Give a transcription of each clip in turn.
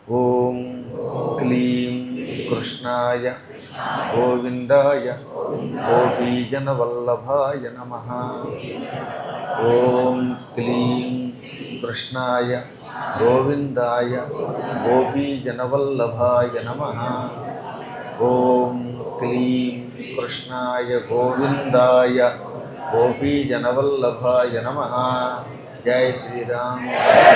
ఓం క్లీం కృష్ణాయ గోవిందాయ గోపీజనవల్లభాయ నమ ఓం క్లీం కృష్ణాయ గోవిందాయ గోపీజనవల్లభాయ నమ ఓం క్లీం కృష్ణాయ గోవిందాయ గోపీజనవల్లభాయ నమ జయ శ్రీరామ్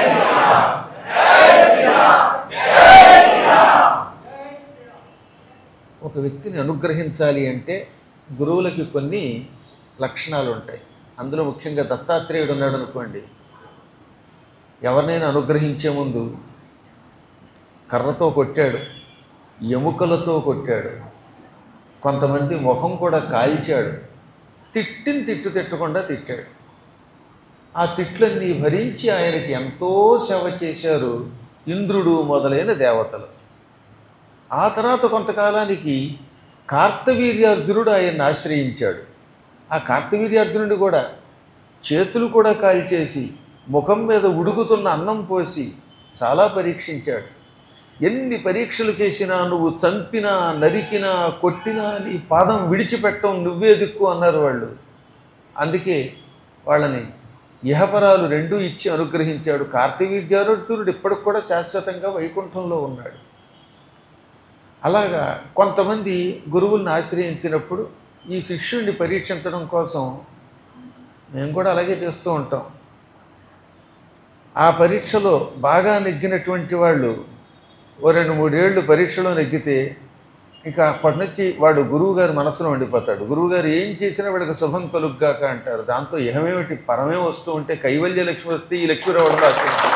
ఒక వ్యక్తిని అనుగ్రహించాలి అంటే గురువులకి కొన్ని లక్షణాలు ఉంటాయి అందులో ముఖ్యంగా దత్తాత్రేయుడు ఉన్నాడు అనుకోండి ఎవరినైనా అనుగ్రహించే ముందు కర్రతో కొట్టాడు ఎముకలతో కొట్టాడు కొంతమంది ముఖం కూడా కాల్చాడు తిట్టిని తిట్టు తిట్టకుండా తిట్టాడు ఆ తిట్లన్నీ భరించి ఆయనకి ఎంతో సేవ చేశారు ఇంద్రుడు మొదలైన దేవతలు ఆ తర్వాత కొంతకాలానికి కార్తవీర్యార్జునుడు ఆయన్ని ఆశ్రయించాడు ఆ కార్తవీర్యార్జునుడు కూడా చేతులు కూడా కాల్చేసి ముఖం మీద ఉడుకుతున్న అన్నం పోసి చాలా పరీక్షించాడు ఎన్ని పరీక్షలు చేసినా నువ్వు చంపినా నరికినా కొట్టినా నీ పాదం విడిచిపెట్టం నువ్వే దిక్కు అన్నారు వాళ్ళు అందుకే వాళ్ళని ఇహపరాలు రెండూ ఇచ్చి అనుగ్రహించాడు కార్తవీర్యార్జునుడు ఇప్పటికి కూడా శాశ్వతంగా వైకుంఠంలో ఉన్నాడు అలాగా కొంతమంది గురువుల్ని ఆశ్రయించినప్పుడు ఈ శిష్యుడిని పరీక్షించడం కోసం మేము కూడా అలాగే చేస్తూ ఉంటాం ఆ పరీక్షలో బాగా నెగ్గినటువంటి వాళ్ళు ఓ రెండు మూడేళ్ళు పరీక్షలో నెగ్గితే ఇంకా అప్పటి నుంచి వాడు గురువు గారి మనసులో ఉండిపోతాడు గురువు గారు ఏం చేసినా వాడికి శుభం కలుగ్గాక అంటారు దాంతో ఇహమేమిటి పరమే వస్తూ ఉంటే కైవల్య లక్ష్మి వస్తే ఈ లక్ష్మి రావడం రాస్తుంది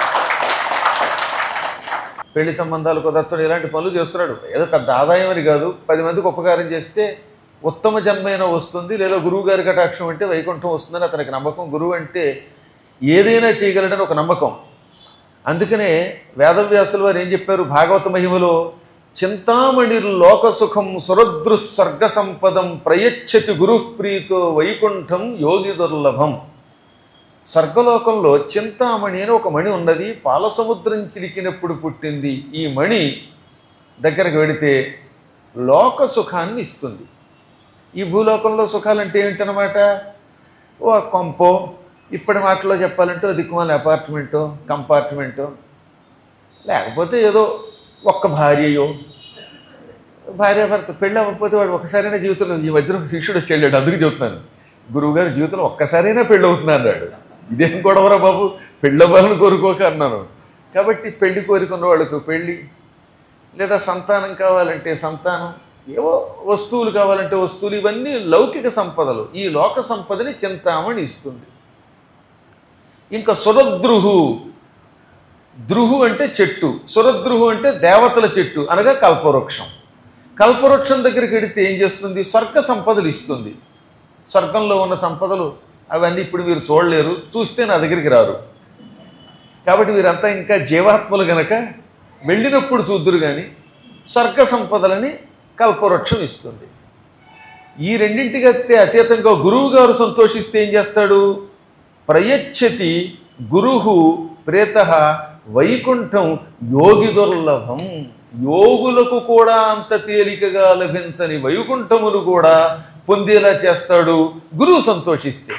పెళ్లి సంబంధాలు కుదరచడం ఇలాంటి పనులు చేస్తున్నాడు ఏదో పెద్ద ఆదాయం అని కాదు పది మందికి ఉపకారం చేస్తే ఉత్తమ జన్మైనా వస్తుంది లేదా గురువు గారి కటాక్షం అంటే వైకుంఠం వస్తుందని అతనికి నమ్మకం గురువు అంటే ఏదైనా చేయగలడని ఒక నమ్మకం అందుకనే వేదవ్యాసుల వారు ఏం చెప్పారు భాగవత మహిమలో చింతామణి లోకసుఖం సురదృ సర్గ సంపదం ప్రయచ్చతి గురుప్రీతో వైకుంఠం యోగి దుర్లభం స్వర్గలోకంలో చింతామణి అని ఒక మణి ఉన్నది పాలసముద్రం చిలికినప్పుడు పుట్టింది ఈ మణి దగ్గరకు వెడితే లోక సుఖాన్ని ఇస్తుంది ఈ భూలోకంలో సుఖాలంటే ఏంటనమాట ఓ కొంపో ఇప్పటి మాటలో చెప్పాలంటే ఓ దిక్కుమాల అపార్ట్మెంటో కంపార్ట్మెంటో లేకపోతే ఏదో ఒక్క భార్యయో భార్య భర్త పెళ్ళి అవ్వకపోతే వాడు ఒక్కసారైనా జీవితంలో ఈ మధ్యన ఒక శిష్యుడు వచ్చి వెళ్ళాడు అందుకు చెబుతున్నాను గురువుగారి జీవితంలో ఒక్కసారైనా పెళ్ళి అవుతుంది అన్నాడు ఇదేం గొడవరా బాబు పెళ్ళవ్వాలని కోరుకోక అన్నాను కాబట్టి పెళ్లి కోరుకున్న వాళ్ళకు పెళ్ళి లేదా సంతానం కావాలంటే సంతానం ఏవో వస్తువులు కావాలంటే వస్తువులు ఇవన్నీ లౌకిక సంపదలు ఈ లోక సంపదని చింతామణి ఇస్తుంది ఇంకా సురద్రుహు ద్రుహు అంటే చెట్టు సురద్రుహు అంటే దేవతల చెట్టు అనగా కల్పవృక్షం కల్పవృక్షం దగ్గరికి వెడితే ఏం చేస్తుంది స్వర్గ సంపదలు ఇస్తుంది స్వర్గంలో ఉన్న సంపదలు అవన్నీ ఇప్పుడు మీరు చూడలేరు చూస్తే నా దగ్గరికి రారు కాబట్టి వీరంతా ఇంకా జీవాత్మలు గనక వెళ్ళినప్పుడు చూద్దురు కానీ స్వర్గ సంపదలని కల్పవృక్షం ఇస్తుంది ఈ రెండింటికి అత్తే అతీతంగా గురువు గారు సంతోషిస్తే ఏం చేస్తాడు ప్రయచ్చతి గురుహు ప్రేత వైకుంఠం యోగి దుర్లభం యోగులకు కూడా అంత తేలికగా లభించని వైకుంఠములు కూడా పొందేలా చేస్తాడు గురువు సంతోషిస్తే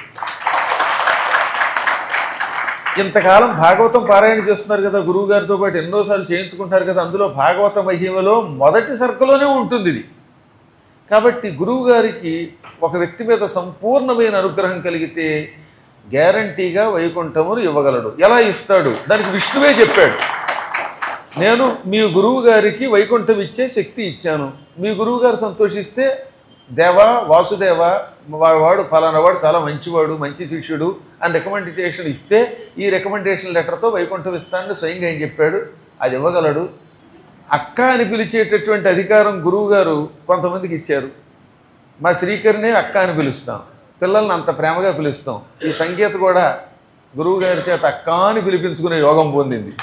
ఇంతకాలం భాగవతం పారాయణ చేస్తున్నారు కదా గురువు గారితో పాటు ఎన్నోసార్లు చేయించుకుంటారు కదా అందులో భాగవత మహిమలో మొదటి సర్కలోనే ఉంటుంది ఇది కాబట్టి గురువు గారికి ఒక వ్యక్తి మీద సంపూర్ణమైన అనుగ్రహం కలిగితే గ్యారంటీగా వైకుంఠమును ఇవ్వగలడు ఎలా ఇస్తాడు దానికి విష్ణువే చెప్పాడు నేను మీ గురువు గారికి వైకుంఠం ఇచ్చే శక్తి ఇచ్చాను మీ గురువు గారు సంతోషిస్తే దేవా వాసుదేవ వా- వాడు ఫలానా వాడు చాలా మంచివాడు మంచి శిష్యుడు అని రికమెండేషన్ ఇస్తే ఈ రికమెండేషన్ లెటర్తో వైకుంఠం ఇస్తానని స్వయంగా ఆయన చెప్పాడు అది ఇవ్వగలడు అక్క అని పిలిచేటటువంటి అధికారం గురువు గారు కొంతమందికి ఇచ్చారు మా శ్రీకరినే అక్క అని పిలుస్తాం పిల్లల్ని అంత ప్రేమగా పిలుస్తాం ఈ సంగీత కూడా గురువు గారి చేత అక్క అని పిలిపించుకునే యోగం పొందింది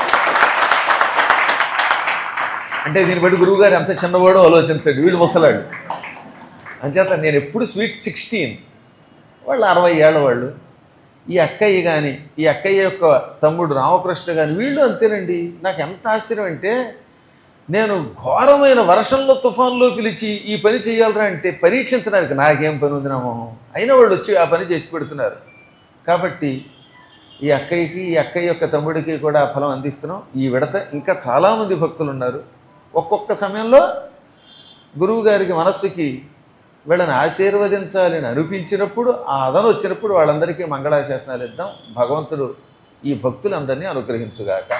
అంటే దీన్ని బట్టి గురువు గారు ఎంత చిన్నవాడో ఆలోచించండి వీడు ముసలాడు అంచేత నేను ఎప్పుడు స్వీట్ సిక్స్టీన్ వాళ్ళు అరవై ఏళ్ళ వాళ్ళు ఈ అక్కయ్య కానీ ఈ అక్కయ్య యొక్క తమ్ముడు రామకృష్ణ కానీ వీళ్ళు అంతేనండి నాకు ఎంత ఆశ్చర్యం అంటే నేను ఘోరమైన వర్షంలో తుఫాన్లో పిలిచి ఈ పని చేయాలరా అంటే పరీక్షించడానికి నాకేం పని ఉంది నా మొహం అయినా వాళ్ళు వచ్చి ఆ పని చేసి పెడుతున్నారు కాబట్టి ఈ అక్కయ్యకి ఈ అక్కయ్య యొక్క తమ్ముడికి కూడా ఆ ఫలం అందిస్తున్నాం ఈ విడత ఇంకా చాలామంది భక్తులు ఉన్నారు ఒక్కొక్క సమయంలో గురువు గారికి మనస్సుకి వీళ్ళని ఆశీర్వదించాలని అనిపించినప్పుడు ఆ అదను వచ్చినప్పుడు వాళ్ళందరికీ మంగళాశాసనాలు ఇద్దాం భగవంతుడు ఈ భక్తులందరినీ అనుగ్రహించుగాక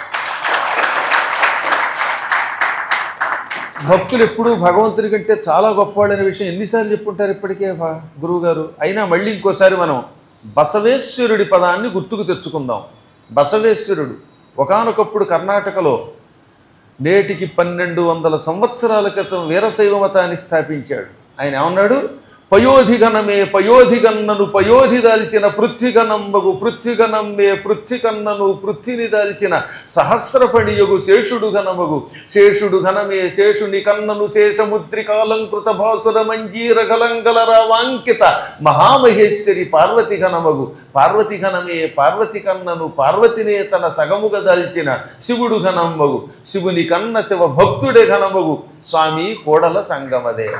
భక్తులు ఎప్పుడూ భగవంతుడి కంటే చాలా గొప్పవాడనే విషయం ఎన్నిసార్లు చెప్పుంటారు ఇప్పటికే భా- గురువుగారు అయినా మళ్ళీ ఇంకోసారి మనం బసవేశ్వరుడి పదాన్ని గుర్తుకు తెచ్చుకుందాం బసవేశ్వరుడు ఒకానొకప్పుడు కర్ణాటకలో నేటికి పన్నెండు వందల సంవత్సరాల క్రితం వీరశైవ మతాన్ని స్థాపించాడు ఆయన ఏమన్నాడు పయోధిగణమే పయోధిగన్నను పయోధి దాల్చిన పృథ్విగణంబగు పృథ్విగణమ్మే పృథ్వికన్నను పృథ్విని దాల్చిన సహస్రపణియగు శేషుడు ఘనమగు శేషుడు ఘనమే శేషుని కన్నను శేషముద్రికాలంకృత భాసుర మంజీర గలంగలర వాంకిత మహామహేశ్వరి పార్వతి ఘనమగు పార్వతి ఘనమే పార్వతి కన్నను పార్వతినే తన సగముగా దాల్చిన శివుడు ఘనమగు శివుని కన్న శివ భక్తుడే ఘనమగు స్వామి కోడల సంగమదేవ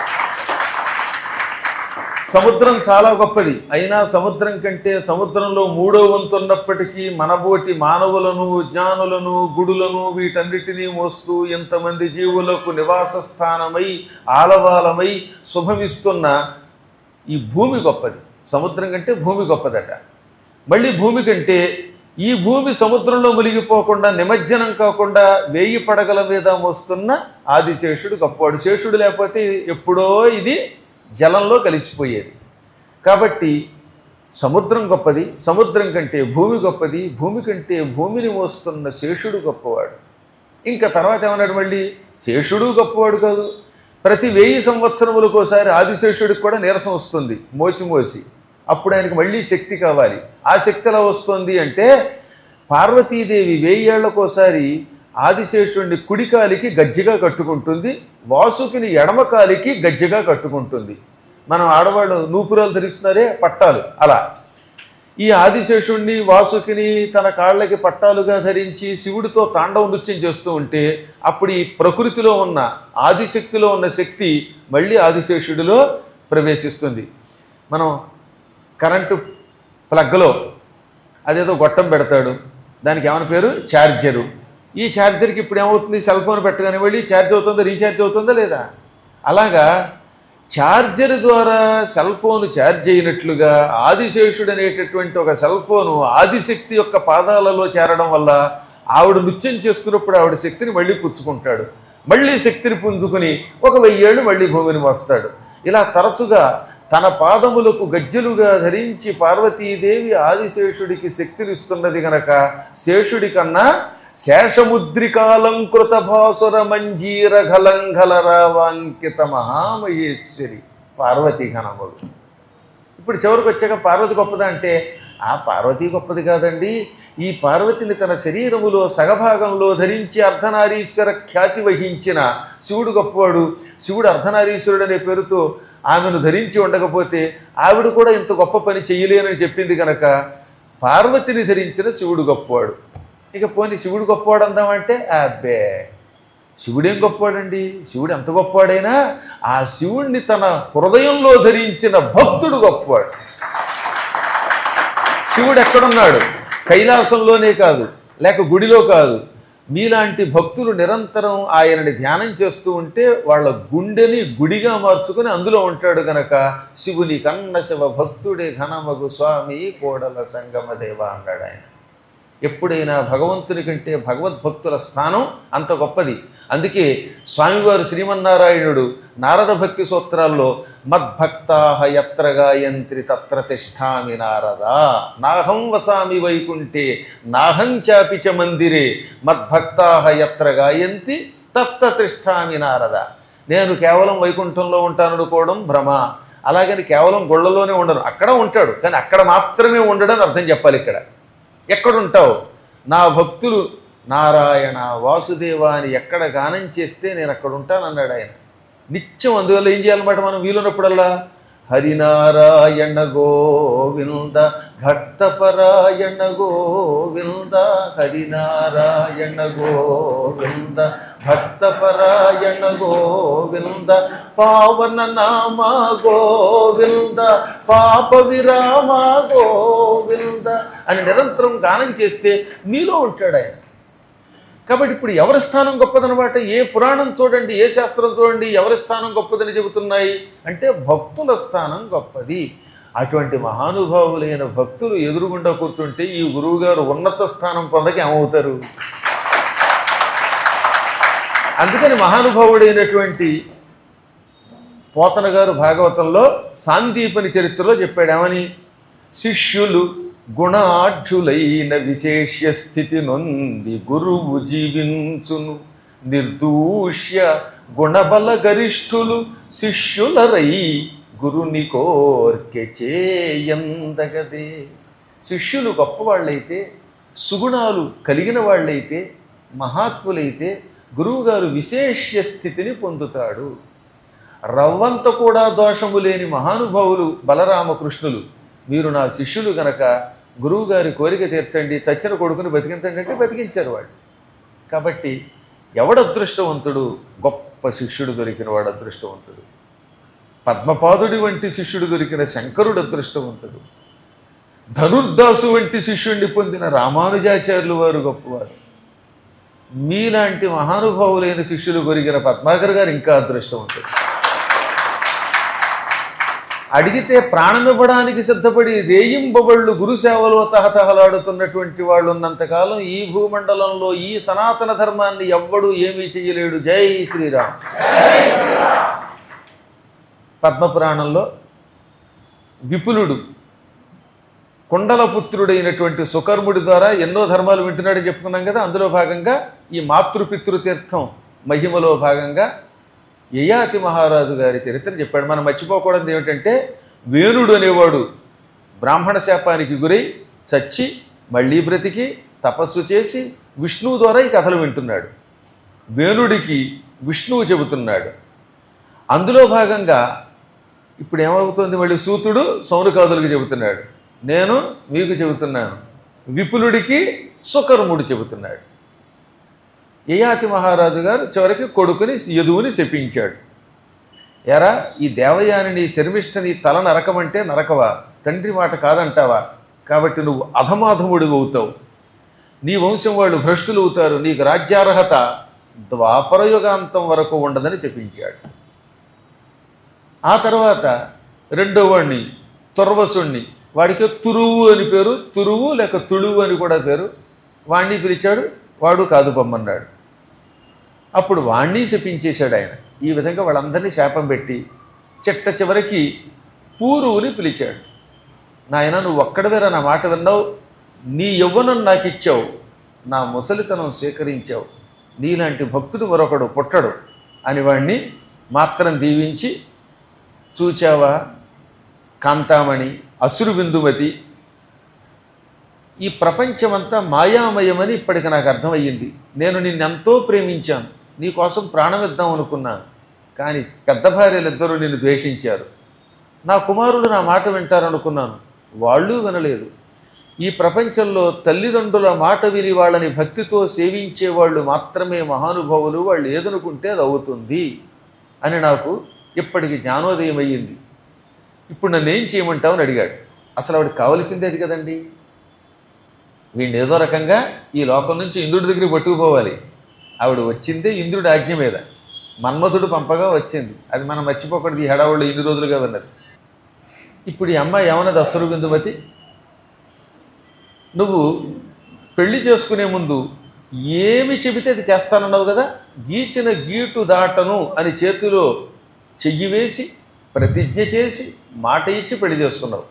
సముద్రం చాలా గొప్పది అయినా సముద్రం కంటే సముద్రంలో మూడో వంతు ఉన్నప్పటికీ మనబోటి మానవులను జ్ఞానులను గుడులను వీటన్నిటినీ మోస్తూ ఎంతమంది జీవులకు నివాస స్థానమై ఆలవాలమై శుభమిస్తున్న ఈ భూమి గొప్పది సముద్రం కంటే భూమి గొప్పదట మళ్ళీ భూమి కంటే ఈ భూమి సముద్రంలో మునిగిపోకుండా నిమజ్జనం కాకుండా వేయి పడగల మీద మోస్తున్న ఆదిశేషుడు గొప్పవాడు శేషుడు లేకపోతే ఎప్పుడో ఇది జలంలో కలిసిపోయేది కాబట్టి సముద్రం గొప్పది సముద్రం కంటే భూమి గొప్పది భూమి కంటే భూమిని మోస్తున్న శేషుడు గొప్పవాడు ఇంకా తర్వాత ఏమన్నాడు మళ్ళీ శేషుడు గొప్పవాడు కాదు ప్రతి వెయ్యి సంవత్సరములకు ఒకసారి ఆదిశేషుడికి కూడా నీరసం వస్తుంది మోసి మోసి అప్పుడు ఆయనకి మళ్ళీ శక్తి కావాలి ఆ శక్తి ఎలా వస్తుంది అంటే పార్వతీదేవి వెయ్యేళ్లకోసారి ఆదిశేషుడిని కుడికాలికి గజ్జిగా కట్టుకుంటుంది వాసుకిని ఎడమకాలికి గజ్జిగా కట్టుకుంటుంది మనం ఆడవాళ్ళు నూపురాలు ధరిస్తున్నారే పట్టాలు అలా ఈ ఆదిశేషుణ్ణి వాసుకిని తన కాళ్ళకి పట్టాలుగా ధరించి శివుడితో తాండవ నృత్యం చేస్తూ ఉంటే అప్పుడు ఈ ప్రకృతిలో ఉన్న ఆదిశక్తిలో ఉన్న శక్తి మళ్ళీ ఆదిశేషుడిలో ప్రవేశిస్తుంది మనం కరెంటు ప్లగ్లో అదేదో గొట్టం పెడతాడు దానికి ఏమైనా పేరు ఛార్జరు ఈ ఛార్జర్కి ఇప్పుడు ఏమవుతుంది సెల్ ఫోన్ పెట్టగానే వెళ్ళి ఛార్జ్ అవుతుందా రీఛార్జ్ అవుతుందా లేదా అలాగా ఛార్జర్ ద్వారా సెల్ ఫోన్ ఛార్జ్ అయినట్లుగా ఆదిశేషుడు అనేటటువంటి ఒక సెల్ ఫోను ఆదిశక్తి యొక్క పాదాలలో చేరడం వల్ల ఆవిడ నృత్యం చేసుకున్నప్పుడు ఆవిడ శక్తిని మళ్ళీ పుచ్చుకుంటాడు మళ్ళీ శక్తిని పుంజుకుని ఒక వెయ్యేళ్ళు మళ్ళీ భూమిని మోస్తాడు ఇలా తరచుగా తన పాదములకు గజ్జెలుగా ధరించి పార్వతీదేవి ఆదిశేషుడికి శక్తినిస్తున్నది గనక శేషుడి కన్నా శేషముద్రికాలంకృత భాసుర మంజీర ఘలంఘలరావాంకిత మహామహేశ్వరి పార్వతి ఘనములు ఇప్పుడు చివరికి వచ్చాక పార్వతి గొప్పదా అంటే ఆ పార్వతి గొప్పది కాదండి ఈ పార్వతిని తన శరీరములో సగభాగంలో ధరించి అర్ధనారీశ్వర ఖ్యాతి వహించిన శివుడు గొప్పవాడు శివుడు అర్ధనారీశ్వరుడు అనే పేరుతో ఆమెను ధరించి ఉండకపోతే ఆవిడ కూడా ఇంత గొప్ప పని చెయ్యలేనని చెప్పింది కనుక పార్వతిని ధరించిన శివుడు గొప్పవాడు ఇక పోనీ శివుడు గొప్పవాడు అందామంటే అబ్బే శివుడేం గొప్పవాడండి శివుడు ఎంత గొప్పవాడైనా ఆ శివుణ్ణి తన హృదయంలో ధరించిన భక్తుడు గొప్పవాడు శివుడు ఎక్కడున్నాడు కైలాసంలోనే కాదు లేక గుడిలో కాదు మీలాంటి భక్తులు నిరంతరం ఆయనని ధ్యానం చేస్తూ ఉంటే వాళ్ళ గుండెని గుడిగా మార్చుకుని అందులో ఉంటాడు గనక శివుని కన్న శివ భక్తుడే ఘనమగు స్వామి కోడల సంగమ దేవ అన్నాడు ఆయన ఎప్పుడైనా భగవంతుని కంటే భగవద్భక్తుల స్థానం అంత గొప్పది అందుకే స్వామివారు శ్రీమన్నారాయణుడు నారద భక్తి సూత్రాల్లో మద్భక్తాహ ఎత్ర గాయంత్రి తత్ర తిష్టామి నారద నాహం వసామి వైకుంఠే నాహం చాపి చ మందిరే మద్భక్తాహ ఎత్ర గాయంతి తత్ర తిష్టామి నారద నేను కేవలం వైకుంఠంలో ఉంటాననుకోవడం భ్రమ అలాగని కేవలం గొళ్ళలోనే ఉండను అక్కడ ఉంటాడు కానీ అక్కడ మాత్రమే ఉండడని అర్థం చెప్పాలి ఇక్కడ ఎక్కడుంటావు నా భక్తులు నారాయణ వాసుదేవ అని ఎక్కడ గానం చేస్తే నేను అక్కడ ఉంటాను అన్నాడు ఆయన నిత్యం అందువల్ల ఏం చేయాలన్నమాట మనం వీలున్నప్పుడల్లా హరినారాయణ గోవింద భక్తపరాయణ గోవింద హరినారాయణ గోవింద భక్తపరాయణ గోవింద పావన నామ గోవింద పాప విరామ గోవింద అని నిరంతరం గానం చేస్తే మీలో ఉంటాడు ఆయన కాబట్టి ఇప్పుడు ఎవరి స్థానం గొప్పదనమాట ఏ పురాణం చూడండి ఏ శాస్త్రం చూడండి ఎవరి స్థానం గొప్పదని చెబుతున్నాయి అంటే భక్తుల స్థానం గొప్పది అటువంటి మహానుభావులైన భక్తులు ఎదురుగుండా కూర్చుంటే ఈ గురువుగారు ఉన్నత స్థానం పొందకి ఏమవుతారు అందుకని మహానుభావుడైనటువంటి పోతన గారు భాగవతంలో సాందీపని చరిత్రలో చెప్పాడు ఏమని శిష్యులు గుణాఢ్యులైన విశేష్య స్థితి నొంది గురువు జీవించును నిర్దూష్య గుణబల గరిష్ఠులు శిష్యులరై గురుని కోర్కె చేయందగదే శిష్యులు గొప్పవాళ్ళైతే సుగుణాలు కలిగిన వాళ్ళైతే మహాత్ములైతే గురువుగారు విశేష్య స్థితిని పొందుతాడు రవ్వంత కూడా దోషము లేని మహానుభావులు బలరామకృష్ణులు మీరు నా శిష్యులు గనక గురువుగారి కోరిక తీర్చండి చచ్చిన కొడుకుని బతికించండి అంటే బతికించారు వాళ్ళు కాబట్టి ఎవడు అదృష్టవంతుడు గొప్ప శిష్యుడు దొరికిన వాడు అదృష్టవంతుడు పద్మపాదుడి వంటి శిష్యుడు దొరికిన శంకరుడు అదృష్టవంతుడు ధనుర్దాసు వంటి శిష్యుణ్ణి పొందిన రామానుజాచార్యులు వారు గొప్పవారు మీలాంటి మహానుభావులైన శిష్యులు కొరిగిన పద్మాకర్ గారు ఇంకా అదృష్టవంతుడు అడిగితే ప్రాణం ఇవ్వడానికి సిద్ధపడి రేయింబబళ్ళు గురుసేవలో తహతహలాడుతున్నటువంటి వాళ్ళు ఉన్నంతకాలం ఈ భూమండలంలో ఈ సనాతన ధర్మాన్ని ఎవ్వడు ఏమీ చెయ్యలేడు జై శ్రీరామ్ పద్మపురాణంలో విపులుడు కుండలపుత్రుడైనటువంటి సుకర్ముడి ద్వారా ఎన్నో ధర్మాలు వింటున్నాడని చెప్పుకున్నాం కదా అందులో భాగంగా ఈ మాతృపితృ తీర్థం మహిమలో భాగంగా యయాతి మహారాజు గారి చరిత్ర చెప్పాడు మనం మర్చిపోకూడదు ఏమిటంటే వేణుడు అనేవాడు బ్రాహ్మణ శాపానికి గురై చచ్చి మళ్ళీ బ్రతికి తపస్సు చేసి విష్ణువు ద్వారా ఈ కథలు వింటున్నాడు వేణుడికి విష్ణువు చెబుతున్నాడు అందులో భాగంగా ఇప్పుడు ఏమవుతుంది మళ్ళీ సూతుడు సౌనకాదులకు చెబుతున్నాడు నేను మీకు చెబుతున్నాను విపులుడికి సుకర్ముడు చెబుతున్నాడు యయాతి మహారాజు గారు చివరికి కొడుకుని యదువుని శపించాడు ఎరా ఈ దేవయానిని శర్మిష్ఠని తల నరకమంటే నరకవా తండ్రి మాట కాదంటావా కాబట్టి నువ్వు అధమాధముడివి అవుతావు నీ వంశం వాళ్ళు భ్రష్టులు అవుతారు నీకు రాజ్యార్హత ద్వాపరయుగాంతం వరకు ఉండదని శపించాడు ఆ తర్వాత రెండో వాడిని తుర్వసుణ్ణి వాడికి తురువు అని పేరు తురువు లేక తుడువు అని కూడా పేరు వాణ్ణి పిలిచాడు వాడు కాదు పొమ్మన్నాడు అప్పుడు వాణ్ణి శపించేశాడు ఆయన ఈ విధంగా వాళ్ళందరినీ శాపం పెట్టి చిట్ట చివరికి పూరువుని పిలిచాడు నాయన నువ్వు ఒక్కడవేరా నా మాట విన్నావు నీ యవ్వనం నాకు ఇచ్చావు నా ముసలితనం స్వీకరించావు నీలాంటి భక్తుడు మరొకడు పుట్టడు అని వాణ్ణి మాత్రం దీవించి చూచావా కాంతామణి అసురు బిందుమతి ఈ ప్రపంచమంతా మాయామయమని ఇప్పటికి నాకు అర్థమయ్యింది నేను నిన్నెంతో ప్రేమించాను నీ కోసం ప్రాణం ఇద్దాం అనుకున్నాను కానీ పెద్ద భార్యలిద్దరూ నిన్ను ద్వేషించారు నా కుమారుడు నా మాట వింటారనుకున్నాను వాళ్ళు వినలేదు ఈ ప్రపంచంలో తల్లిదండ్రుల మాట విని వాళ్ళని భక్తితో సేవించే వాళ్ళు మాత్రమే మహానుభావులు వాళ్ళు ఏదనుకుంటే అది అవుతుంది అని నాకు ఇప్పటికి జ్ఞానోదయం అయ్యింది ఇప్పుడు నన్ను ఏం చేయమంటావు అని అడిగాడు అసలు ఆవిడకి కావలసిందే అది కదండి వీడిని ఏదో రకంగా ఈ లోకం నుంచి ఇంద్రుడి దగ్గరికి పట్టుకుపోవాలి ఆవిడ వచ్చిందే ఇంద్రుడి ఆజ్ఞ మీద మన్మధుడు పంపగా వచ్చింది అది మనం మర్చిపోకూడదు ఈ హడావుళ్ళు ఇన్ని రోజులుగా ఉన్నది ఇప్పుడు ఈ అమ్మాయి ఏమన్నది అసలు బిందుమతి నువ్వు పెళ్లి చేసుకునే ముందు ఏమి చెబితే అది చేస్తానన్నావు కదా గీచిన గీటు దాటను అని చేతిలో చెయ్యి వేసి ప్రతిజ్ఞ చేసి మాట ఇచ్చి పెళ్లి చేసుకున్నావు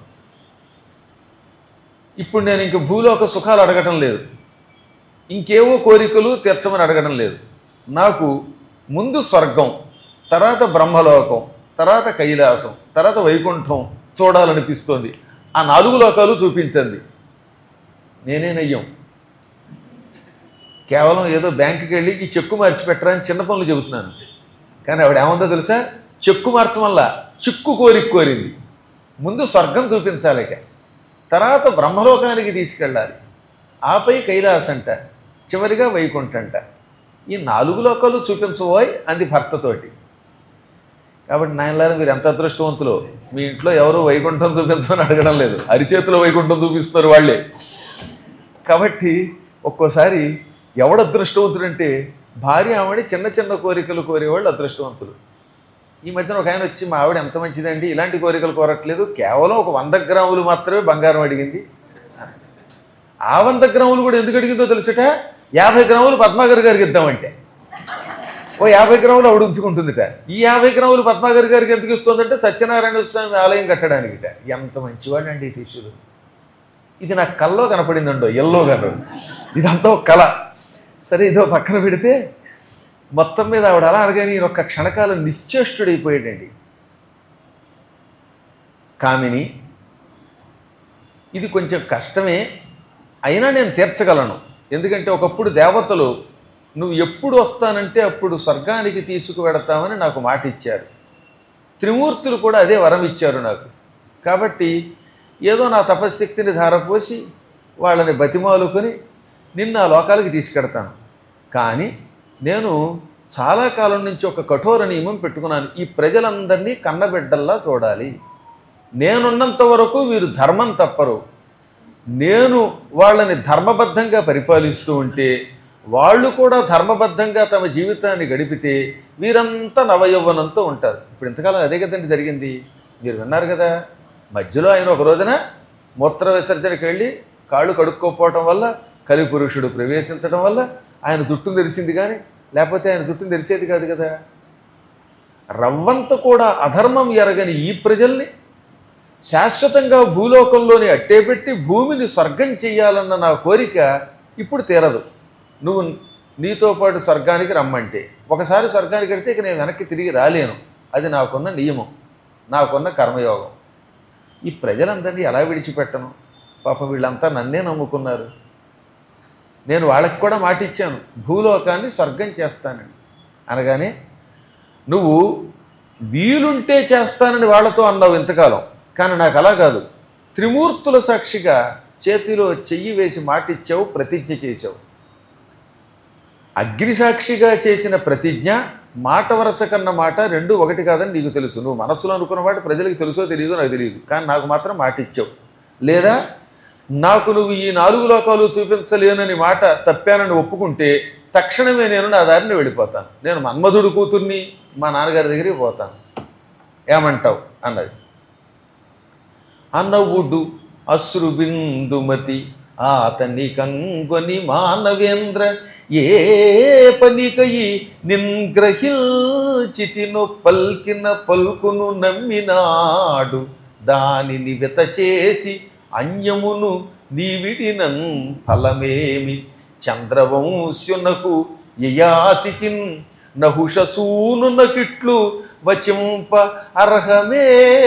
ఇప్పుడు నేను ఇంక భూలోక సుఖాలు అడగటం లేదు ఇంకేవో కోరికలు తీర్చమని అడగడం లేదు నాకు ముందు స్వర్గం తర్వాత బ్రహ్మలోకం తర్వాత కైలాసం తర్వాత వైకుంఠం చూడాలనిపిస్తోంది ఆ నాలుగు లోకాలు చూపించండి నేనే నయ్యం కేవలం ఏదో బ్యాంకుకి వెళ్ళి ఈ చెక్కు మార్చి పెట్టరా అని చిన్న పనులు చెబుతున్నాను కానీ ఆవిడ ఏముందో తెలుసా చెక్కు మార్చడం వల్ల చిక్కు కోరిక కోరింది ముందు స్వర్గం చూపించాలి ఇక తర్వాత బ్రహ్మలోకానికి తీసుకెళ్ళాలి ఆపై కైలాసంట చివరిగా వైకుంఠంట ఈ నాలుగు లోకాలు చూపించబోయ్ అంది భర్తతోటి కాబట్టి నాయనలారా మీరు ఎంత అదృష్టవంతులు మీ ఇంట్లో ఎవరు వైకుంఠం చూపించమని అడగడం లేదు అరిచేతిలో వైకుంఠం చూపిస్తున్నారు వాళ్ళే కాబట్టి ఒక్కోసారి ఎవడు అదృష్టవంతుడంటే భార్య ఆవిడ చిన్న చిన్న కోరికలు కోరేవాళ్ళు అదృష్టవంతులు ఈ మధ్యన ఒక ఆయన వచ్చి మా ఆవిడ ఎంత మంచిదండి ఇలాంటి కోరికలు కోరట్లేదు కేవలం ఒక వంద గ్రాములు మాత్రమే బంగారం అడిగింది ఆ వంద గ్రాములు కూడా ఎందుకు అడిగిందో తెలుసట యాభై గ్రాములు పద్మాగర్ గారికి ఇద్దామంటే ఓ యాభై గ్రాములు ఆవిడ ఉంచుకుంటుందిట ఈ యాభై గ్రాములు పద్మాగర్ గారికి ఎందుకు ఇస్తుందంటే సత్యనారాయణ స్వామి ఆలయం కట్టడానికిట ఎంత మంచివాడు అండి ఈ శిష్యుడు ఇది నాకు కల్లో కనపడిందండో ఎల్లో కలర్ ఇదంతా ఒక కళ సరే ఇదో పక్కన పెడితే మొత్తం మీద ఆవిడ అలా అనగానే ఈయన ఒక్క క్షణకాలం నిశ్చేష్టుడైపోయాడండి కామిని ఇది కొంచెం కష్టమే అయినా నేను తీర్చగలను ఎందుకంటే ఒకప్పుడు దేవతలు నువ్వు ఎప్పుడు వస్తానంటే అప్పుడు స్వర్గానికి తీసుకువెడతామని నాకు మాట ఇచ్చారు త్రిమూర్తులు కూడా అదే వరం ఇచ్చారు నాకు కాబట్టి ఏదో నా తపశ్శక్తిని ధారపోసి వాళ్ళని బతిమాలుకొని నిన్న ఆ లోకాలకి తీసుకెడతాను కానీ నేను చాలా కాలం నుంచి ఒక కఠోర నియమం పెట్టుకున్నాను ఈ ప్రజలందరినీ కన్నబిడ్డల్లా చూడాలి నేనున్నంత వరకు వీరు ధర్మం తప్పరు నేను వాళ్ళని ధర్మబద్ధంగా పరిపాలిస్తూ ఉంటే వాళ్ళు కూడా ధర్మబద్ధంగా తమ జీవితాన్ని గడిపితే వీరంతా నవయౌవనంతో ఉంటారు ఇప్పుడు ఇంతకాలం అదే కదండి జరిగింది మీరు విన్నారు కదా మధ్యలో ఆయన ఒక రోజున మూత్ర విసర్జనకి వెళ్ళి కాళ్ళు కడుక్కోపోవటం వల్ల కలి పురుషుడు ప్రవేశించడం వల్ల ఆయన జుట్టును తెరిసింది కానీ లేకపోతే ఆయన జుట్టును తెరిసేది కాదు కదా రవ్వంత కూడా అధర్మం ఎరగని ఈ ప్రజల్ని శాశ్వతంగా భూలోకంలోని అట్టేపెట్టి భూమిని స్వర్గం చెయ్యాలన్న నా కోరిక ఇప్పుడు తీరదు నువ్వు నీతో పాటు స్వర్గానికి రమ్మంటే ఒకసారి స్వర్గానికి వెడితే ఇక నేను వెనక్కి తిరిగి రాలేను అది నాకున్న నియమం నాకున్న కర్మయోగం ఈ ప్రజలందరినీ ఎలా విడిచిపెట్టను పాపం వీళ్ళంతా నన్నే నమ్ముకున్నారు నేను వాళ్ళకి కూడా మాట ఇచ్చాను భూలోకాన్ని స్వర్గం చేస్తానని అనగానే నువ్వు వీలుంటే చేస్తానని వాళ్ళతో అన్నావు ఇంతకాలం కానీ నాకు అలా కాదు త్రిమూర్తుల సాక్షిగా చేతిలో చెయ్యి వేసి మాట ఇచ్చావు ప్రతిజ్ఞ చేశావు అగ్నిసాక్షిగా చేసిన ప్రతిజ్ఞ మాట వరస కన్న మాట రెండు ఒకటి కాదని నీకు తెలుసు నువ్వు మనసులో అనుకున్న మాట ప్రజలకు తెలుసో తెలియదో నాకు తెలియదు కానీ నాకు మాత్రం మాట ఇచ్చావు లేదా నాకు నువ్వు ఈ నాలుగు లోకాలు చూపించలేనని మాట తప్పానని ఒప్పుకుంటే తక్షణమే నేను నా దారిని వెళ్ళిపోతాను నేను మన్మధుడు కూతుర్ని మా నాన్నగారి దగ్గరికి పోతాను ఏమంటావు అన్నది అన్నవుడు అశ్రు బిందుమతి ఆతని కంగొని మానవేంద్ర ఏ పనికయి నిన్గ్రహిల్చితిను పల్కిన పల్కును నమ్మినాడు దానిని వెత చేసి అన్యమును నీవిడినన్ ఫలమేమి చంద్రవంశునకు యయాతికిన్ నహుషసూనునకిట్లు వచింప అర్హమే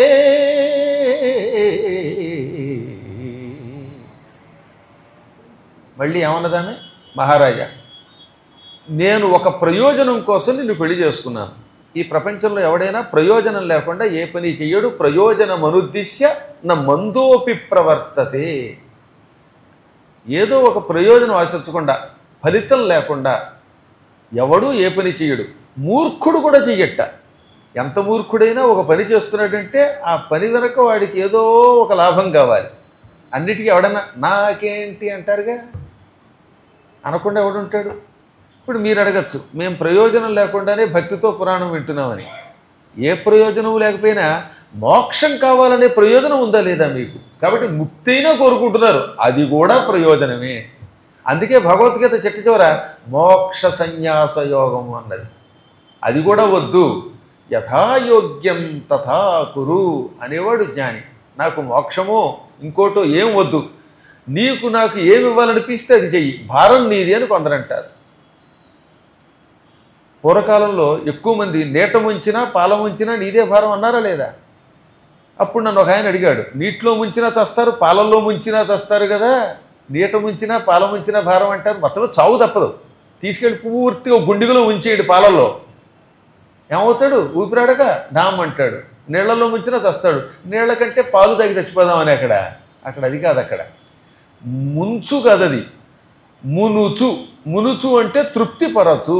మళ్ళీ ఏమన్నదామే మహారాజా నేను ఒక ప్రయోజనం కోసం నిన్ను పెళ్లి చేసుకున్నాను ఈ ప్రపంచంలో ఎవడైనా ప్రయోజనం లేకుండా ఏ పని చెయ్యడు ప్రయోజనం అనుద్దిశ్య నా మందోపి ప్రవర్తతే ఏదో ఒక ప్రయోజనం ఆశించకుండా ఫలితం లేకుండా ఎవడు ఏ పని చెయ్యడు మూర్ఖుడు కూడా చెయ్యట ఎంత మూర్ఖుడైనా ఒక పని చేస్తున్నాడంటే ఆ పని వెనక వాడికి ఏదో ఒక లాభం కావాలి అన్నిటికీ ఎవడన్నా నాకేంటి అంటారుగా అనకుండా ఎవడుంటాడు ఇప్పుడు మీరు అడగచ్చు మేము ప్రయోజనం లేకుండానే భక్తితో పురాణం వింటున్నామని ఏ ప్రయోజనం లేకపోయినా మోక్షం కావాలనే ప్రయోజనం ఉందా లేదా మీకు కాబట్టి ముక్తైనా కోరుకుంటున్నారు అది కూడా ప్రయోజనమే అందుకే భగవద్గీత చెట్టు చివర మోక్ష సన్యాస యోగం అన్నది అది కూడా వద్దు యథాయోగ్యం తథా కురు అనేవాడు జ్ఞాని నాకు మోక్షమో ఇంకోటో ఏం వద్దు నీకు నాకు ఏమి ఇవ్వాలనిపిస్తే అది చెయ్యి భారం నీది అని కొందరంటారు పూర్వకాలంలో ఎక్కువ మంది నీట ముంచినా పాల ముంచినా నీదే భారం అన్నారా లేదా అప్పుడు నన్ను ఒక ఆయన అడిగాడు నీటిలో ముంచినా చస్తారు పాలల్లో ముంచినా చస్తారు కదా నీట ముంచినా పాల ముంచినా భారం అంటారు మొత్తం చావు తప్పదు తీసుకెళ్ళి పూర్తిగా గుండిగలో ఉంచేయడు పాలల్లో ఏమవుతాడు ఊపిరాడక డామ్ అంటాడు నీళ్లలో ముంచినా చస్తాడు నీళ్ల కంటే పాలు తాగి చచ్చిపోదామని అక్కడ అక్కడ అది కాదు అక్కడ ముంచు కాదది మునుచు మునుచు అంటే తృప్తిపరచు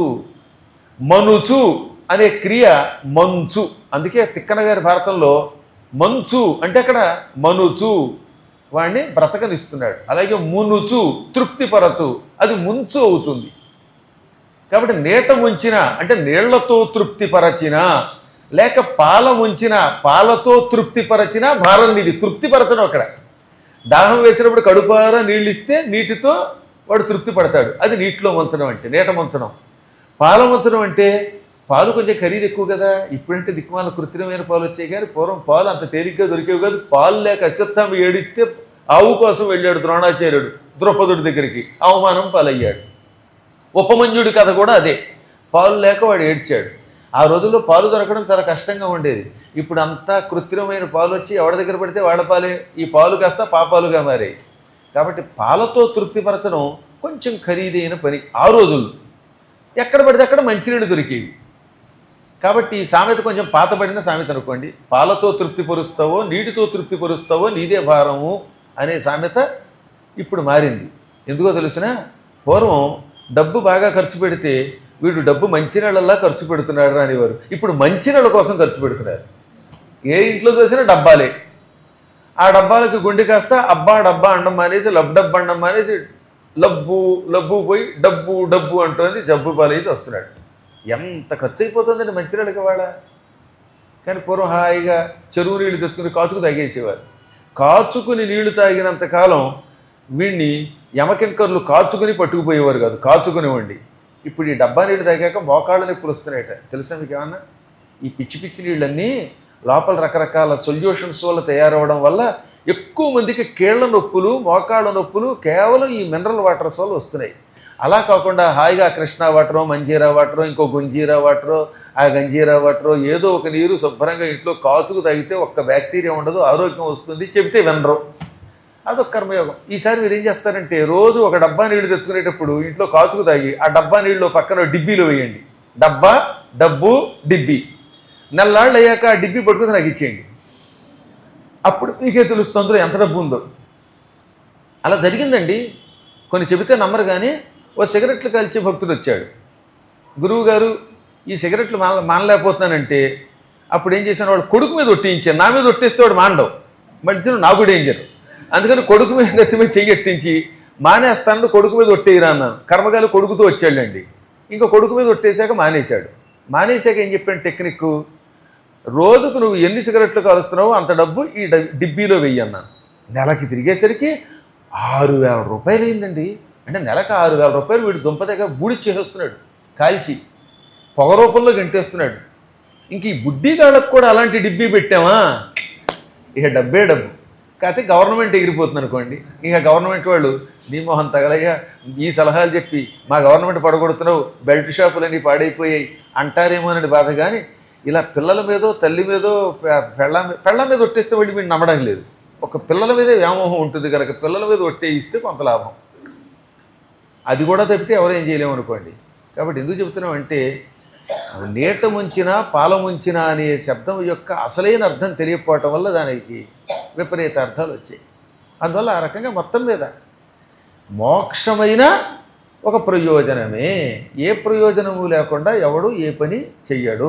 మనుచు అనే క్రియ మంచు అందుకే తిక్కన గారి భారతంలో మంచు అంటే అక్కడ మనుచు వాడిని బ్రతకనిస్తున్నాడు అలాగే మునుచు తృప్తిపరచు అది ముంచు అవుతుంది కాబట్టి నీట ముంచిన అంటే నీళ్లతో తృప్తిపరచిన లేక పాల ముంచిన పాలతో తృప్తిపరచిన భారం నీది తృప్తిపరచడం అక్కడ దాహం వేసినప్పుడు కడుపారా నీళ్ళు ఇస్తే నీటితో వాడు తృప్తి పడతాడు అది నీటిలో ముంచడం అంటే నీట ముంచడం పాల ముంచడం అంటే పాలు కొంచెం ఖరీదు ఎక్కువ కదా ఇప్పుడంటే దిక్కుమాల కృత్రిమైన పాలు వచ్చాయి కానీ పూర్వం పాలు అంత తేలిగ్గా దొరికేవి కాదు పాలు లేక అశ్వత్థామ ఏడిస్తే ఆవు కోసం వెళ్ళాడు ద్రోణాచార్యుడు ద్రౌపదుడి దగ్గరికి అవమానం పాలయ్యాడు ఉపమన్యుడి కథ కూడా అదే పాలు లేక వాడు ఏడ్చాడు ఆ రోజుల్లో పాలు దొరకడం చాలా కష్టంగా ఉండేది ఇప్పుడు అంతా కృత్రిమమైన పాలు వచ్చి ఎవరి దగ్గర పడితే వాడ పాలే ఈ పాలు కాస్త పాపాలుగా మారాయి కాబట్టి పాలతో తృప్తిపరచడం కొంచెం ఖరీదైన పని ఆ రోజుల్లో ఎక్కడ పడితే అక్కడ మంచినీళ్ళు దొరికేవి కాబట్టి ఈ సామెత కొంచెం పాతబడిన సామెత అనుకోండి పాలతో తృప్తి పరుస్తావో నీటితో తృప్తి పరుస్తావో నీదే భారము అనే సామెత ఇప్పుడు మారింది ఎందుకో తెలిసిన పూర్వం డబ్బు బాగా ఖర్చు పెడితే వీడు డబ్బు మంచినీళ్ళల్లా ఖర్చు పెడుతున్నాడు అనేవారు ఇప్పుడు మంచినీళ్ళ కోసం ఖర్చు పెడుతున్నారు ఏ ఇంట్లో చూసినా డబ్బాలే ఆ డబ్బాలకు గుండె కాస్త అబ్బా డబ్బా అండం మానేసి లబ్ డబ్బా అండం మానేసి లబ్బు లబ్బు పోయి డబ్బు డబ్బు అంటోంది జబ్బు పాలైతే వస్తున్నాడు ఎంత ఖర్చు అయిపోతుందండి మంచినీళ్ళకి వాడ కానీ పూర్వం హాయిగా చెరువు నీళ్లు తెచ్చుకుని కాచుకు తాగేసేవారు కాచుకుని నీళ్లు తాగినంత కాలం వీడిని యమకింకర్లు కాచుకుని పట్టుకుపోయేవారు కాదు కాచుకుని వండి ఇప్పుడు ఈ డబ్బా నీళ్ళు తాగాక మోకాళ్ళ నొప్పులు వస్తున్నాయట తెలుసా మీకు ఏమన్నా ఈ పిచ్చి పిచ్చి నీళ్ళన్నీ లోపల రకరకాల సొల్యూషన్స్ వల్ల తయారవడం వల్ల ఎక్కువ మందికి కీళ్ల నొప్పులు మోకాళ్ళ నొప్పులు కేవలం ఈ మినరల్ వాటర్స్ వల్ల వస్తున్నాయి అలా కాకుండా హాయిగా కృష్ణా వాటరో మంజీరా వాటరో ఇంకో గుంజీరా వాటరో ఆ గంజీరా వాటరో ఏదో ఒక నీరు శుభ్రంగా ఇంట్లో కాచుకు తాగితే ఒక్క బ్యాక్టీరియా ఉండదు ఆరోగ్యం వస్తుంది చెబితే వినరు అదొక కర్మయోగం ఈసారి మీరు ఏం చేస్తారంటే రోజు ఒక డబ్బా నీళ్లు తెచ్చుకునేటప్పుడు ఇంట్లో కాచుకు తాగి ఆ డబ్బా నీళ్ళు పక్కన డిబ్బీలో వేయండి డబ్బా డబ్బు డిబ్బీ నెల్లాళ్ళు అయ్యాక ఆ డిబ్బీ పట్టుకుని నాకు ఇచ్చేయండి అప్పుడు మీకే తెలుస్తుంది అందులో ఎంత డబ్బు ఉందో అలా జరిగిందండి కొన్ని చెబితే నమ్మరు కానీ ఓ సిగరెట్లు కాల్చే భక్తుడు వచ్చాడు గురువు గారు ఈ సిగరెట్లు మాన మానలేకపోతున్నానంటే అప్పుడు ఏం చేశాను వాడు కొడుకు మీద ఒట్టించాను నా మీద ఒట్టేస్తే వాడు మానడం మధ్యలో నాకు డేంజర్ అందుకని కొడుకు మీద నెత్తి మీద చెయ్యెట్టించి మానేస్తాను కొడుకు మీద ఒట్టేయరా అన్నాను కర్మగాలు కొడుకుతో వచ్చాడండి ఇంకా కొడుకు మీద ఒట్టేశాక మానేశాడు మానేశాక ఏం చెప్పాను టెక్నిక్ రోజుకు నువ్వు ఎన్ని సిగరెట్లు కాలుస్తున్నావో అంత డబ్బు ఈ డ- డిబ్బీలో వెయ్యి అన్నాను నెలకి తిరిగేసరికి ఆరు వేల రూపాయలు అయిందండి అంటే నెలకు ఆరు వేల రూపాయలు వీడు దుంప దగ్గర బూడి చేసేస్తున్నాడు కాల్చి పొగ రూపంలో గంటేస్తున్నాడు ఇంక ఈ బుడ్డి గాళ్ళకు కూడా అలాంటి డిబ్బీ పెట్టామా ఇక డబ్బే డబ్బు కాకపోతే గవర్నమెంట్ ఎగిరిపోతుంది అనుకోండి ఇక గవర్నమెంట్ వాళ్ళు నీ మొహం తగలయ్యా ఈ సలహాలు చెప్పి మా గవర్నమెంట్ పడగొడుతున్నావు బెల్ట్ షాపులన్నీ పాడైపోయాయి అంటారేమోనని బాధ కానీ ఇలా పిల్లల మీదో తల్లి మీదో పె- పెళ్ళ మీ- పెళ్ళ మీద ఒట్టేస్తే వాడి మీరు నమ్మడం లేదు ఒక పిల్లల మీదే వ్యామోహం ఉంటుంది కనుక పిల్లల మీద ఒట్టే ఇస్తే కొంత లాభం అది కూడా తప్పితే ఎవరేం చేయలేము అనుకోండి కాబట్టి ఎందుకు చెప్తున్నాం అంటే నీట ముంచిన పాల ముంచిన అనే శబ్దం యొక్క అసలైన అర్థం తెలియకపోవటం వల్ల దానికి విపరీత అర్థాలు వచ్చాయి అందువల్ల ఆ రకంగా మొత్తం మీద మోక్షమైన ఒక ప్రయోజనమే ఏ ప్రయోజనము లేకుండా ఎవడు ఏ పని చెయ్యడు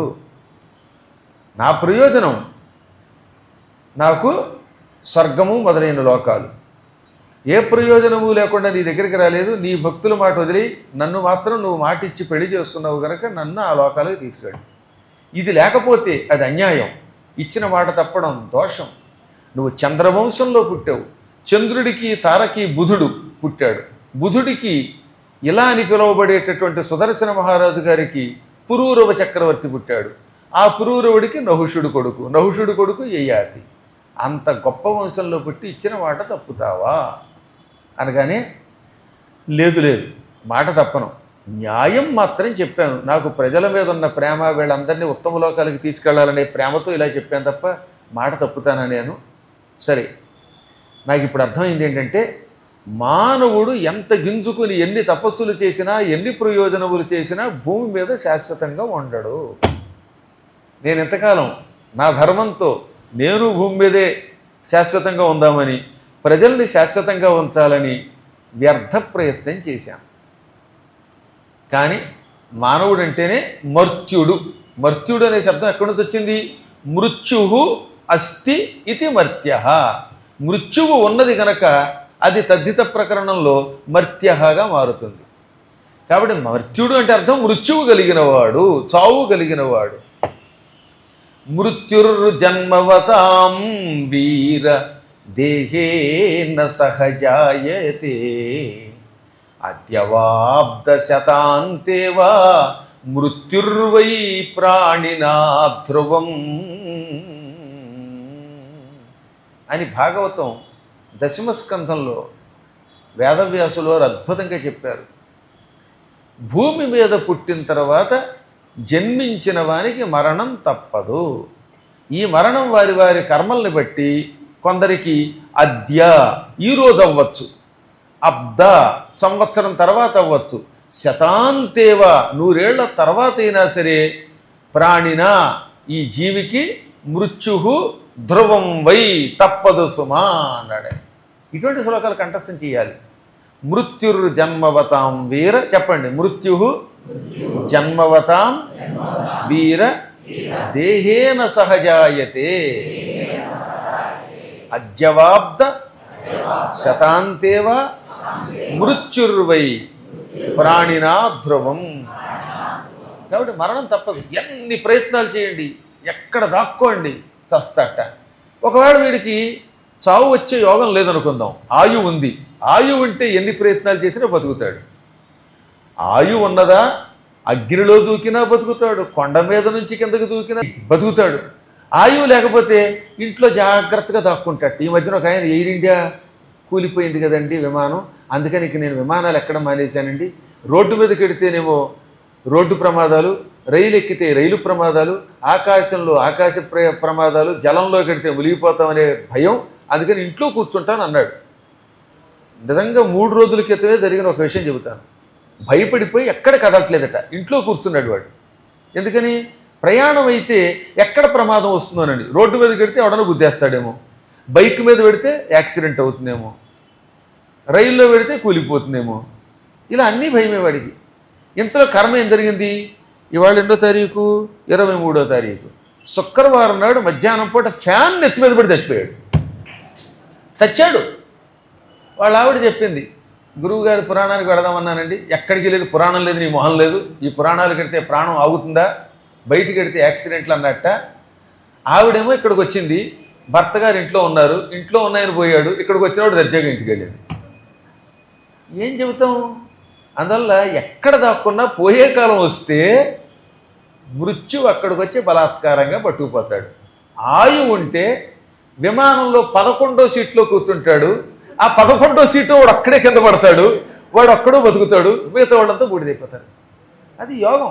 నా ప్రయోజనం నాకు స్వర్గము మొదలైన లోకాలు ఏ ప్రయోజనము లేకుండా నీ దగ్గరికి రాలేదు నీ భక్తుల మాట వదిలి నన్ను మాత్రం నువ్వు మాట ఇచ్చి పెళ్లి చేసుకున్నావు కనుక నన్ను ఆ లోకాలకు తీసుకెళ్ళి ఇది లేకపోతే అది అన్యాయం ఇచ్చిన మాట తప్పడం దోషం నువ్వు చంద్రవంశంలో పుట్టావు చంద్రుడికి తారకి బుధుడు పుట్టాడు బుధుడికి ఇలా అని పిలువబడేటటువంటి సుదర్శన మహారాజు గారికి పురూరవ చక్రవర్తి పుట్టాడు ఆ పురూరవుడికి నహుషుడు కొడుకు నహుషుడు కొడుకు యయాతి అంత గొప్ప వంశంలో పుట్టి ఇచ్చిన మాట తప్పుతావా అనగానే లేదు లేదు మాట తప్పను న్యాయం మాత్రం చెప్పాను నాకు ప్రజల మీద ఉన్న ప్రేమ వీళ్ళందరినీ ఉత్తమ లోకాలకి తీసుకెళ్లాలనే ప్రేమతో ఇలా చెప్పాను తప్ప మాట తప్పుతానా నేను సరే నాకు ఇప్పుడు అర్థమైంది ఏంటంటే మానవుడు ఎంత గింజుకుని ఎన్ని తపస్సులు చేసినా ఎన్ని ప్రయోజనములు చేసినా భూమి మీద శాశ్వతంగా ఉండడు నేను ఎంతకాలం నా ధర్మంతో నేను భూమి మీదే శాశ్వతంగా ఉందామని ప్రజల్ని శాశ్వతంగా ఉంచాలని వ్యర్థ ప్రయత్నం చేశాను కానీ మానవుడు అంటేనే మర్త్యుడు మర్త్యుడు అనే శబ్దం ఎక్కడి నుంచి వచ్చింది మృత్యు అస్తి ఇది మర్త్య మృత్యువు ఉన్నది గనక అది తద్దిత ప్రకరణంలో మర్త్యగా మారుతుంది కాబట్టి మర్త్యుడు అంటే అర్థం మృత్యువు కలిగినవాడు చావు కలిగినవాడు మృత్యుర్జన్మవతాం వీర దేహేన సహజాయతే అద్యవాబ్ద శతాంతేవా మృత్యుర్వై ప్రాణినా ధ్రువం అని భాగవతం దశమ స్కంధంలో వేదవ్యాసులు వారు అద్భుతంగా చెప్పారు భూమి మీద పుట్టిన తర్వాత జన్మించిన వానికి మరణం తప్పదు ఈ మరణం వారి వారి కర్మల్ని బట్టి కొందరికి అద్య ఈరోజు అవ్వచ్చు అబ్ద సంవత్సరం తర్వాత అవ్వచ్చు శతాంతేవ నూరేళ్ల తర్వాత అయినా సరే ప్రాణిన ఈ జీవికి మృత్యు ధ్రువం వై తప్పదు సుమా అన్నాడు ఆయన. ఇటువంటి శ్లోకాలు కంఠస్థం చేయాలి మృత్యుర్ జన్మవతాం వీర చెప్పండి మృత్యు జన్మవతాం వీర దేహేన సహజాయతే అద్యవాబ్ద శతాంతేవ మృత్యుర్వై ప్రాణినా ధ్రువం కాబట్టి మరణం తప్పదు ఎన్ని ప్రయత్నాలు చేయండి ఎక్కడ దాక్కోండి చస్తట ఒకవేళ వీడికి చావు వచ్చే యోగం లేదనుకుందాం ఆయు ఉంది ఆయు ఉంటే ఎన్ని ప్రయత్నాలు చేసినా బతుకుతాడు ఆయు ఉన్నదా అగ్నిలో దూకినా బతుకుతాడు కొండ మీద నుంచి కిందకి దూకినా బతుకుతాడు ఆయువు లేకపోతే ఇంట్లో జాగ్రత్తగా దాక్కుంటాడు ఈ మధ్యన ఒక ఆయన ఎయిర్ ఇండియా కూలిపోయింది కదండి విమానం అందుకని ఇక నేను విమానాలు ఎక్కడ మానేశానండి రోడ్డు మీదకి వెడితేనేమో రోడ్డు ప్రమాదాలు రైలు ఎక్కితే రైలు ప్రమాదాలు ఆకాశంలో ఆకాశ ప్ర ప్రమాదాలు జలంలో కడితే మునిగిపోతామనే భయం అందుకని ఇంట్లో కూర్చుంటాను అన్నాడు నిజంగా మూడు రోజుల క్రితమే జరిగిన ఒక విషయం చెబుతాను భయపడిపోయి ఎక్కడ కదలట్లేదట ఇంట్లో కూర్చున్నాడు వాడు ఎందుకని ప్రయాణం అయితే ఎక్కడ ప్రమాదం వస్తుందోనండి రోడ్డు మీద పెడితే ఎవడన్నా గుద్దేస్తాడేమో బైక్ మీద పెడితే యాక్సిడెంట్ అవుతుందేమో రైల్లో పెడితే కూలిపోతుందేమో ఇలా అన్నీ భయమే వాడికి ఇంతలో కర్మ ఏం జరిగింది ఇవాళ ఎన్నో తారీఖు ఇరవై మూడో తారీఖు శుక్రవారం నాడు మధ్యాహ్నం పూట ఫ్యాన్ నెత్తి మీద పడి చచ్చిపోయాడు చచ్చాడు వాళ్ళ ఆవిడ చెప్పింది గురువుగారి పురాణానికి వెళదామన్నానండి ఎక్కడికి లేదు పురాణం లేదు నీ మొహం లేదు ఈ పురాణాలు కడితే ప్రాణం ఆగుతుందా బయటికి కడితే యాక్సిడెంట్లు అన్నట్ట ఆవిడేమో ఇక్కడికి వచ్చింది భర్త గారు ఇంట్లో ఉన్నారు ఇంట్లో ఉన్నాయని పోయాడు ఇక్కడికి వచ్చినప్పుడు దర్జాగా ఇంటికి వెళ్ళింది ఏం చెబుతాం అందువల్ల ఎక్కడ దాక్కున్నా పోయే కాలం వస్తే మృత్యు అక్కడికి వచ్చి బలాత్కారంగా పట్టుకుపోతాడు ఆయు ఉంటే విమానంలో పదకొండో సీట్లో కూర్చుంటాడు ఆ పదకొండో సీటు వాడు అక్కడే కింద పడతాడు వాడు అక్కడో బతుకుతాడు మిగతా వాళ్ళంతా బూడిదైపోతారు అది యోగం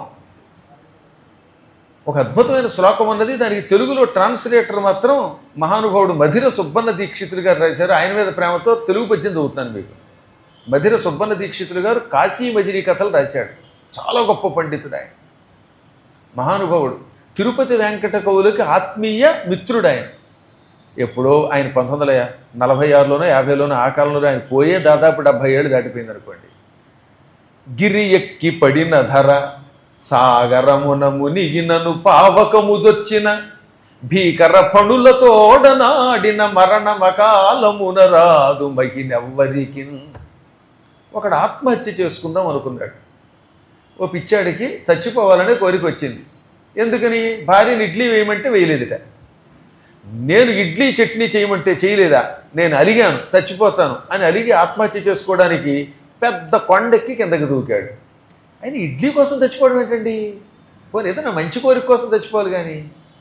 ఒక అద్భుతమైన శ్లోకం ఉన్నది దానికి తెలుగులో ట్రాన్స్లేటర్ మాత్రం మహానుభావుడు మధిర సుబ్బన్న దీక్షితులు గారు రాశారు ఆయన మీద ప్రేమతో తెలుగు పద్యం చదువుతున్నాను మీకు మధిర సుబ్బన్న దీక్షితులు గారు కాశీ మజిలీ కథలు రాశాడు చాలా గొప్ప పండితుడు ఆయన మహానుభావుడు తిరుపతి వెంకట కవులకి ఆత్మీయ మిత్రుడు ఆయన ఎప్పుడో ఆయన పంతొమ్మిది వందల నలభై ఆరులోనో యాభైలోనో ఆ కాలంలో ఆయన పోయే దాదాపు డెబ్భై ఏళ్ళు దాటిపోయింది అనుకోండి గిరి ఎక్కి పడిన ధర సాగరమున మునిగినను పావకముదొచ్చిన భీకర పణులతోడనాడిన మరణమకాలమున రాదు మహినెవ్వరికి ఒకడు ఆత్మహత్య చేసుకుందాం అనుకున్నాడు ఓ పిచ్చాడికి చచ్చిపోవాలనే కోరిక వచ్చింది ఎందుకని భార్యని ఇడ్లీ వేయమంటే వేయలేదుట నేను ఇడ్లీ చట్నీ చేయమంటే చేయలేదా నేను అలిగాను చచ్చిపోతాను అని అలిగి ఆత్మహత్య చేసుకోవడానికి పెద్ద కొండెక్కి కిందకి దూకాడు ఆయన ఇడ్లీ కోసం చచ్చిపోవడం ఏంటండి పోనీ ఏదైనా మంచి కోరిక కోసం చచ్చిపోవాలి కానీ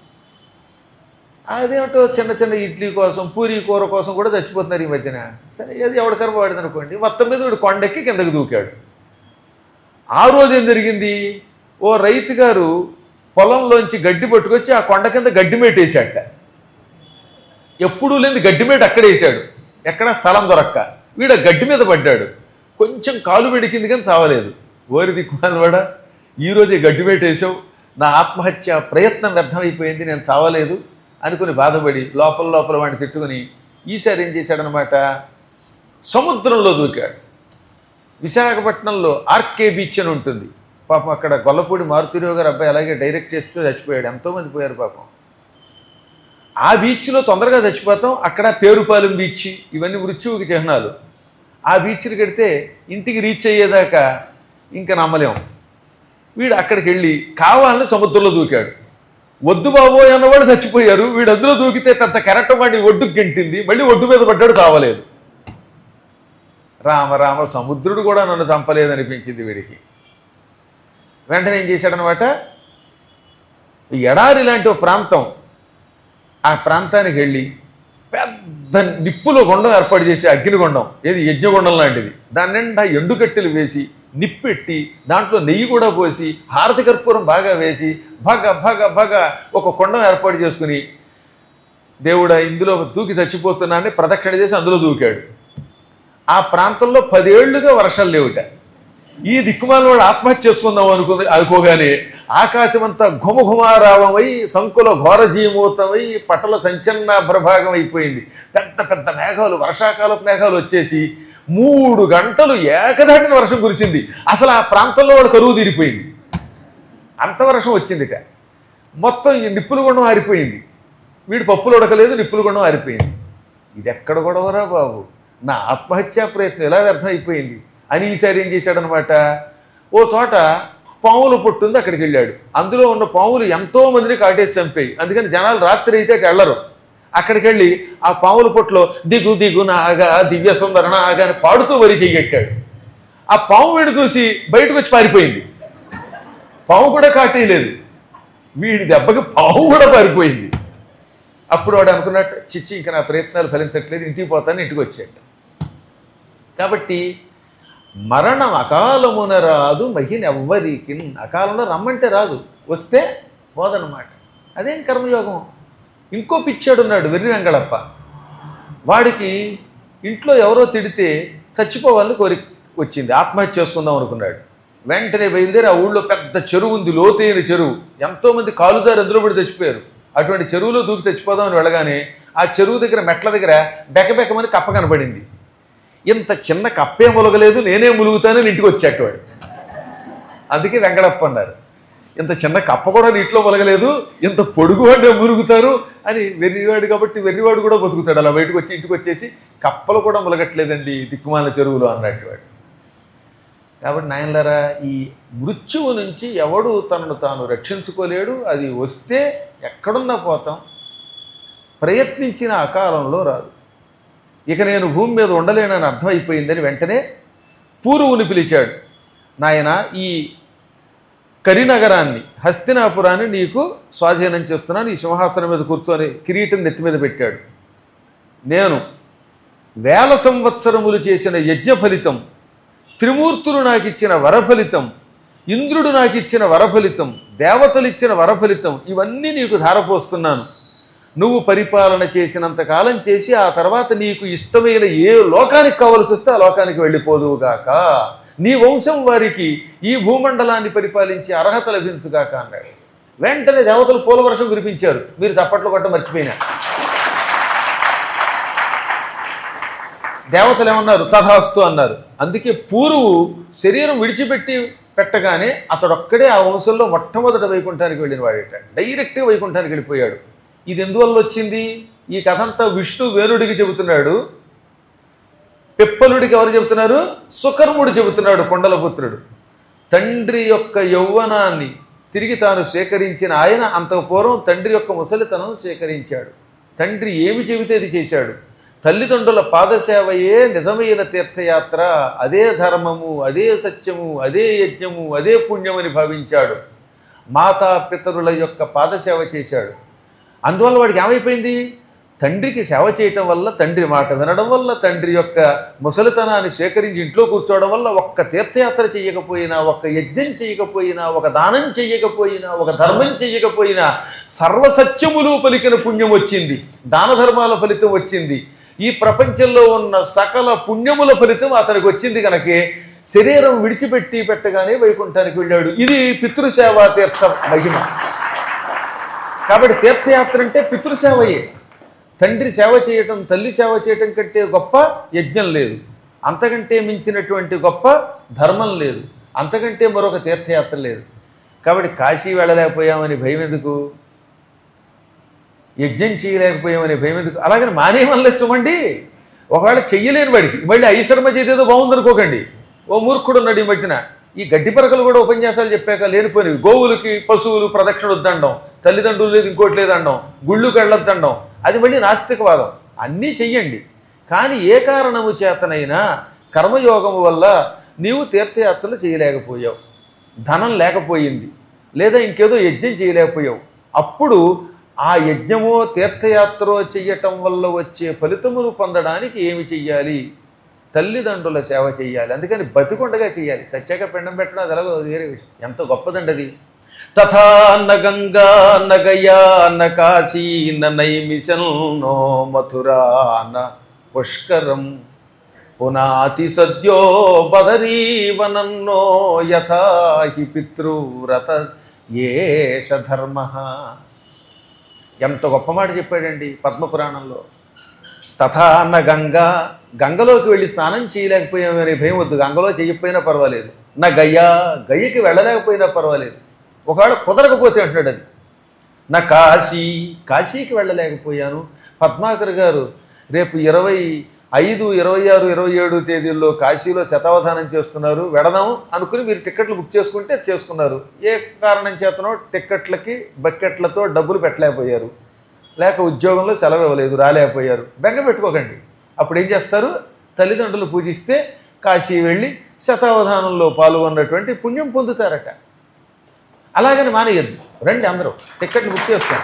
అదేమిటో చిన్న చిన్న ఇడ్లీ కోసం పూరి కూర కోసం కూడా చచ్చిపోతున్నారు ఈ మధ్యన సరే ఏది ఎవడి కర్మ వాడింది అనుకోండి మొత్తం మీద వీడు కొండెక్కి కిందకి దూకాడు ఆ రోజు ఏం జరిగింది ఓ రైతు గారు పొలంలోంచి గడ్డి పట్టుకొచ్చి ఆ కొండ కింద గడ్డి మేటేశాట ఎప్పుడూ లేని గడ్డి మేట అక్కడ వేసాడు ఎక్కడ స్థలం దొరక్క వీడు ఆ గడ్డి మీద పడ్డాడు కొంచెం కాలు వెడికింది కానీ చావలేదు ఓరి దిక్కుమాలవాడ ఈరోజు ఈ గడ్డి మేట వేసావు నా ఆత్మహత్య ప్రయత్నం వ్యర్థమైపోయింది నేను చావలేదు అనుకుని బాధపడి లోపల లోపల వాడిని తిట్టుకుని ఈసారి ఏం చేశాడనమాట సముద్రంలో దూకాడు విశాఖపట్నంలో ఆర్కే బీచ్ అని ఉంటుంది పాపం అక్కడ గొల్లపూడి మారుతిరావు గారు అబ్బాయి అలాగే డైరెక్ట్ చేస్తూ చచ్చిపోయాడు ఎంతోమంది పోయారు పాపం ఆ బీచ్లో తొందరగా చచ్చిపోతాం అక్కడ పేరుపాలెం బీచ్ ఇవన్నీ మృత్యువుకి చిహ్నాలు ఆ బీచ్కి వెడితే ఇంటికి రీచ్ అయ్యేదాకా ఇంకా నమ్మలేం వీడు అక్కడికి వెళ్ళి కావాలని సముద్రంలో దూకాడు వద్దు బాబోయ్ అన్నవాడు చచ్చిపోయారు వీడు అందులో దూకితే పెద్ద కెరట వాడి ఒడ్డుకు గెంటింది మళ్ళీ ఒడ్డు మీద పడ్డాడు చావలేదు రామ రామ సముద్రుడు కూడా నన్ను చంపలేదనిపించింది వీడికి వెంటనే ఏం చేశాడనమాట ఈ ఎడారి లాంటి ఒక ప్రాంతం ఆ ప్రాంతానికి వెళ్ళి పెద్ద నిప్పులో గుండం ఏర్పాటు చేసి అగ్నిగుండం ఏది యజ్ఞగుండం లాంటిది దాని నిండా ఎండుకట్టెలు వేసి నిప్పెట్టి దాంట్లో నెయ్యి కూడా పోసి హారతి కర్పూరం బాగా వేసి భగ భగ భగ ఒక కొండం ఏర్పాటు చేసుకుని దేవుడా ఇందులో దూకి చచ్చిపోతున్నానని ప్రదక్షిణ చేసి అందులో దూకాడు ఆ ప్రాంతంలో పదేళ్లుగా వర్షాలు లేవుట ఈ దిక్కుమాల వాడు ఆత్మహత్య చేసుకుందాం అనుకుంది అనుకోగానే ఆకాశమంతా ఘుమఘుమారావమై సంకుల ఘోరజీమూతమై పటల సంచలన ప్రభాగం అయిపోయింది పెద్ద పెద్ద మేఘాలు వర్షాకాలపు మేఘాలు వచ్చేసి మూడు గంటలు ఏకదాటిన వర్షం కురిసింది అసలు ఆ ప్రాంతంలో వాడు కరువు తీరిపోయింది అంత వర్షం వచ్చిందిట మొత్తం ఈ నిప్పులు గుండం ఆరిపోయింది వీడు పప్పులు ఉడకలేదు నిప్పులు గుండం ఆరిపోయింది ఇది ఎక్కడ గొడవరా బాబు నా ఆత్మహత్యా ప్రయత్నం ఎలా వ్యర్థం అయిపోయింది అని ఈసారి ఏం చేశాడనమాట ఓ చోట పాములు పొట్టుంది అక్కడికి వెళ్ళాడు అందులో ఉన్న పాములు ఎంతో మందిని కాటేసి చంపాయి అందుకని జనాలు రాత్రి అయితే అటు వెళ్ళరు అక్కడికి వెళ్ళి ఆ పాముల పొట్టులో దిగు దిగు నాగా దివ్య సుందర నాగా అని పాడుతూ వరి చెయ్యెట్టాడు ఆ పాము వీడు చూసి బయటకు వచ్చి పారిపోయింది పాము కూడా కాటేయలేదు వీడి దెబ్బకి పాము కూడా పారిపోయింది అప్పుడు వాడు అనుకున్నట్టు చిచ్చి ఇంకా నా ప్రయత్నాలు ఫలించట్లేదు ఇంటికి పోతాను ఇంటికి వచ్చాడు కాబట్టి మరణం అకాలమున రాదు మహినెవ్వరికి అకాలంలో రమ్మంటే రాదు వస్తే పోదనమాట అదేం కర్మయోగం ఇంకో పిచ్చాడు ఉన్నాడు వెర్రి వెంగళప్ప వాడికి ఇంట్లో ఎవరో తిడితే చచ్చిపోవాలని కోరిక వచ్చింది ఆత్మహత్య చేసుకుందాం అనుకున్నాడు వెంటనే బయలుదేరి ఆ ఊళ్ళో పెద్ద చెరువు ఉంది లోతైన చెరువు ఎంతోమంది కాలుదారి అందులో పడి చచ్చిపోయారు అటువంటి చెరువులో దూకి చచ్చిపోదామని వెళ్ళగానే ఆ చెరువు దగ్గర మెట్ల దగ్గర బెకబెకమని కప్ప కనపడింది ఇంత చిన్న కప్పే ములగలేదు నేనే ములుగుతానని ఇంటికి వచ్చాక వాడు అందుకే వెంకటప్ప అన్నారు ఇంత చిన్న కప్ప కూడా నీటిలో ములగలేదు ఇంత పొడుగు వాడే మురుగుతారు అని వెర్రివాడు కాబట్టి వెర్రివాడు కూడా బతుకుతాడు అలా బయటకు వచ్చి ఇంటికి వచ్చేసి కప్పలు కూడా ములగట్లేదండి దిక్కుమాల చెరువులో అన్నట్టు వాడు కాబట్టి నాయనలారా ఈ మృత్యువు నుంచి ఎవడు తనను తాను రక్షించుకోలేడు అది వస్తే ఎక్కడున్నా పోతాం ప్రయత్నించిన అకాలంలో రాదు ఇక నేను భూమి మీద ఉండలేనని అర్థమైపోయిందని వెంటనే పూర్వుని పిలిచాడు నాయన ఈ కరినగరాన్ని హస్తినాపురాన్ని నీకు స్వాధీనం చేస్తున్నాను ఈ సింహాసనం మీద కూర్చొని కిరీటం నెత్తి మీద పెట్టాడు నేను వేల సంవత్సరములు చేసిన యజ్ఞ ఫలితం త్రిమూర్తులు నాకు ఇచ్చిన వరఫలితం ఇంద్రుడు నాకు ఇచ్చిన వరఫలితం దేవతలు ఇచ్చిన వరఫలితం ఇవన్నీ నీకు ధారపోస్తున్నాను నువ్వు పరిపాలన చేసినంత కాలం చేసి ఆ తర్వాత నీకు ఇష్టమైన ఏ లోకానికి కావలసి వస్తే ఆ లోకానికి వెళ్ళిపోదువుగాక నీ వంశం వారికి ఈ భూమండలాన్ని పరిపాలించే అర్హత లభించుగాక అన్నాడు వెంటనే దేవతలు పూలవర్షం కురిపించారు మీరు చప్పట్లు కొట్ట మర్చిపోయినా దేవతలు ఏమన్నారు తథాస్తు అన్నారు అందుకే పూర్వు శరీరం విడిచిపెట్టి పెట్టగానే అతడొక్కడే ఆ వంశంలో మొట్టమొదట వైకుంఠానికి వెళ్ళిన వాడేట డైరెక్ట్గా వైకుంఠానికి వెళ్ళిపోయాడు ఇది ఎందువల్ల వచ్చింది ఈ కథ అంతా విష్ణు వేరుడికి చెబుతున్నాడు పిప్పలుడికి ఎవరు చెబుతున్నారు సుకర్ముడు చెబుతున్నాడు కొండలపుత్రుడు తండ్రి యొక్క యౌవనాన్ని తిరిగి తాను సేకరించిన ఆయన అంతకు పూర్వం తండ్రి యొక్క ముసలితనం సేకరించాడు తండ్రి ఏమి చెబితే అది చేశాడు తల్లిదండ్రుల పాదసేవయే నిజమైన తీర్థయాత్ర అదే ధర్మము అదే సత్యము అదే యజ్ఞము అదే పుణ్యమని భావించాడు మాతా పితరుల యొక్క పాదసేవ చేశాడు అందువల్ల వాడికి ఏమైపోయింది తండ్రికి సేవ చేయటం వల్ల తండ్రి మాట వినడం వల్ల తండ్రి యొక్క ముసలితనాన్ని సేకరించి ఇంట్లో కూర్చోవడం వల్ల ఒక్క తీర్థయాత్ర చేయకపోయినా ఒక్క యజ్ఞం చేయకపోయినా ఒక దానం చేయకపోయినా ఒక ధర్మం చేయకపోయినా సర్వసత్యములు పలికిన పుణ్యం వచ్చింది దాన ధర్మాల ఫలితం వచ్చింది ఈ ప్రపంచంలో ఉన్న సకల పుణ్యముల ఫలితం అతనికి వచ్చింది కనుకే శరీరం విడిచిపెట్టి పెట్టగానే వైకుంఠానికి వెళ్ళాడు ఇది పితృసేవా తీర్థం మహిమ కాబట్టి తీర్థయాత్ర అంటే పితృసేవయే తండ్రి సేవ చేయటం తల్లి సేవ చేయటం కంటే గొప్ప యజ్ఞం లేదు అంతకంటే మించినటువంటి గొప్ప ధర్మం లేదు అంతకంటే మరొక తీర్థయాత్ర లేదు కాబట్టి కాశీ వెళ్ళలేకపోయామని భయం ఎందుకు యజ్ఞం చేయలేకపోయామనే భయం ఎందుకు అలాగని మానేయమనలేస్తామండి ఒకవేళ చెయ్యలేని వాడికి మళ్ళీ ఐశ్వర్మ చేసేదో బాగుందనుకోకండి ఓ మూర్ఖుడు ఉన్నాడు ఈ మధ్యన ఈ గడ్డి పరకలు కూడా ఉపన్యాసాలు చెప్పాక లేనిపోయినవి గోవులకి పశువులు ప్రదక్షిణ వద్దండం తల్లిదండ్రులు లేదు ఇంకోటి లేదండం గుళ్ళుకి వెళ్ళొద్దండం అది మళ్ళీ నాస్తికవాదం అన్నీ చెయ్యండి కానీ ఏ కారణము చేతనైనా కర్మయోగము వల్ల నీవు తీర్థయాత్రలు చేయలేకపోయావు ధనం లేకపోయింది లేదా ఇంకేదో యజ్ఞం చేయలేకపోయావు అప్పుడు ఆ యజ్ఞమో తీర్థయాత్రో చెయ్యటం వల్ల వచ్చే ఫలితమును పొందడానికి ఏమి చెయ్యాలి తల్లిదండ్రుల సేవ చేయాలి అందుకని బతికొండగా చేయాలి చచ్చాక పిండం పెట్టడం అది ఎలాగో వేరే విషయం ఎంత గొప్పదండది తథా న గంగా నగయా న కాశీ న నైమిశం నో మథురా న పుష్కరం పునాతి సద్యో బదరీవనన్నో యథా హి పితృవ్రత ఏష ధర్మ ఎంత గొప్ప మాట చెప్పాడండి పద్మపురాణంలో తథా అన్న గంగా గంగలోకి వెళ్ళి స్నానం చేయలేకపోయామనే భయం వద్దు గంగలో చేయకపోయినా పర్వాలేదు నా గయ్య గయ్యకి వెళ్ళలేకపోయినా పర్వాలేదు ఒకవేళ కుదరకపోతే అంటున్నాడు అది నా కాశీ కాశీకి వెళ్ళలేకపోయాను పద్మాకర్ గారు రేపు ఇరవై ఐదు ఇరవై ఆరు ఇరవై ఏడు తేదీల్లో కాశీలో శతావధానం చేస్తున్నారు వెడదాం అనుకుని మీరు టిక్కెట్లు బుక్ చేసుకుంటే చేసుకున్నారు ఏ కారణం చేతనో టిక్కెట్లకి బకెట్లతో డబ్బులు పెట్టలేకపోయారు లేక ఉద్యోగంలో సెలవు ఇవ్వలేదు రాలేకపోయారు బెంగ పెట్టుకోకండి అప్పుడు ఏం చేస్తారు తల్లిదండ్రులు పూజిస్తే కాశీ వెళ్ళి శతావధానంలో పాల్గొన్నటువంటి పుణ్యం పొందుతారట అలాగని మానేయద్దు రండి అందరూ టిక్కెట్లు బుక్ చేసుకోండి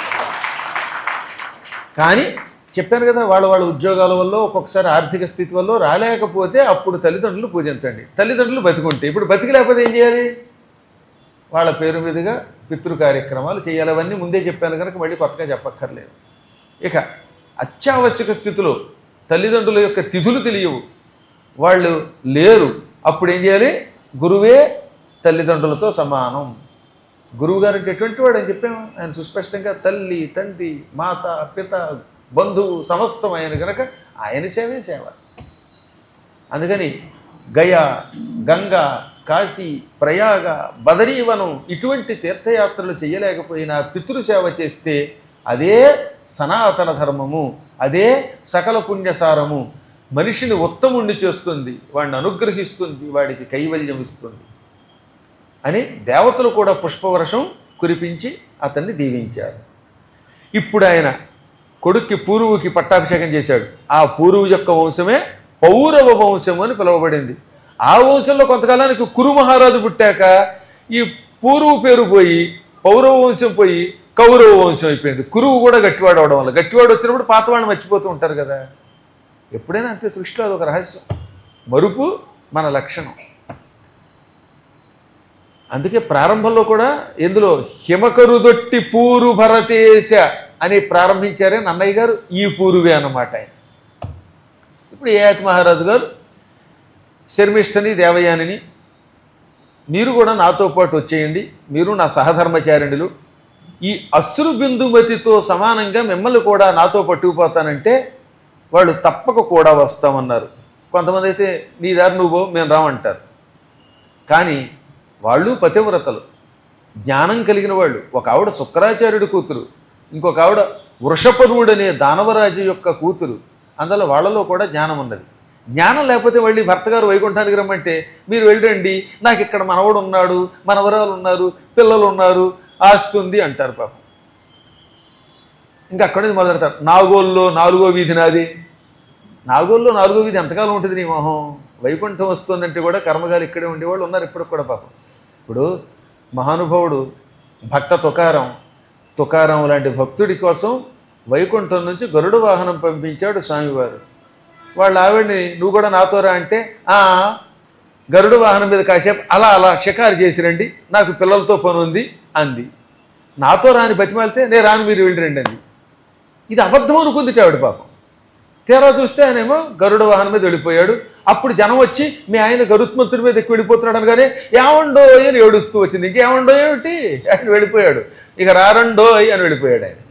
కానీ చెప్పాను కదా వాళ్ళ వాళ్ళ ఉద్యోగాల వల్ల ఒక్కొక్కసారి ఆర్థిక స్థితి వల్ల రాలేకపోతే అప్పుడు తల్లిదండ్రులు పూజించండి తల్లిదండ్రులు బతికుంటే ఇప్పుడు బతికి లేకపోతే ఏం చేయాలి వాళ్ళ పేరు మీదుగా పితృ కార్యక్రమాలు చేయాలి అవన్నీ ముందే చెప్పాను కనుక మళ్ళీ కొత్తగా చెప్పక్కర్లేదు ఇక అత్యావశ్యక స్థితిలో తల్లిదండ్రుల యొక్క తిథులు తెలియవు వాళ్ళు లేరు అప్పుడు ఏం చేయాలి గురువే తల్లిదండ్రులతో సమానం గురువు గారు అంటే ఎటువంటి వాడు అని చెప్పాము ఆయన సుస్పష్టంగా తల్లి తండ్రి మాత పిత బంధువు సమస్తం ఆయన కనుక ఆయన సేవే సేవ అందుకని గయ గంగ కాశీ ప్రయాగ బదరీవనం ఇటువంటి తీర్థయాత్రలు చేయలేకపోయినా పితృసేవ చేస్తే అదే సనాతన ధర్మము అదే సకల పుణ్యసారము మనిషిని ఉత్తముణ్ణి చేస్తుంది వాడిని అనుగ్రహిస్తుంది వాడికి కైవల్యం ఇస్తుంది అని దేవతలు కూడా పుష్పవర్షం కురిపించి అతన్ని దీవించారు ఇప్పుడు ఆయన కొడుక్కి పూర్వుకి పట్టాభిషేకం చేశాడు ఆ పూర్వు యొక్క వంశమే పౌరవ వంశం అని పిలువబడింది ఆ వంశంలో కొంతకాలానికి కురు మహారాజు పుట్టాక ఈ పూర్వు పేరు పోయి పౌరవ వంశం పోయి కౌరవ వంశం అయిపోయింది కురువు కూడా గట్టివాడు అవడం వల్ల గట్టివాడు వచ్చినప్పుడు పాతవాడిని మర్చిపోతూ ఉంటారు కదా ఎప్పుడైనా అంతే సృష్టిలో అదొక రహస్యం మరుపు మన లక్షణం అందుకే ప్రారంభంలో కూడా ఎందులో హిమకరుదొట్టి పూరు భరతేశ అని ప్రారంభించారే నన్నయ్య గారు ఈ పూరువే అన్నమాట ఆయన ఇప్పుడు ఏఆతి మహారాజు గారు శర్మిష్ఠని దేవయానిని మీరు కూడా నాతో పాటు వచ్చేయండి మీరు నా సహధర్మచారిణులు ఈ అశ్రు బిందుమతితో సమానంగా మిమ్మల్ని కూడా నాతో పట్టుకుపోతానంటే వాళ్ళు తప్పక కూడా వస్తామన్నారు కొంతమంది అయితే నీ దారి నువ్వు మేము రామంటారు కానీ వాళ్ళు పతివ్రతలు జ్ఞానం కలిగిన వాళ్ళు ఒక ఆవిడ శుక్రాచార్యుడి కూతురు ఇంకొక ఆవిడ వృషపరువుడు అనే దానవరాజు యొక్క కూతురు అందులో వాళ్ళలో కూడా జ్ఞానం ఉన్నది జ్ఞానం లేకపోతే మళ్ళీ భర్త గారు వైకుంఠానికి రమ్మంటే మీరు వెళ్ళండి నాకు ఇక్కడ మనవడు ఉన్నాడు మనవరాలు ఉన్నారు పిల్లలు ఉన్నారు ఆస్తి ఉంది అంటారు పాపం ఇంకా అక్కడి నుంచి మొదలెడతారు నాగోల్లో నాలుగో వీధి నాది నాగోల్లో నాలుగో వీధి ఎంతకాలం ఉంటుంది నీ మొహం వైకుంఠం వస్తుందంటే కూడా కర్మగాలు ఇక్కడే ఉండేవాళ్ళు ఉన్నారు ఇప్పటికి కూడా పాపం ఇప్పుడు మహానుభావుడు భక్త తుకారం తుకారం లాంటి భక్తుడి కోసం వైకుంఠం నుంచి గరుడ వాహనం పంపించాడు స్వామివారు వాళ్ళ ఆవిడ్ని నువ్వు కూడా నాతో రా అంటే "ఆ, గరుడ వాహనం మీద కాసేపు అలా అలా షికారు చేసిరండి నాకు పిల్లలతో పని ఉంది అంది నాతో రాని బతిమాలితే నేను రాను మీరు వెళ్ళిరండి అంది ఇది అబద్ధం అనుకుంది ఆవిడ పాపం తీరా చూస్తే ఆయనేమో గరుడ వాహనం మీద వెళ్ళిపోయాడు అప్పుడు జనం వచ్చి మీ ఆయన గరుత్మంతుడి మీద ఎక్కువ వెళ్ళిపోతున్నాడు అనగానే ఏమండోయ్ అని ఏడుస్తూ వచ్చింది ఇంకేమండో ఏమిటి ఆయన వెళ్ళిపోయాడు ఇక రారండోయ్ అని వెళ్ళిపోయాడు ఆయన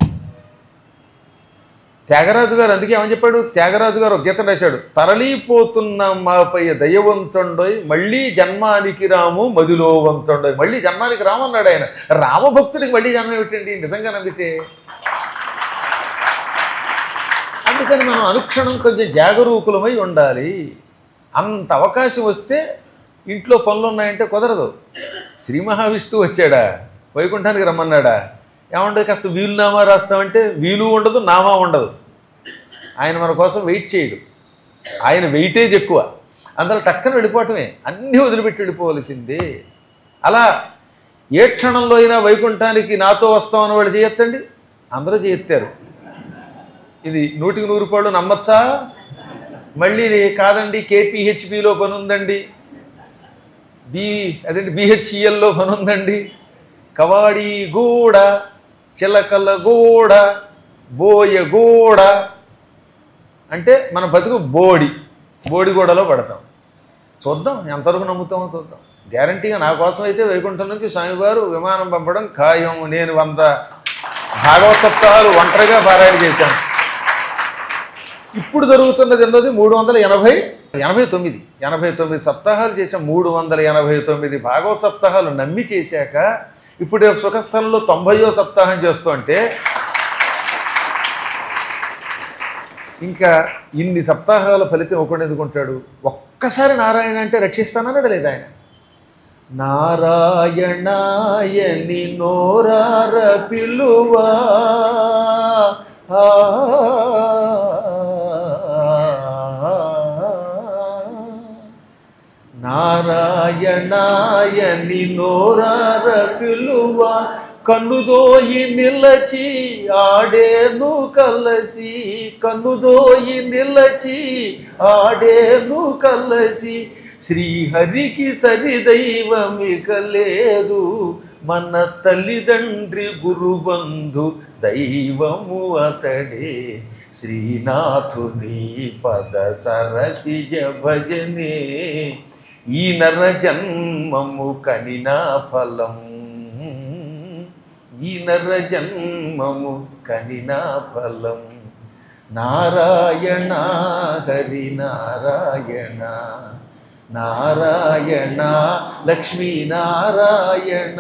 త్యాగరాజు గారు అందుకే ఏమని చెప్పాడు త్యాగరాజు గారు ఒక గీతం రాశాడు తరలిపోతున్న మాపై దయ వంచండోయ్ మళ్ళీ జన్మానికి రాము మదిలో వంచండోయ్ మళ్ళీ జన్మానికి రాము అన్నాడు ఆయన రామభక్తుడికి మళ్ళీ జన్మ ఏమిటండి నిజంగా నమ్మితే అందుకని మనం అనుక్షణం కొంచెం జాగరూకులమై ఉండాలి అంత అవకాశం వస్తే ఇంట్లో పనులు ఉన్నాయంటే కుదరదు శ్రీ మహావిష్ణువు వచ్చాడా వైకుంఠానికి రమ్మన్నాడా ఏమంటే కాస్త వీలునామా రాస్తామంటే వీలు ఉండదు నామా ఉండదు ఆయన మన కోసం వెయిట్ చేయడు ఆయన వెయిటేజ్ ఎక్కువ అందులో టక్కన వెళ్ళిపోవటమే అన్నీ వదిలిపెట్టి వెళ్ళిపోవలసిందే అలా ఏ క్షణంలో అయినా వైకుంఠానికి నాతో వస్తామని వాళ్ళు చేయొద్దండి అందరూ చేయెత్తారు ఇది నూటికి నూరు రూపాయలు నమ్మచ్చా మళ్ళీ కాదండి కేపీహెచ్పిలో పని ఉందండి బి అదేంటి బిహెచ్ఈఎల్లో పని ఉందండి కవాడి గూడ చిలకల గూడ బోయ గూడ అంటే మన బతుకు బోడి బోడిగూడలో పడతాం చూద్దాం ఎంతవరకు నమ్ముతామో చూద్దాం గ్యారంటీగా నా కోసం అయితే వైకుంఠం నుంచి స్వామివారు విమానం పంపడం ఖాయం నేను వంద భాగవత సప్తాహాలు ఒంటరిగా పారాయణ చేశాను ఇప్పుడు జరుగుతున్నది ఎన్నోది మూడు వందల ఎనభై ఎనభై తొమ్మిది ఎనభై తొమ్మిది సప్తాహాలు చేసాం మూడు వందల ఎనభై తొమ్మిది భాగవత సప్తాహాలు నమ్మి చేశాక ఇప్పుడు రేపు సుఖస్థలంలో తొంభయో సప్తాహం చేస్తూ అంటే ఇంకా ఇన్ని సప్తాహాల ఫలితం ఒకటి ఎందుకుంటాడు ఒక్కసారి నారాయణ అంటే రక్షిస్తానన్నాడు లేదా ఆయన నారాయణాయని నోరార పిలువా ఆ, నారాయణాయని నోరార పిలువ కన్నుదోయి నిలచి ఆడేను కలసి కన్నుదోయి నిలచి ఆడేను కలసి శ్రీహరికి సరిదైవమిక లేదు మన తల్లిదండ్రి గురుబంధు దైవము అతడే శ్రీనాథుని పద సరసిజ భజనే ఈ నర జన్మము కనినా ఫలం ఈ నర జన్మము కనినా ఫలం నారాయణ హరి నారాయణ నారాయణ లక్ష్మీ నారాయణ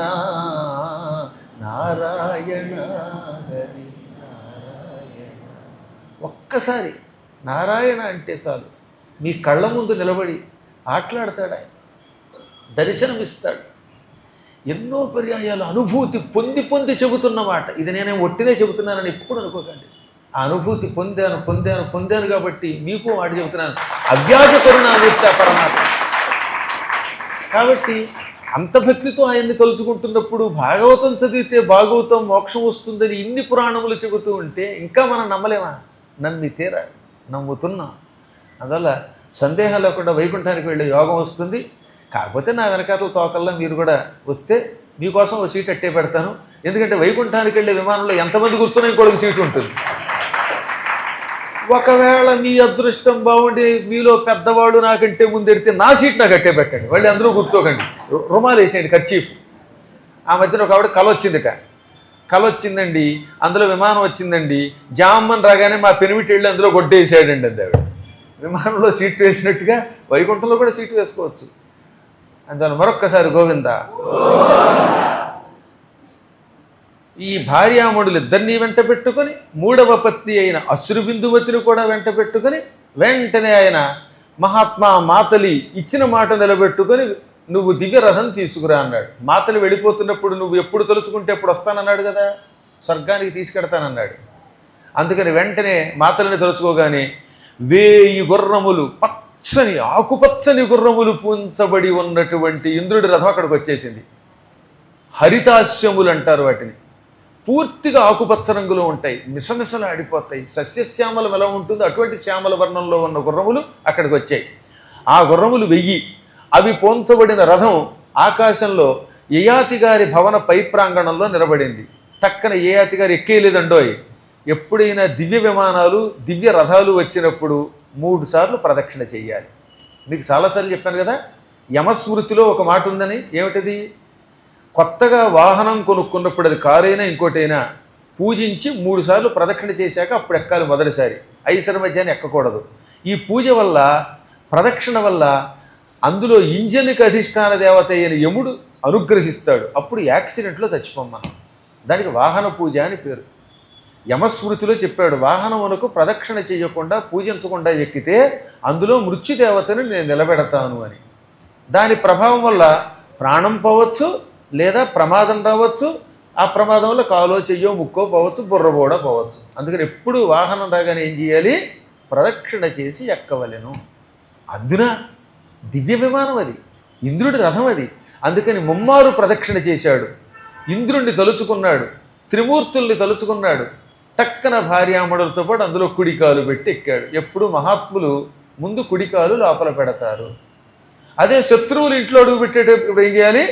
నారాయణ హరి నారాయణ ఒక్కసారి నారాయణ అంటే చాలు మీ కళ్ళ ముందు నిలబడి ఆటలాడతాడు ఆయన దర్శనమిస్తాడు ఎన్నో పర్యాయాలు అనుభూతి పొంది పొంది చెబుతున్న మాట ఇది నేనేం ఒట్టినే చెబుతున్నానని ఎప్పుడు అనుకోకండి ఆ అనుభూతి పొందాను పొందాను పొందాను కాబట్టి మీకు మాట చెబుతున్నాను అవ్యాజ కరుణామూర్తి ఆ పరమాత్మ కాబట్టి అంత భక్తితో ఆయన్ని తలుచుకుంటున్నప్పుడు భాగవతం చదివితే భాగవతం మోక్షం వస్తుందని ఇన్ని పురాణములు చెబుతూ ఉంటే ఇంకా మనం నమ్మలేమా నమ్మి తీరా నమ్ముతున్నాం అందువల్ల సందేహం లేకుండా వైకుంఠానికి వెళ్ళే యోగం వస్తుంది కాకపోతే నా వెనకాతల తోకల్లో మీరు కూడా వస్తే మీకోసం ఒక సీట్ అట్టే పెడతాను ఎందుకంటే వైకుంఠానికి వెళ్ళే విమానంలో ఎంతమంది కూర్చున్నా ఇంకోటి సీటు ఉంటుంది ఒకవేళ మీ అదృష్టం బాగుండి మీలో పెద్దవాడు నాకంటే ముందు ఎడితే నా సీట్ నాకు అట్టే పెట్టండి వాళ్ళు అందరూ కూర్చోకండి రు- రుమాలు వేసేయండి ఖర్చీఫ్ ఆ మధ్యన ఒక ఆవిడ కల వచ్చిందిట కల వచ్చిందండి అందులో విమానం వచ్చిందండి జామ్మని రాగానే మా పెనిమిటి వెళ్ళి అందులో గొడ్డేసాడండి అంది ఆవిడ విమానంలో సీట్ వేసినట్టుగా వైకుంఠంలో కూడా సీటు వేసుకోవచ్చు అందువల్ల మరొక్కసారి గోవింద ఈ భార్యామణులు ఇద్దరినీ వెంట పెట్టుకొని మూడవ పత్ని అయిన అశ్రుబిందువతిని కూడా వెంట పెట్టుకొని వెంటనే ఆయన మహాత్మా మాతలి ఇచ్చిన మాట నిలబెట్టుకొని నువ్వు దివ్య రథం తీసుకురా అన్నాడు మాతలి వెళ్ళిపోతున్నప్పుడు నువ్వు ఎప్పుడు తలుచుకుంటే ఎప్పుడు వస్తానన్నాడు కదా స్వర్గానికి తీసుకెడతానన్నాడు అందుకని వెంటనే మాతలిని తలుచుకోగానే వేయి గుర్రములు పచ్చని ఆకుపచ్చని గుర్రములు పూంచబడి ఉన్నటువంటి ఇంద్రుడి రథం అక్కడికి వచ్చేసింది హరితాస్యములు అంటారు వాటిని పూర్తిగా ఆకుపచ్చ రంగులో ఉంటాయి మిసమిసలు ఆడిపోతాయి సస్యశ్యామలం ఎలా ఉంటుందో అటువంటి శ్యామల వర్ణంలో ఉన్న గుర్రములు అక్కడికి వచ్చాయి ఆ గుర్రములు వెయ్యి అవి పోంచబడిన రథం ఆకాశంలో యయాతి గారి భవన పై ప్రాంగణంలో నిలబడింది టక్కన యయాతి గారు ఎక్కేయలేదండోయ్ ఎప్పుడైనా దివ్య విమానాలు దివ్య రథాలు వచ్చినప్పుడు మూడు సార్లు ప్రదక్షిణ చేయాలి మీకు చాలాసార్లు చెప్పాను కదా యమస్మృతిలో ఒక మాట ఉందని ఏమిటది కొత్తగా వాహనం కొనుక్కున్నప్పుడు అది కారైనా ఇంకోటైనా పూజించి మూడు సార్లు ప్రదక్షిణ చేశాక అప్పుడు ఎక్కాలి మొదటిసారి ఐసర మధ్యాన్ని ఎక్కకూడదు ఈ పూజ వల్ల ప్రదక్షిణ వల్ల అందులో ఇంజన్కి అధిష్టాన దేవత అయిన యముడు అనుగ్రహిస్తాడు అప్పుడు యాక్సిడెంట్లో చచ్చిపోం మనం దానికి వాహన పూజ అని పేరు యమస్మృతిలో చెప్పాడు వాహనమునకు ప్రదక్షిణ చేయకుండా పూజించకుండా ఎక్కితే అందులో మృత్యుదేవతను నేను నిలబెడతాను అని దాని ప్రభావం వల్ల ప్రాణం పోవచ్చు లేదా ప్రమాదం రావచ్చు ఆ ప్రమాదం వల్ల కాలో చెయ్యో ముక్కో పోవచ్చు బుర్ర కూడా పోవచ్చు అందుకని ఎప్పుడు వాహనం రాగానే ఏం చేయాలి ప్రదక్షిణ చేసి ఎక్కవలెను అందున దివ్య విమానం అది ఇంద్రుడి రథం అది అందుకని ముమ్మారు ప్రదక్షిణ చేశాడు ఇంద్రుణ్ణి తలుచుకున్నాడు త్రిమూర్తుల్ని తలుచుకున్నాడు టక్కన భార్యామణులతో పాటు అందులో కుడికాలు పెట్టి ఎక్కాడు ఎప్పుడు మహాత్ములు ముందు కుడికాలు లోపల పెడతారు అదే శత్రువులు ఇంట్లో అడుగు పెట్టేటప్పుడు ఏం చేయాలి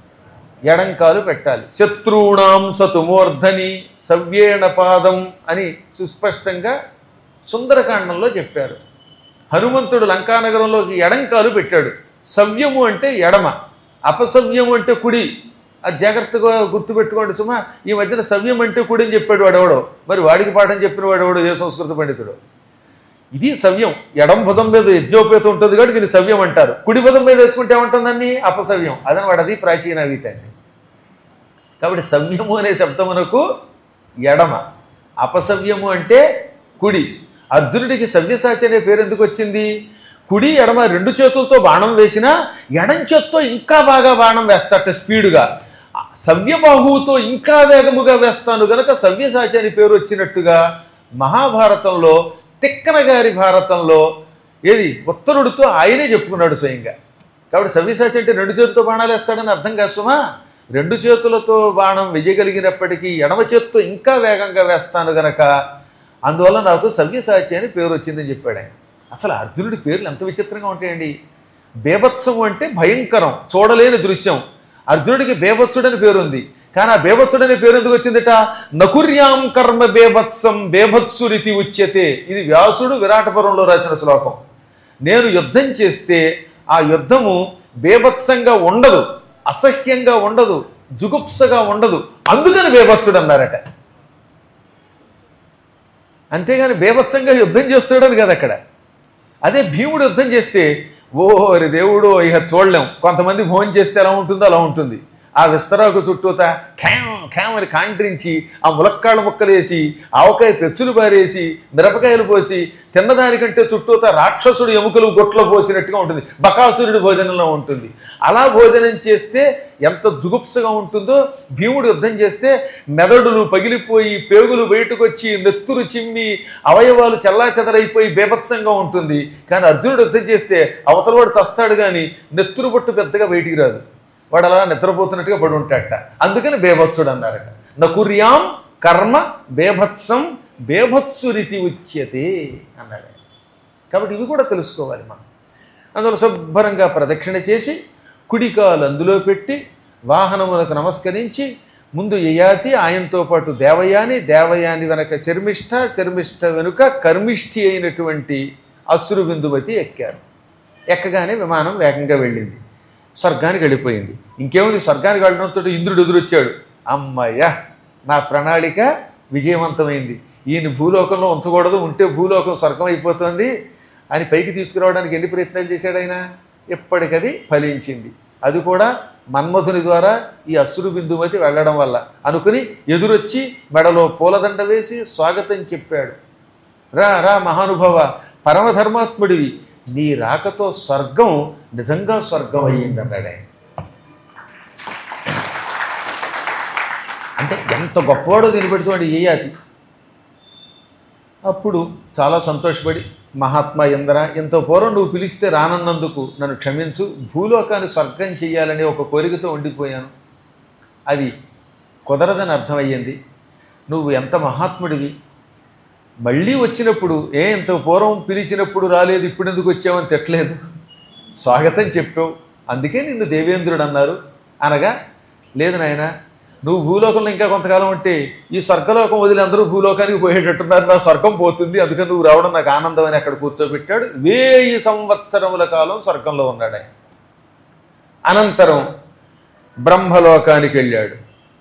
ఎడంకాలు పెట్టాలి శత్రువుణాం సతుమూర్ధని సవ్యేణ పాదం అని సుస్పష్టంగా సుందరకాండంలో చెప్పారు హనుమంతుడు లంకానగరంలోకి ఎడంకాలు పెట్టాడు సవ్యము అంటే ఎడమ అపసవ్యము అంటే కుడి అది జాగ్రత్తగా గుర్తుపెట్టుకోండి సుమా ఈ మధ్యన సవ్యం అంటే కుడి అని చెప్పాడు వాడెవడో మరి వాడికి పాఠం చెప్పిన వాడెవడో ఏ సంస్కృత పండితుడు ఇది సవ్యం ఎడం భుజం మీద యజ్ఞోపేతం ఉంటుంది కాబట్టి దీన్ని సవ్యం అంటారు కుడి భుజం మీద వేసుకుంటే ఏమంటుందండి అపసవ్యం అదనమాట అది ప్రాచీన వీత అండి కాబట్టి సవ్యము అనే శబ్దమునకు ఎడమ అపసవ్యము అంటే కుడి అర్జునుడికి సవ్యసాచి అనే పేరు ఎందుకు వచ్చింది కుడి ఎడమ రెండు చేతులతో బాణం వేసినా ఎడం చేత్తో ఇంకా బాగా బాణం వేస్తాట స్పీడుగా సవ్యబాహువుతో ఇంకా వేగముగా వేస్తాను గనక సవ్యసాచి అని పేరు వచ్చినట్టుగా మహాభారతంలో తిక్కన గారి భారతంలో ఏది ఉత్తరుడితో ఆయనే చెప్పుకున్నాడు స్వయంగా కాబట్టి సవ్యసాచి అంటే రెండు చేతులతో బాణాలు వేస్తాడని అర్థం కాదు సుమా రెండు చేతులతో బాణం వేయగలిగినప్పటికీ ఎడమ చేత్తో ఇంకా వేగంగా వేస్తాను గనక అందువల్ల నాకు సవ్యసాచి అని పేరు వచ్చిందని చెప్పాడు ఆయన అసలు అర్జునుడి పేర్లు ఎంత విచిత్రంగా ఉంటాయండి బేభత్సం అంటే భయంకరం చూడలేని దృశ్యం అర్జునుడికి బేభత్సుడని పేరుంది కానీ ఆ బేభత్సుడనే పేరు ఎందుకు వచ్చిందట నకుర్యాం కర్మ బేభత్సం బేభత్సురితి ఉచ్యతే ఇది వ్యాసుడు విరాటపురంలో రాసిన శ్లోకం నేను యుద్ధం చేస్తే ఆ యుద్ధము బేభత్సంగా ఉండదు అసహ్యంగా ఉండదు జుగుప్సగా ఉండదు అందుకని బేభత్సుడు అన్నారట అంతేగాని బేభత్సంగా యుద్ధం చేస్తాడని కదా అక్కడ అదే భీముడు యుద్ధం చేస్తే ఓరి దేవుడు ఇక చూడలేం కొంతమంది భోజనం చేస్తే ఎలా ఉంటుందో అలా ఉంటుంది ఆ విస్తరాకు చుట్టూత ఖాం ఖాం అని కాంట్రించి ఆ ములక్కాళ్ళ ముక్కలేసి ఆవకాయ పెచ్చులు పారేసి మిరపకాయలు పోసి తిన్నదానికంటే చుట్టూత రాక్షసుడు ఎముకలు గొట్లో పోసినట్టుగా ఉంటుంది బకాసురుడి భోజనంలో ఉంటుంది అలా భోజనం చేస్తే ఎంత జుగుప్సగా ఉంటుందో భీముడు యుద్ధం చేస్తే మెదడులు పగిలిపోయి పేగులు బయటకు వచ్చి నెత్తురు చిమ్మి అవయవాలు చెల్లాచెదరైపోయి బేభత్సంగా ఉంటుంది కానీ అర్జునుడు యుద్ధం చేస్తే అవతలవాడు చస్తాడు కానీ నెత్తురు బొట్టు పెద్దగా బయటికి రాదు వాడు అలా నిద్రపోతున్నట్టుగా పడి ఉంటాడట అందుకని బేభత్సుడు అన్నారట నకుర్యాం కర్మ బేభత్సం బేభత్సురితి ఉచ్యతే అన్నాడు ఆయన. కాబట్టి ఇవి కూడా తెలుసుకోవాలి మనం అందులో శుభ్రంగా ప్రదక్షిణ చేసి కుడికాలు అందులో పెట్టి వాహనములకు నమస్కరించి ముందు యయాతి ఆయనతో పాటు దేవయాని దేవయాని వెనక శర్మిష్ఠ శర్మిష్ఠ వెనుక కర్మిష్ఠి అయినటువంటి అసురు బిందువతి ఎక్కారు ఎక్కగానే విమానం వేగంగా వెళ్ళింది స్వర్గానికి వెళ్ళిపోయింది ఇంకేముంది స్వర్గానికి వెళ్ళడంతో ఇంద్రుడు ఎదురొచ్చాడు అమ్మయ్య నా ప్రణాళిక విజయవంతమైంది ఈయన భూలోకంలో ఉంచకూడదు ఉంటే భూలోకం స్వర్గం అయిపోతుంది అని పైకి తీసుకురావడానికి ఎన్ని ప్రయత్నాలు చేశాడు ఆయన ఎప్పటికది ఫలించింది అది కూడా మన్మధుని ద్వారా ఈ అసురు బిందుమతి వెళ్ళడం వల్ల అనుకుని ఎదురొచ్చి మెడలో పూలదండ వేసి స్వాగతం చెప్పాడు రా రా మహానుభవ పరమధర్మాత్ముడివి నీ రాకతో స్వర్గం నిజంగా స్వర్గం అయ్యింది అన్నాడు ఆయన అంటే ఎంత గొప్పవాడో దీన్ని పెడుతున్నాడు ఏయాది అప్పుడు చాలా సంతోషపడి మహాత్మా ఇంద్ర ఇంత పూర్వం నువ్వు పిలిస్తే రానన్నందుకు నన్ను క్షమించు భూలోకాన్ని స్వర్గం చెయ్యాలనే ఒక కోరికతో ఉండిపోయాను అది కుదరదని అర్థమయ్యింది నువ్వు ఎంత మహాత్ముడివి మళ్ళీ వచ్చినప్పుడు ఏ ఇంత పూర్వం పిలిచినప్పుడు రాలేదు ఇప్పుడు ఎందుకు వచ్చావని తిట్టలేదు స్వాగతం చెప్పావు అందుకే నిన్ను దేవేంద్రుడు అన్నారు అనగా లేదు నాయన నువ్వు భూలోకంలో ఇంకా కొంతకాలం ఉంటే ఈ స్వర్గలోకం వదిలి అందరూ భూలోకానికి పోయేటట్టున్నారు నా స్వర్గం పోతుంది అందుకని నువ్వు రావడం నాకు ఆనందం అని అక్కడ కూర్చోబెట్టాడు వేయి సంవత్సరముల కాలం స్వర్గంలో ఉన్నాడు ఆయన అనంతరం బ్రహ్మలోకానికి వెళ్ళాడు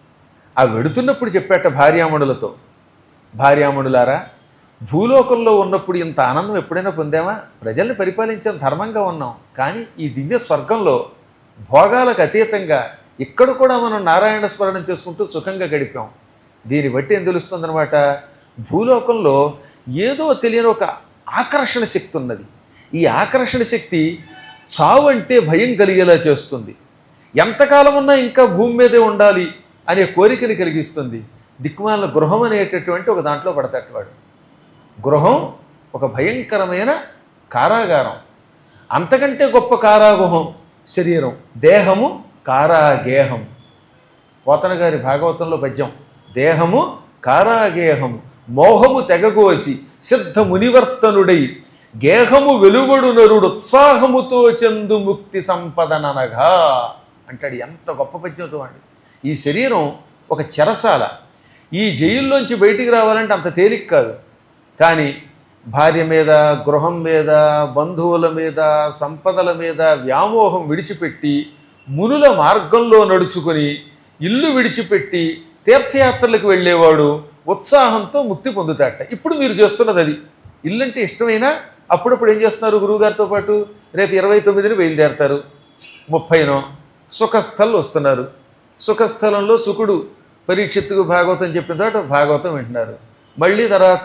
ఆ వెడుతున్నప్పుడు చెప్పాట భార్యామణులతో భార్యామణులారా భూలోకంలో ఉన్నప్పుడు ఇంత ఆనందం ఎప్పుడైనా పొందామా ప్రజల్ని పరిపాలించాం ధర్మంగా ఉన్నాం కానీ ఈ దివ్య స్వర్గంలో భోగాలకు అతీతంగా ఇక్కడ కూడా మనం నారాయణ స్మరణం చేసుకుంటూ సుఖంగా గడిపాం దీన్ని బట్టి ఏం తెలుస్తుందనమాట భూలోకంలో ఏదో తెలియని ఒక ఆకర్షణ శక్తి ఉన్నది ఈ ఆకర్షణ శక్తి చావు అంటే భయం కలిగేలా చేస్తుంది ఎంతకాలం ఉన్నా ఇంకా భూమి మీదే ఉండాలి అనే కోరికని కలిగిస్తుంది దిక్మాల గృహం అనేటటువంటి ఒక దాంట్లో పడతాడు వాడు గృహం ఒక భయంకరమైన కారాగారం అంతకంటే గొప్ప కారాగుహం శరీరం దేహము కారాగేహం పోతన గారి భాగవతంలో పద్యం దేహము కారాగేహము మోహము తెగగోసి సిద్ధ మునివర్తనుడై గేహము వెలువడు నరుడు ఉత్సాహముతో చెందు ముక్తి సంపదననగా అంటాడు ఎంత గొప్ప పద్యంతో అండి ఈ శరీరం ఒక చెరసాల ఈ జైల్లోంచి బయటికి రావాలంటే అంత తేలిక కాదు కానీ భార్య మీద గృహం మీద బంధువుల మీద సంపదల మీద వ్యామోహం విడిచిపెట్టి మునుల మార్గంలో నడుచుకొని ఇల్లు విడిచిపెట్టి తీర్థయాత్రలకు వెళ్ళేవాడు ఉత్సాహంతో ముక్తి పొందుతాట ఇప్పుడు మీరు చేస్తున్నది అది ఇల్లు అంటే ఇష్టమైనా అప్పుడప్పుడు ఏం చేస్తున్నారు గురువుగారితో పాటు రేపు ఇరవై తొమ్మిదిని బయలుదేరతారు ముప్పైనో సుఖస్థల్ వస్తున్నారు సుఖస్థలంలో సుకుడు పరీక్షిత్తుకు భాగవతం చెప్పిన తర్వాత భాగవతం వింటున్నారు మళ్ళీ తర్వాత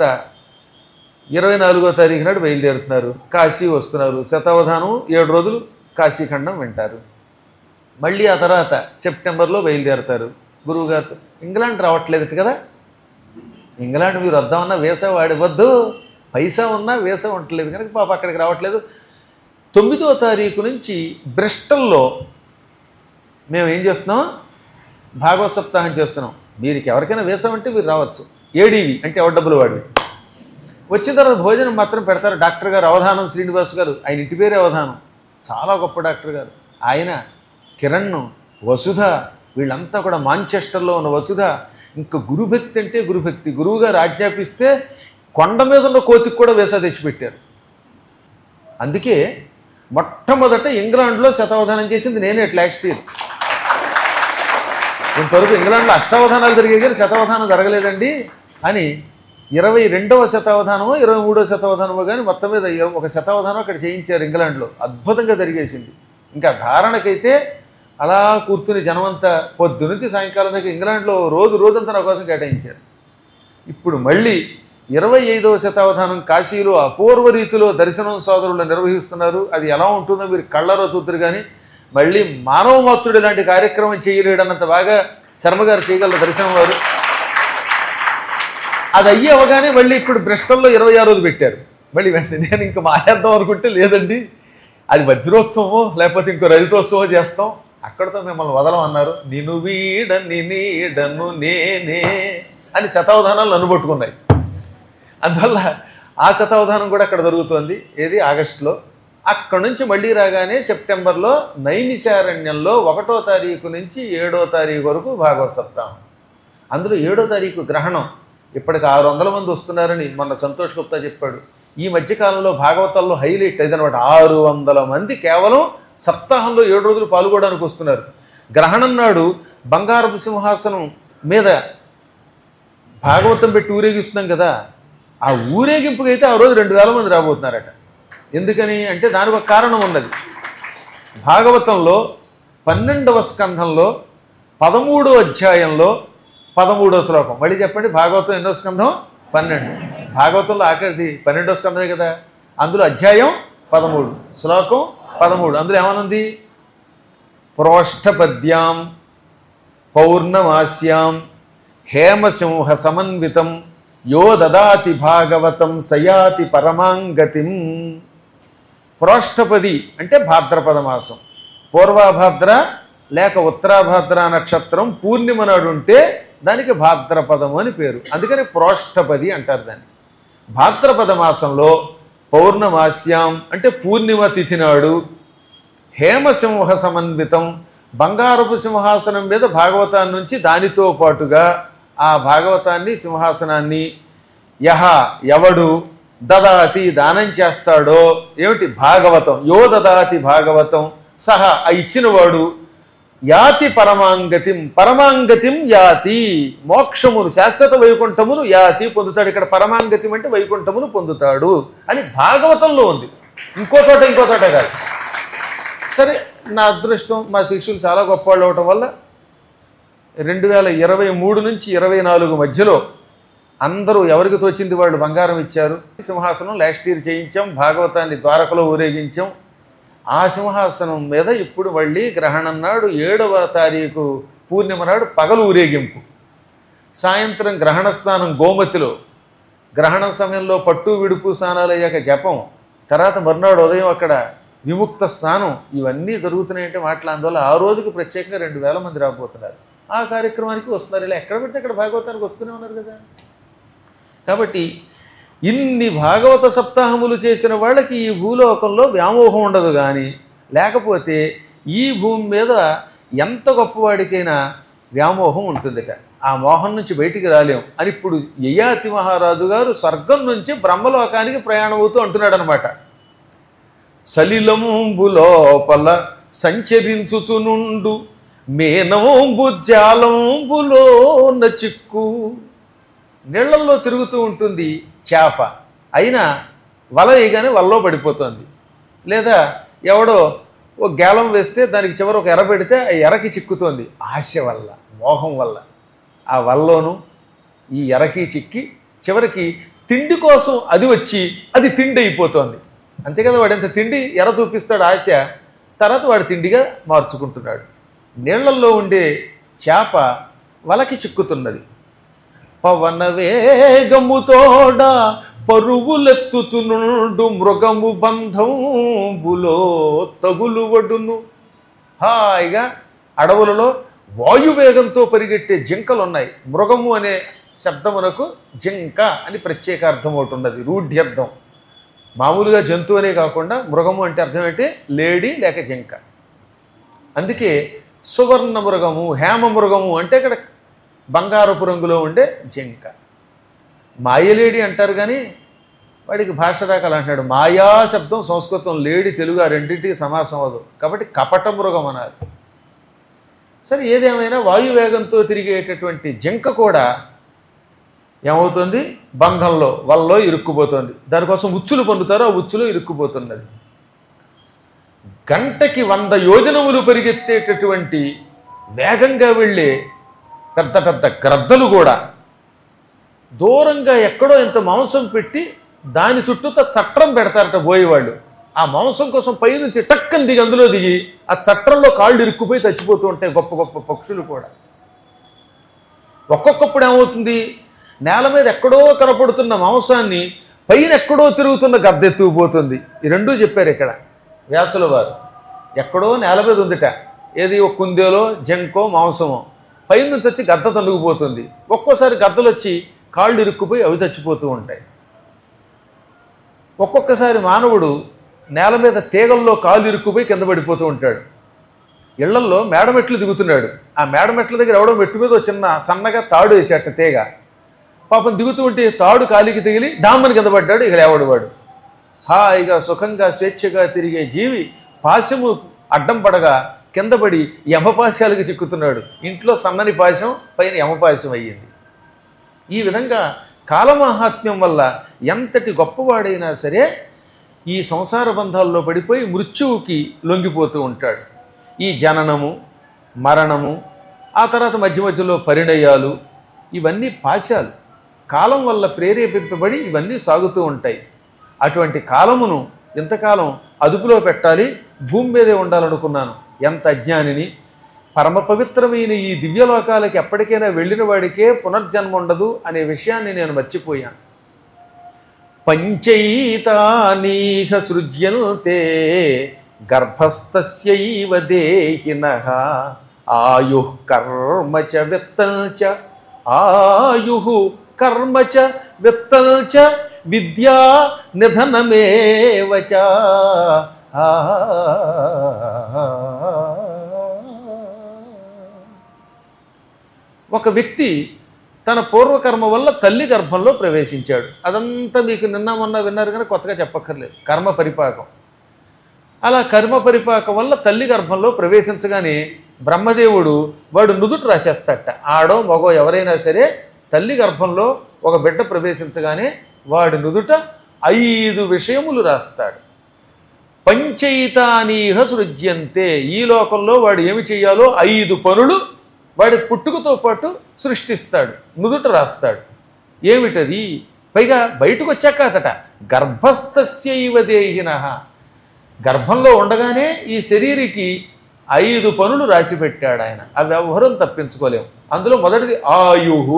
ఇరవై నాలుగో తారీఖు నాడు బయలుదేరుతున్నారు కాశీ వస్తున్నారు శతావధానం ఏడు రోజులు కాశీఖండం వింటారు మళ్ళీ ఆ తర్వాత సెప్టెంబర్లో బయలుదేరుతారు గురువుగారితో ఇంగ్లాండ్ రావట్లేదు కదా ఇంగ్లాండ్ మీరు వద్దామన్నా వీసా వాడివద్దు పైసా ఉన్నా వీసా ఉండట్లేదు కనుక పాప అక్కడికి రావట్లేదు తొమ్మిదో తారీఖు నుంచి బ్రిస్టల్లో మేము ఏం చేస్తున్నాం భాగవత సప్తాహం చేస్తున్నాం వీరికి ఎవరికైనా వీసా అంటే మీరు రావచ్చు ఏడీవి అంటే ఎవరి డబ్బులు వాడివి వచ్చిన తర్వాత భోజనం మాత్రం పెడతారు డాక్టర్ గారు అవధానం శ్రీనివాస్ గారు ఆయన ఇంటి పేరే అవధానం చాలా గొప్ప డాక్టర్ గారు ఆయన కిరణ్ వసుధ వీళ్ళంతా కూడా మాంచెస్టర్లో ఉన్న వసుధ ఇంకా గురుభక్తి అంటే గురుభక్తి గురువు గారు ఆజ్ఞాపిస్తే కొండ మీద ఉన్న కోతికి కూడా వేసా తెచ్చిపెట్టారు అందుకే మొట్టమొదట ఇంగ్లాండ్లో శతావధానం చేసింది నేనే లాస్ట్ ఇయర్ ఇంతవరకు ఇంగ్లాండ్లో అష్టావధానాలు జరిగాయి కానీ శతావధానం జరగలేదండి అని ఇరవై రెండవ శతావధానమో ఇరవై మూడవ శతావధానమో కానీ మొత్తం మీద ఒక శతావధానం అక్కడ చేయించారు ఇంగ్లాండ్లో అద్భుతంగా జరిగేసింది ఇంకా ధారణకైతే అలా కూర్చుని జనమంతా పొద్దు నుంచి సాయంకాలం దాకా ఇంగ్లాండ్లో రోజు రోజంతా నా కోసం కేటాయించారు ఇప్పుడు మళ్ళీ ఇరవై ఐదవ శతావధానం కాశీలో అపూర్వ రీతిలో దర్శనం సోదరులు నిర్వహిస్తున్నారు అది ఎలా ఉంటుందో మీరు కళ్ళలో చూద్దరు కానీ మళ్ళీ మానవ మాతృడు ఇలాంటి కార్యక్రమం చేయలేడన్నంత బాగా శర్మగారు చేయగలరు దర్శనం వారు అది అయ్యి అవగానే మళ్ళీ ఇప్పుడు బ్రిస్టల్లో ఇరవై ఆరు రోజు పెట్టారు మళ్ళీ వెంటనే నేను ఇంకా మానేద్దాం అనుకుంటే లేదండి అది వజ్రోత్సవమో లేకపోతే ఇంకో రజతోత్సవం చేస్తాం అక్కడితో మిమ్మల్ని వదలమన్నారు నిను వీడని నీడను నేనే అని శతావధానాలు నన్ను పట్టుకున్నాయి అందువల్ల ఆ శతావధానం కూడా అక్కడ జరుగుతోంది ఏది ఆగస్టులో అక్కడ నుంచి మళ్ళీ రాగానే సెప్టెంబర్లో నైమిశారణ్యంలో ఒకటో తారీఖు నుంచి ఏడో తారీఖు వరకు భాగవత సప్తాహం అందులో ఏడో తారీఖు గ్రహణం ఇప్పటికి ఆరు వందల మంది వస్తున్నారని మొన్న సంతోష్ గుప్తా చెప్పాడు ఈ మధ్యకాలంలో భాగవతాల్లో హైలైట్ అదనమాట ఆరు వందల మంది కేవలం సప్తాహంలో ఏడు రోజులు పాల్గొనడానికి వస్తున్నారు గ్రహణం నాడు బంగారపు సింహాసనం మీద భాగవతం పెట్టి ఊరేగిస్తున్నాం కదా ఆ ఊరేగింపుకి అయితే ఆ రోజు రెండు వేల మంది రాబోతున్నారట ఎందుకని అంటే దానికి ఒక కారణం ఉన్నది భాగవతంలో పన్నెండవ స్కంధంలో పదమూడో అధ్యాయంలో పదమూడో శ్లోకం మళ్ళీ చెప్పండి భాగవతం ఎన్నో స్కంధం పన్నెండు భాగవతంలో ఆఖరిది పన్నెండో స్కంధమే కదా అందులో అధ్యాయం పదమూడు శ్లోకం పదమూడు అందులో ఏమనుంది ప్రోష్ఠపద్యాం పౌర్ణమాస్యాం హేమసింహ సమన్వితం యో దదాతి భాగవతం సయాతి పరమాంగతిం ప్రోష్ఠపది అంటే భాద్రపద మాసం పూర్వాభాద్ర లేక ఉత్తరాభాద్ర నక్షత్రం పూర్ణిమ నాడు ఉంటే దానికి భాద్రపదము అని పేరు అందుకని ప్రోష్ఠపది అంటారు దాన్ని భాద్రపద మాసంలో పౌర్ణమాస్యాం అంటే పూర్ణిమ తిథి నాడు హేమసింహ సమన్వితం బంగారపు సింహాసనం మీద భాగవతాన్ని నుంచి దానితో పాటుగా ఆ భాగవతాన్ని సింహాసనాన్ని యహ ఎవడు దదాతి దానం చేస్తాడో ఏమిటి భాగవతం యో దదాతి భాగవతం సహ ఆ ఇచ్చినవాడు యాతి పరమాంగతిం పరమాంగతిం యాతి మోక్షమును శాశ్వత వైకుంఠమును యాతి పొందుతాడు ఇక్కడ పరమాంగతిం అంటే వైకుంఠమును పొందుతాడు అని భాగవతంలో ఉంది ఇంకో చోట ఇంకో చోట కాదు సరే నా అదృష్టం మా శిష్యులు చాలా గొప్పవాళ్ళు అవటం వల్ల రెండు వేల ఇరవై మూడు నుంచి ఇరవై నాలుగు మధ్యలో అందరూ ఎవరికి తోచింది వాళ్ళు బంగారం ఇచ్చారు సింహాసనం లాస్ట్ ఇయర్ చేయించాం భాగవతాన్ని ద్వారకలో ఊరేగించాం ఆ సింహాసనం మీద ఇప్పుడు మళ్ళీ గ్రహణం నాడు ఏడవ తారీఖు పూర్ణిమ నాడు పగలు ఊరేగింపు సాయంత్రం గ్రహణ స్నానం గోమతిలో గ్రహణ సమయంలో పట్టు విడుపు స్నానాలు అయ్యాక జపం తర్వాత మర్నాడు ఉదయం అక్కడ విముక్త స్నానం ఇవన్నీ జరుగుతున్నాయంటే మాటల అందువల్ల ఆ రోజుకి ప్రత్యేకంగా రెండు వేల మంది రాబోతున్నారు ఆ కార్యక్రమానికి వస్తున్నారు ఇలా ఎక్కడ పెడితే అక్కడ భాగవతానికి వస్తూనే ఉన్నారు కదా కాబట్టి ఇన్ని భాగవత సప్తాహములు చేసిన వాళ్ళకి ఈ భూలోకంలో వ్యామోహం ఉండదు కానీ లేకపోతే ఈ భూమి మీద ఎంత గొప్పవాడికైనా వ్యామోహం ఉంటుందిట ఆ మోహం నుంచి బయటికి రాలేం అని ఇప్పుడు యయాతి మహారాజు గారు స్వర్గం నుంచి బ్రహ్మలోకానికి ప్రయాణం అవుతూ అంటున్నాడు అనమాట సలిలంబు లోపల సంచరించుచునుండు మేనంబు జాలంబులో చిక్కు నీళ్లల్లో తిరుగుతూ ఉంటుంది చేప అయినా వల వేయగానే వలలో పడిపోతుంది లేదా ఎవడో ఒక గేలం వేస్తే దానికి చివర ఒక ఎర పెడితే ఆ ఎరకి చిక్కుతోంది ఆశ వల్ల మోహం వల్ల ఆ వల్లోనూ ఈ ఎరకి చిక్కి చివరికి తిండి కోసం అది వచ్చి అది తిండి అయిపోతోంది అంతే కదా వాడు ఎంత తిండి ఎర చూపిస్తాడు ఆశ తర్వాత వాడు తిండిగా మార్చుకుంటున్నాడు నీళ్లల్లో ఉండే చేప వలకి చిక్కుతున్నది పవన వేగముతోడ పరువులెత్తుచునుండు మృగము బంధంబులో తగులువడును హాయిగా అడవులలో వాయువేగంతో పరిగెట్టే జింకలు ఉన్నాయి మృగము అనే శబ్దమునకు జింక అని ప్రత్యేక అర్థం ఒకటి ఉన్నది రూఢ్యర్థం మామూలుగా జంతువు అనే కాకుండా మృగము అంటే అర్థం ఏంటి లేడీ లేక జింక అందుకే సువర్ణ మృగము హేమ మృగము అంటే ఇక్కడ బంగారపు రంగులో ఉండే జింక మాయలేడి అంటారు కానీ వాడికి భాష దాకా అంటున్నాడు మాయా శబ్దం సంస్కృతం లేడి తెలుగు ఆ రెండింటికి సమాసం అవ్వదు కాబట్టి కపట మృగం అన్నారు సరే ఏదేమైనా వాయువేగంతో తిరిగేటటువంటి జింక కూడా ఏమవుతుంది బంధంలో వల్లో ఇరుక్కుపోతుంది దానికోసం ఉచ్చులు పొందుతారో ఆ ఉచ్చులో ఇరుక్కుపోతున్నది గంటకి వంద యోజనములు పరిగెత్తేటటువంటి వేగంగా వెళ్ళే పెద్ద పెద్ద గ్రద్దలు కూడా దూరంగా ఎక్కడో ఇంత మాంసం పెట్టి దాని చుట్టూతో చట్రం పెడతారట పోయేవాళ్ళు ఆ మాంసం కోసం పైనుంచి టక్కని దిగి అందులో దిగి ఆ చట్రంలో కాళ్ళు ఇరుక్కుపోయి చచ్చిపోతూ ఉంటాయి గొప్ప గొప్ప పక్షులు కూడా ఒక్కొక్కప్పుడు ఏమవుతుంది నేల మీద ఎక్కడో కనపడుతున్న మాంసాన్ని పైన ఎక్కడో తిరుగుతున్న గద్దెత్తుకుపోతుంది ఈ రెండూ చెప్పారు ఇక్కడ వ్యాసుల వారు ఎక్కడో నేల మీద ఉందిట ఏది ఒక కుందేలో జంకో మాంసమో పైన నుంచి వచ్చి గద్ద తొలగిపోతుంది ఒక్కోసారి గద్దలు వచ్చి కాళ్ళు ఇరుక్కుపోయి అవి చచ్చిపోతూ ఉంటాయి ఒక్కొక్కసారి మానవుడు నేల మీద తీగల్లో కాళ్ళు ఇరుక్కుపోయి కింద పడిపోతూ ఉంటాడు ఇళ్లల్లో మేడమెట్లు దిగుతున్నాడు ఆ మేడమెట్ల దగ్గర ఎవడో మెట్టు మీద ఓ చిన్న సన్నగా తాడు వేసేట తీగ పాపం దిగుతూ ఉంటే తాడు కాలికి తగిలి డామ్మని కింద పడ్డాడు ఇక లేవడు వాడు హాయిగా సుఖంగా స్వేచ్ఛగా తిరిగే జీవి పాశము అడ్డం పడగా కింద పడి యమపాశాలకు చిక్కుతున్నాడు ఇంట్లో సన్నని పాశం పైన యమపాశం అయ్యింది ఈ విధంగా కాలమాహాత్మ్యం వల్ల ఎంతటి గొప్పవాడైనా సరే ఈ సంసార బంధాల్లో పడిపోయి మృత్యువుకి లొంగిపోతూ ఉంటాడు ఈ జననము మరణము ఆ తర్వాత మధ్య మధ్యలో పరిణయాలు ఇవన్నీ పాశాలు కాలం వల్ల ప్రేరేపింపబడి ఇవన్నీ సాగుతూ ఉంటాయి అటువంటి కాలమును ఇంతకాలం అదుపులో పెట్టాలి భూమి మీదే ఉండాలనుకున్నాను ఎంత అజ్ఞానిని పరమ పవిత్రమైన ఈ దివ్యలోకాలకి ఎప్పటికైనా వెళ్ళిన వాడికే పునర్జన్మ ఉండదు అనే విషయాన్ని నేను మర్చిపోయాను పంచైతానీహ సృజ్యంతే గర్భస్థస్యైవ దేహిన ఆయు కర్మ చ విత్తం చ ఆయు కర్మ చ విత్తం చ విద్యా నిధనమేవ చ ఆ ఒక వ్యక్తి తన పూర్వకర్మ వల్ల తల్లి గర్భంలో ప్రవేశించాడు అదంతా మీకు నిన్న మొన్న విన్నారు కానీ కొత్తగా చెప్పక్కర్లేదు కర్మ పరిపాకం అలా కర్మ పరిపాకం వల్ల తల్లి గర్భంలో ప్రవేశించగానే బ్రహ్మదేవుడు వాడు నుదుట రాసేస్తాడట ఆడో మగో ఎవరైనా సరే తల్లి గర్భంలో ఒక బిడ్డ ప్రవేశించగానే వాడి నుదుట ఐదు విషయములు రాస్తాడు పంచయితానీహ సృజ్యంతే ఈ లోకంలో వాడు ఏమి చేయాలో ఐదు పనులు వాడి పుట్టుకతో పాటు సృష్టిస్తాడు నుదుట రాస్తాడు ఏమిటది పైగా బయటకు వచ్చాక అతట గర్భస్థస్యైవ దేహిన గర్భంలో ఉండగానే ఈ శరీరికి ఐదు పనులు రాసి పెట్టాడు ఆయన అవి ఎవ్వరం తప్పించుకోలేము అందులో మొదటిది ఆయుహు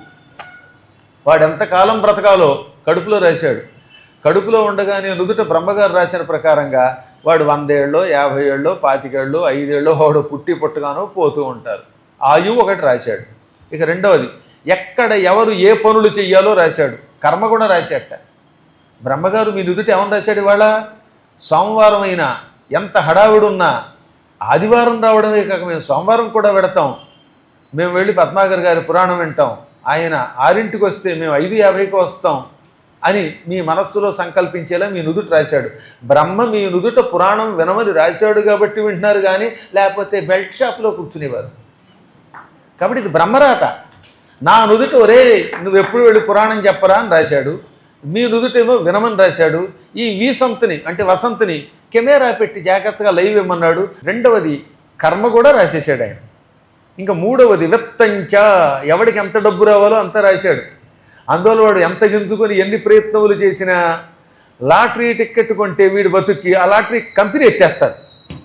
వాడు ఎంతకాలం బ్రతకాలో కడుపులో రాశాడు కడుపులో ఉండగానే నుదుట బ్రహ్మగారు రాసిన ప్రకారంగా వాడు వందేళ్ళలో యాభై ఏళ్ళలో పాతికేళ్ళు ఐదేళ్ళలో వాడు పుట్టి పుట్టగానో పోతూ ఉంటారు ఆయువు ఒకటి రాశాడు ఇక రెండవది ఎక్కడ ఎవరు ఏ పనులు చెయ్యాలో రాశాడు కర్మ కూడా రాశాట బ్రహ్మగారు మీ నుదుట ఏమని రాశాడు ఇవాళ సోమవారం అయినా ఎంత హడావిడి ఉన్నా ఆదివారం రావడమే కాక మేము సోమవారం కూడా పెడతాం మేము వెళ్ళి పద్మాగర్ గారి పురాణం వింటాం ఆయన ఆరింటికి వస్తే మేము ఐదు యాభైకి వస్తాం అని మీ మనస్సులో సంకల్పించేలా మీ నుదుట రాశాడు బ్రహ్మ మీ నుదుట పురాణం వినమని రాశాడు కాబట్టి వింటున్నారు కానీ లేకపోతే బెల్ట్ షాప్లో కూర్చునేవారు కాబట్టి ఇది బ్రహ్మరాత నా నుదుట ఒరే నువ్వు ఎప్పుడు వెళ్ళి పురాణం చెప్పరా అని రాశాడు మీ నుదుటేమో వినమని రాశాడు ఈ వీసంతని అంటే వసంతని కెమెరా పెట్టి జాగ్రత్తగా లైవ్ ఇమ్మన్నాడు రెండవది కర్మ కూడా రాసేసాడు ఆయన ఇంకా మూడవది విత్తంచ ఎవడికి ఎంత డబ్బు రావాలో అంత రాశాడు అందువల్ల వాడు ఎంత గింజుకొని ఎన్ని ప్రయత్నములు చేసినా లాటరీ టికెట్ కొంటే వీడు బతుక్కి ఆ లాటరీ కంపెనీ ఎత్తేస్తాడు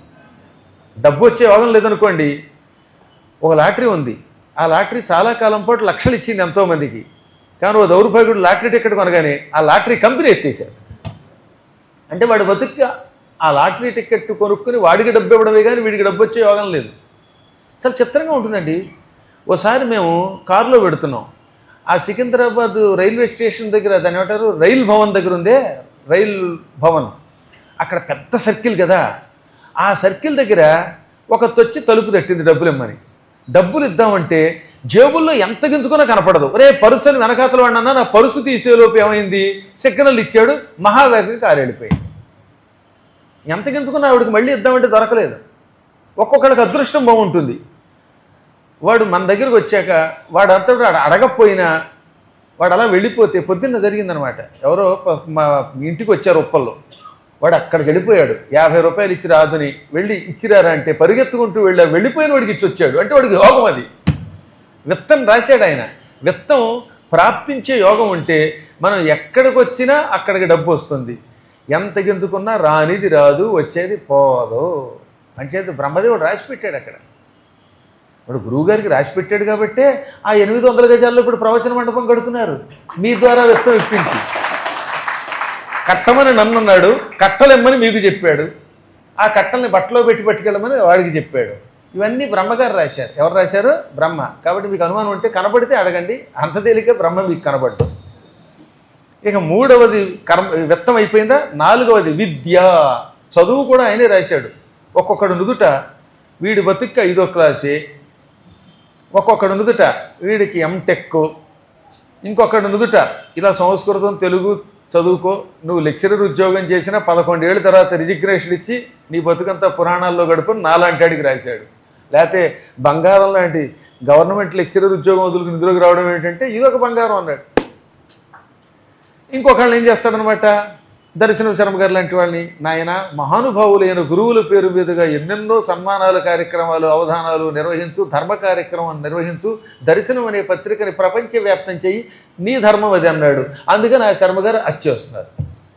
డబ్బు వచ్చే యోగం లేదనుకోండి ఒక లాటరీ ఉంది ఆ లాటరీ చాలా కాలం పాటు లక్షలు ఇచ్చింది ఎంతోమందికి కానీ ఓ దౌర్భాగ్యుడు లాటరీ టికెట్ కొనగానే ఆ లాటరీ కంపెనీ ఎత్తేసాడు అంటే వాడు బతుక్కి ఆ లాటరీ టికెట్ కొనుక్కుని వాడికి డబ్బు ఇవ్వడమే కానీ వీడికి డబ్బు వచ్చే యోగం లేదు చాలా చిత్రంగా ఉంటుందండి ఓసారి మేము కారులో పెడుతున్నాం ఆ సికింద్రాబాద్ రైల్వే స్టేషన్ దగ్గర దాని ఏమంటారు రైల్ భవన్ దగ్గర ఉందే రైల్ భవన్ అక్కడ పెద్ద సర్కిల్ కదా ఆ సర్కిల్ దగ్గర ఒక తొచ్చి తలుపు తట్టింది డబ్బులు ఇమ్మని డబ్బులు ఇద్దామంటే జేబుల్లో ఎంత గింజుకున్నా కనపడదు రే పరుసు అని వెనకాతలు వాడినా నా పరుసు తీసేలోపు ఏమైంది సిగ్నల్ ఇచ్చాడు మహావేగంగా కారు వెళ్ళిపోయింది ఎంత గింజుకున్నా ఆవిడకి మళ్ళీ ఇద్దామంటే దొరకలేదు ఒక్కొక్కడికి అదృష్టం బాగుంటుంది వాడు మన దగ్గరకు వచ్చాక వాడు అంతటి వాడు అడగకపోయినా వాడు అలా వెళ్ళిపోతే పొద్దున్న జరిగిందనమాట ఎవరో ప- మా ఇంటికి వచ్చారు ఉప్పల్లో వాడు అక్కడికి వెళ్ళిపోయాడు యాభై రూపాయలు ఇచ్చి రాదని వెళ్ళి ఇచ్చిరారా అంటే పరిగెత్తుకుంటూ వెళ్ళా వెళ్ళిపోయిన వాడికి ఇచ్చి వచ్చాడు అంటే వాడికి యోగం అది విత్తం రాశాడు ఆయన విత్తం ప్రాప్తించే యోగం ఉంటే మనం ఎక్కడికి వచ్చినా అక్కడికి డబ్బు వస్తుంది ఎంత గెంతుకున్నా రానిది రాదు వచ్చేది పోదు అంచేది బ్రహ్మదేవుడు రాసి పెట్టాడు అక్కడ ఇప్పుడు గురువుగారికి రాసి పెట్టాడు కాబట్టే ఆ ఎనిమిది వందల గజాల్లో ఇప్పుడు ప్రవచన మండపం కడుతున్నారు మీ ద్వారా వ్యక్తం ఇప్పించి కట్టమని నన్ను అన్నాడు కట్టలెమ్మని మీకు చెప్పాడు ఆ కట్టల్ని బట్టలో పెట్టి పట్టుకెళ్ళమని వాడికి చెప్పాడు ఇవన్నీ బ్రహ్మగారు రాశారు ఎవరు రాశారు బ్రహ్మ కాబట్టి మీకు అనుమానం ఉంటే కనపడితే అడగండి అంత తేలిక బ్రహ్మ మీకు కనబడ్డు ఇక మూడవది కర్మ వ్యక్తం అయిపోయిందా నాలుగవది విద్య చదువు కూడా ఆయనే రాశాడు ఒక్కొక్కడు నుదుట వీడి బతుక్కి ఐదో క్లాసే ఒక్కొక్కడు నుదుట వీడికి ఎంటెక్ ఇంకొకడు నుదుట ఇలా సంస్కృతం తెలుగు చదువుకో నువ్వు లెక్చరర్ ఉద్యోగం చేసిన పదకొండేళ్ళ తర్వాత రిజిగ్నేషన్ ఇచ్చి నీ బతుకంతా పురాణాల్లో గడుపుని నాలాంటి అడిగి రాశాడు లేకపోతే బంగారం లాంటి గవర్నమెంట్ లెక్చరర్ ఉద్యోగం వదులుకుని నిధులకు రావడం ఏంటంటే ఇదొక బంగారం అన్నాడు ఇంకొకళ్ళు ఏం చేస్తాడనమాట దర్శనం శర్మ గారు లాంటి వాళ్ళని నాయన మహానుభావులైన గురువుల పేరు మీదుగా ఎన్నెన్నో సన్మానాలు కార్యక్రమాలు అవధానాలు నిర్వహించు ధర్మ కార్యక్రమం నిర్వహించు దర్శనం అనే పత్రికని ప్రపంచవ్యాప్తం చేయి నీ ధర్మం అది అన్నాడు అందుకని ఆ శర్మ గారు అచ్చేస్తున్నారు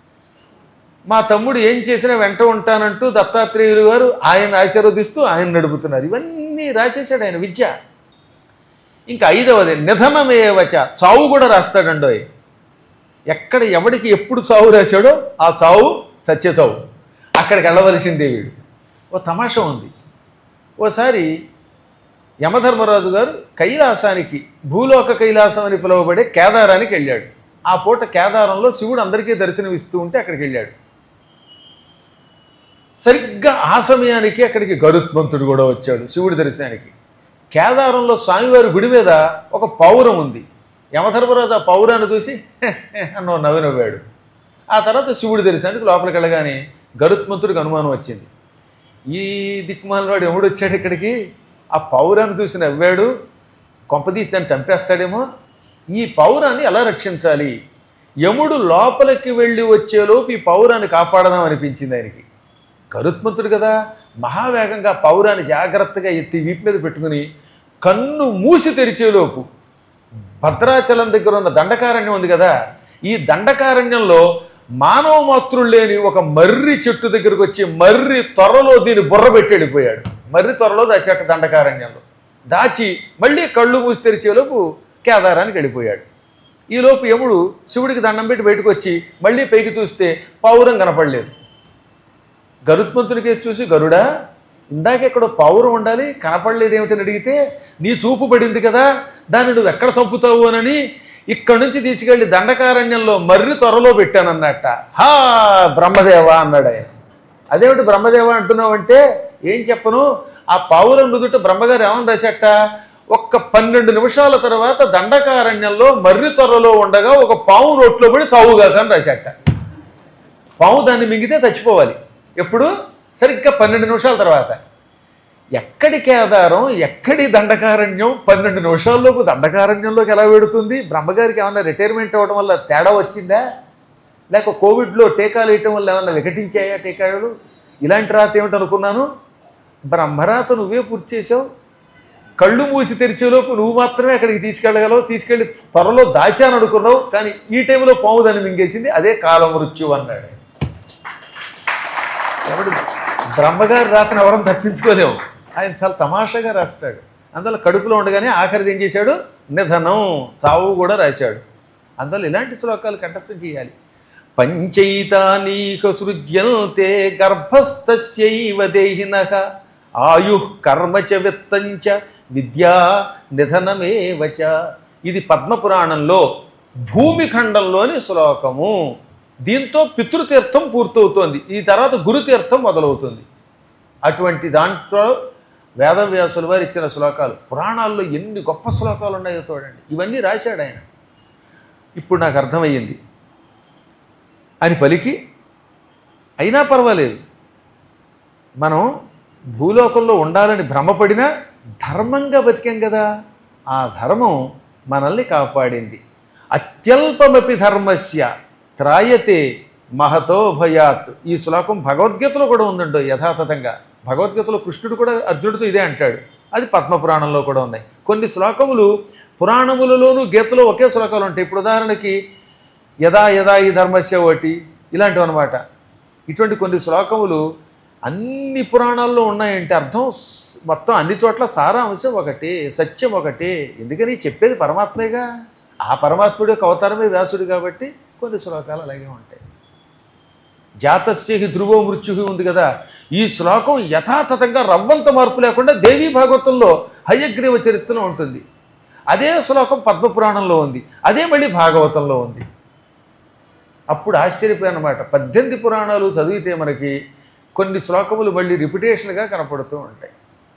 మా తమ్ముడు ఏం చేసినా వెంట ఉంటానంటూ దత్తాత్రేయులు గారు ఆయన ఆశీర్వదిస్తూ ఆయన నడుపుతున్నారు ఇవన్నీ రాసేసాడు ఆయన విద్య ఇంకా ఐదవది నిధనమేవచ చావు కూడా రాస్తాడండోయ్ ఎక్కడ ఎవడికి ఎప్పుడు చావు రాశాడో ఆ చావు సత్య చావు అక్కడికి వెళ్ళవలసిందే వీడు ఓ తమాషా ఉంది ఓసారి యమధర్మరాజు గారు కైలాసానికి భూలోక కైలాసం అని పిలువబడే కేదారానికి వెళ్ళాడు ఆ పూట కేదారంలో శివుడు అందరికీ దర్శనం ఇస్తూ ఉంటే అక్కడికి వెళ్ళాడు సరిగ్గా ఆ సమయానికి అక్కడికి గరుత్మంతుడు కూడా వచ్చాడు శివుడి దర్శనానికి కేదారంలో స్వామివారి గుడి మీద ఒక పౌరం ఉంది యమధర్మరాజు ఆ పౌరాన్ని చూసి "హె, హె" అన్న నవ్వి నవ్వాడు ఆ తర్వాత శివుడు తెలిసానికి లోపలికి వెళ్ళగానే గరుత్మంతుడికి అనుమానం వచ్చింది ఈ దిక్కుమాలవాడు ఎవడు వచ్చాడు ఇక్కడికి ఆ పౌరాన్ని చూసి నవ్వాడు కొంపదీసి దాన్ని చంపేస్తాడేమో ఈ పౌరాన్ని ఎలా రక్షించాలి యముడు లోపలికి వెళ్ళి వచ్చేలోపు ఈ పౌరాన్ని కాపాడదాం అనిపించింది ఆయనకి గరుత్మంతుడు కదా మహావేగంగా పౌరాన్ని జాగ్రత్తగా ఎత్తి వీపు మీద పెట్టుకుని కన్ను మూసి తెరిచేలోపు భద్రాచలం దగ్గర ఉన్న దండకారణ్యం ఉంది కదా ఈ దండకారణ్యంలో మానవ మాతృలు లేని ఒక మర్రి చెట్టు దగ్గరకు వచ్చి మర్రి త్వరలో దీన్ని బుర్ర పెట్టి వెళ్ళిపోయాడు మర్రి త్వరలో దాచాట దండకారణ్యంలో దాచి మళ్ళీ కళ్ళు మూసి తెరిచేలోపు కేదారానికి వెళ్ళిపోయాడు ఈలోపు యముడు శివుడికి దండం పెట్టి బయటకు వచ్చి మళ్ళీ పైకి చూస్తే పౌరం కనపడలేదు గరుత్మంతుని కేసు చూసి గరుడా ఇందాక ఎక్కడో పౌరం ఉండాలి కనపడలేదు ఏమిటని అడిగితే నీ చూపు పడింది కదా దాన్ని నువ్వు ఎక్కడ చంపుతావు అనని ఇక్కడి నుంచి తీసుకెళ్లి దండకారణ్యంలో మర్రి త్వరలో పెట్టానన్నట్ట హా బ్రహ్మదేవ అన్నాడు ఆయన అదేమిటి బ్రహ్మదేవ అంటున్నావు అంటే ఏం చెప్పను ఆ పౌరం నుదుట బ్రహ్మగారు ఏమని రాశాట ఒక్క పన్నెండు నిమిషాల తర్వాత దండకారణ్యంలో మర్రి త్వరలో ఉండగా ఒక పావు రొట్లో పడి చావుగాక అని రాశాట పాము దాన్ని మింగితే చచ్చిపోవాలి ఎప్పుడు సరిగ్గా పన్నెండు నిమిషాల తర్వాత ఎక్కడి కేదారం ఎక్కడి దండకారణ్యం పన్నెండు నిమిషాల్లోపు దండకారణ్యంలోకి ఎలా వెడుతుంది బ్రహ్మగారికి ఏమన్నా రిటైర్మెంట్ అవ్వడం వల్ల తేడా వచ్చిందా లేక కోవిడ్లో టీకాలు వేయటం వల్ల ఏమన్నా వికటించాయా టీకాలు ఇలాంటి రాత ఏమిటి అనుకున్నాను బ్రహ్మరాత నువ్వే పూర్తి చేసావు కళ్ళు మూసి తెరిచేలోపు నువ్వు మాత్రమే అక్కడికి తీసుకెళ్ళగలవు తీసుకెళ్ళి త్వరలో దాచాను అనుకున్నావు కానీ ఈ టైంలో పాము దాన్ని మింగేసింది అదే కాల మృత్యు అన్నాడు ఎవడు బ్రహ్మగారి రాతను ఎవరం తప్పించుకోలేము ఆయన చాలా తమాషాగా రాస్తాడు అందులో కడుపులో ఉండగానే ఆఖరిది ఏం చేశాడు నిధనం చావు కూడా రాశాడు అందులో ఇలాంటి శ్లోకాలు కంఠస్థం చేయాలి పంచైతానీక సృజ్యంతే గర్భస్థస్యైవ దేహిన ఆయు కర్మ చ విత్తంచ విద్యా నిధనమేవచ ఇది పద్మపురాణంలో భూమిఖండంలోని శ్లోకము దీంతో పితృతీర్థం పూర్తవుతోంది ఈ తర్వాత గురుతీర్థం మొదలవుతుంది అటువంటి దాంట్లో వేదవ్యాసుల వారు ఇచ్చిన శ్లోకాలు పురాణాల్లో ఎన్ని గొప్ప శ్లోకాలు ఉన్నాయో చూడండి ఇవన్నీ రాశాడు ఆయన ఇప్పుడు నాకు అర్థమయ్యింది అని పలికి అయినా పర్వాలేదు మనం భూలోకంలో ఉండాలని భ్రమపడినా ధర్మంగా బతికాం కదా ఆ ధర్మం మనల్ని కాపాడింది అత్యల్పమపి ధర్మస్య త్రాయతే మహతో భయాత్ ఈ శ్లోకం భగవద్గీతలో కూడా ఉందండో యథాతథంగా భగవద్గీతలో కృష్ణుడు కూడా అర్జునుడితో ఇదే అంటాడు అది పద్మపురాణంలో కూడా ఉన్నాయి కొన్ని శ్లోకములు పురాణములలోనూ గీతలో ఒకే శ్లోకాలు ఉంటాయి ఇప్పుడు ఉదాహరణకి యదా యదా ఈ ధర్మస్య ఒకటి ఇలాంటివి అనమాట ఇటువంటి కొన్ని శ్లోకములు అన్ని పురాణాల్లో ఉన్నాయంటే అర్థం స్- మొత్తం అన్ని చోట్ల సారాంశం ఒకటే సత్యం ఒకటే ఎందుకని చెప్పేది పరమాత్మేగా ఆ పరమాత్ముడి యొక్క అవతారమే వ్యాసుడు కాబట్టి కొన్ని శ్లోకాలు అలాగే ఉంటాయి జాతస్య హి ధ్రువో మృత్యు ఉంది కదా ఈ శ్లోకం యథాతథంగా రవ్వంత మార్పు లేకుండా దేవీ భాగవతంలో హయగ్రీవ చరిత్రలో ఉంటుంది అదే శ్లోకం పద్మపురాణంలో ఉంది అదే మళ్ళీ భాగవతంలో ఉంది అప్పుడు ఆశ్చర్యపోయాను అనమాట పద్దెనిమిది పురాణాలు చదివితే మనకి కొన్ని శ్లోకములు మళ్ళీ రిపిటేషన్గా కనపడుతూ ఉంటాయి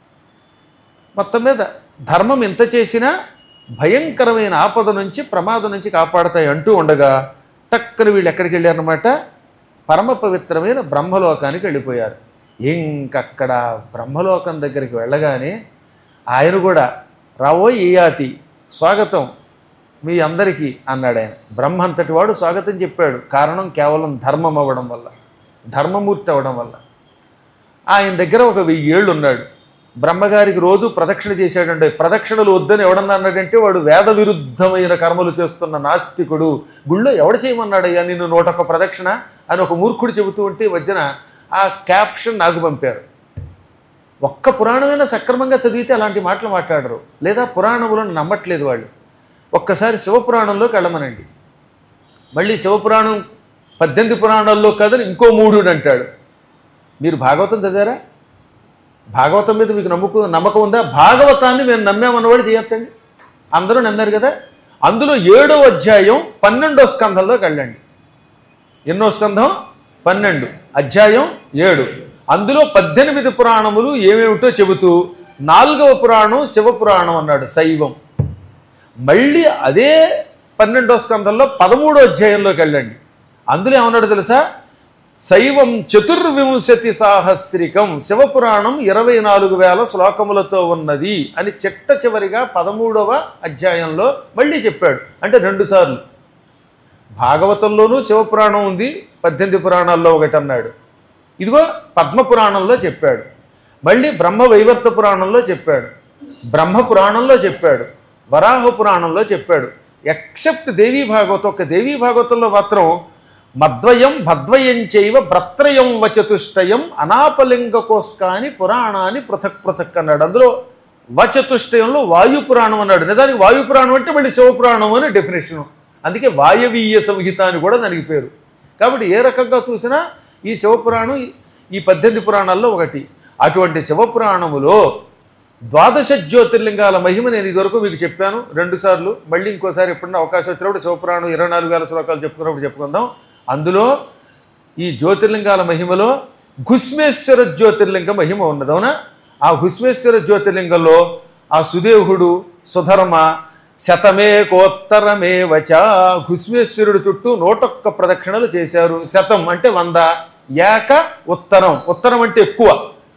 మొత్తం మీద ధర్మం ఎంత చేసినా భయంకరమైన ఆపద నుంచి ప్రమాదం నుంచి కాపాడతాయి అంటూ ఉండగా టక్కన వీళ్ళు ఎక్కడికి వెళ్ళారనమాట పరమ పవిత్రమైన బ్రహ్మలోకానికి వెళ్ళిపోయారు ఇంకక్కడ బ్రహ్మలోకం దగ్గరికి వెళ్ళగానే ఆయన కూడా రావో ఈయాతి స్వాగతం మీ అందరికీ అన్నాడు ఆయన బ్రహ్మ అంతటి వాడు స్వాగతం చెప్పాడు కారణం కేవలం ధర్మం అవ్వడం వల్ల ధర్మమూర్తి అవ్వడం వల్ల ఆయన దగ్గర ఒక వెయ్యి ఏళ్ళు ఉన్నాడు బ్రహ్మగారికి రోజు ప్రదక్షిణ చేశాడంటే ప్రదక్షిణలు వద్దని ఎవడన్నా అన్నాడంటే వాడు వేద విరుద్ధమైన కర్మలు చేస్తున్న నాస్తికుడు గుళ్ళో ఎవడు చేయమన్నాడయ్యా నిన్ను నూటొక్క ప్రదక్షిణ అని ఒక మూర్ఖుడు చెబుతూ ఉంటే మధ్యన ఆ క్యాప్షన్ నాకు పంపారు ఒక్క పురాణమైనా సక్రమంగా చదివితే అలాంటి మాటలు మాట్లాడరు లేదా పురాణములను నమ్మట్లేదు వాళ్ళు ఒక్కసారి శివపురాణంలోకి వెళ్ళమనండి మళ్ళీ శివపురాణం పద్దెనిమిది పురాణాల్లో కాదని ఇంకో మూడు అంటాడు మీరు భాగవతం చదివారా భాగవతం మీద మీకు నమ్మకం నమ్మకం ఉందా భాగవతాన్ని మేము నమ్మామన్నవాడు చేయొద్దండి అందరూ నమ్మారు కదా అందులో ఏడో అధ్యాయం పన్నెండో స్కంధంలోకి వెళ్ళండి ఎన్నో స్కంధం పన్నెండు అధ్యాయం ఏడు అందులో పద్దెనిమిది పురాణములు ఏమేమిటో చెబుతూ నాలుగవ పురాణం శివపురాణం అన్నాడు శైవం మళ్ళీ అదే పన్నెండో స్కంధంలో పదమూడో అధ్యాయంలోకి వెళ్ళండి అందులో ఏమన్నాడు తెలుసా శైవం చతుర్వింశతి సాహస్రికం శివపురాణం ఇరవై నాలుగు వేల శ్లోకములతో ఉన్నది అని చిట్ట చివరిగా పదమూడవ అధ్యాయంలో మళ్ళీ చెప్పాడు అంటే రెండు సార్లు భాగవతంలోనూ శివపురాణం ఉంది పద్దెనిమిది పురాణాల్లో ఒకటి అన్నాడు ఇదిగో పద్మ పురాణంలో చెప్పాడు మళ్ళీ బ్రహ్మ వైవర్త పురాణంలో చెప్పాడు బ్రహ్మ పురాణంలో చెప్పాడు వరాహ పురాణంలో చెప్పాడు ఎక్సెప్ట్ దేవీ భాగవతం ఒక దేవీ భాగవతంలో మాత్రం మద్వయం భద్వయం చైవ భ్రత్రయం వచతుష్టయం అనాపలింగకోస్కాని పురాణాన్ని పృథక్ పృథక్ అన్నాడు అందులో వచతుష్టయంలో వాయు పురాణం అన్నాడు నిజానికి వాయు పురాణం అంటే మళ్ళీ శివపురాణం అని డెఫినేషన్ అందుకే వాయవీయ సంహిత అని కూడా దానికి పేరు కాబట్టి ఏ రకంగా చూసినా ఈ శివపురాణం ఈ- ఈ పద్దెనిమిది పురాణాల్లో ఒకటి అటువంటి శివపురాణములో ద్వాదశ జ్యోతిర్లింగాల మహిమ నేను ఇదివరకు మీకు చెప్పాను రెండు సార్లు మళ్ళీ ఇంకోసారి ఎప్పుడన్నా అవకాశం వచ్చినప్పుడు శివపురాణం ఇరవై నాలుగు వేల శ్లోకాలు చెప్పుకున్నప్పుడు చెప్పుకుందాం అందులో ఈ జ్యోతిర్లింగాల మహిమలో ఘుస్మేశ్వర జ్యోతిర్లింగ మహిమ ఉన్నది అవునా ఆ ఘుస్మేశ్వర జ్యోతిర్లింగంలో ఆ సుదేవుడు సుధర్మ శతమే కోత్తరమే వచ ఘుస్మేశ్వరుడు చుట్టూ నూటొక్క ప్రదక్షిణలు చేశారు శతం అంటే వంద ఏక ఉత్తరం ఉత్తరం అంటే ఎక్కువ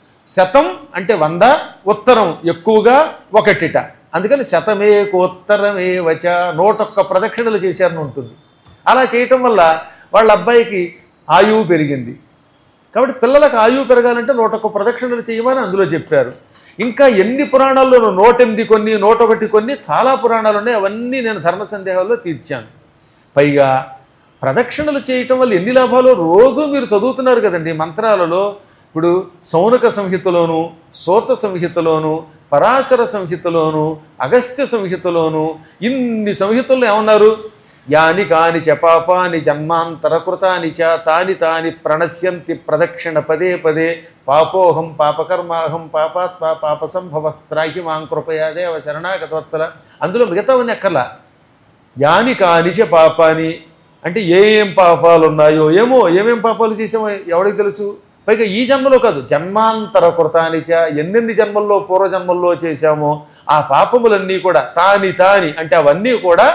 శతం అంటే వంద ఉత్తరం ఎక్కువగా ఒకటిట అందుకని శతమే కోత్తరమే వచ నూటొక్క ప్రదక్షిణలు చేశారని ఉంటుంది అలా చేయటం వల్ల వాళ్ళ అబ్బాయికి ఆయువు పెరిగింది కాబట్టి పిల్లలకు ఆయువు పెరగాలంటే నూటొక్క ప్రదక్షిణలు చేయమని అందులో చెప్పారు ఇంకా ఎన్ని పురాణాల్లోనూ నూటెనిమిది కొన్ని నూట ఒకటి కొన్ని చాలా పురాణాలు ఉన్నాయి అవన్నీ నేను ధర్మ సందేహాల్లో తీర్చాను పైగా ప్రదక్షిణలు చేయటం వల్ల ఎన్ని లాభాలు రోజు మీరు చదువుతున్నారు కదండి మంత్రాలలో ఇప్పుడు సౌనక సంహితలోను సోత సంహితలోను పరాశర సంహితలోను అగస్త్య సంహితలోను ఇన్ని సంహితల్లో ఏమన్నారు యాని కాని చ పాపాని జన్మాంతరకృతాని చ తాని తాని ప్రణశ్యంతి ప్రదక్షిణ పదే పదే పాపోహం పాపకర్మాహం పాపాత్మ పాప సంభవస్త్రాహి మాం కృపయా దేవ శరణాగతవత్సల అందులో మిగతావన్నీ ఎక్కర్లా యాని కానిచ పాపాని అంటే ఏ ఏం పాపాలు ఉన్నాయో ఏమో ఏమేం పాపాలు చేసామో ఎవడికి తెలుసు పైగా ఈ జన్మలో కాదు జన్మాంతర కృతానిచ ఎన్నెన్ని జన్మల్లో పూర్వజన్మల్లో చేశామో ఆ పాపములన్నీ కూడా తాని తాని అంటే అవన్నీ కూడా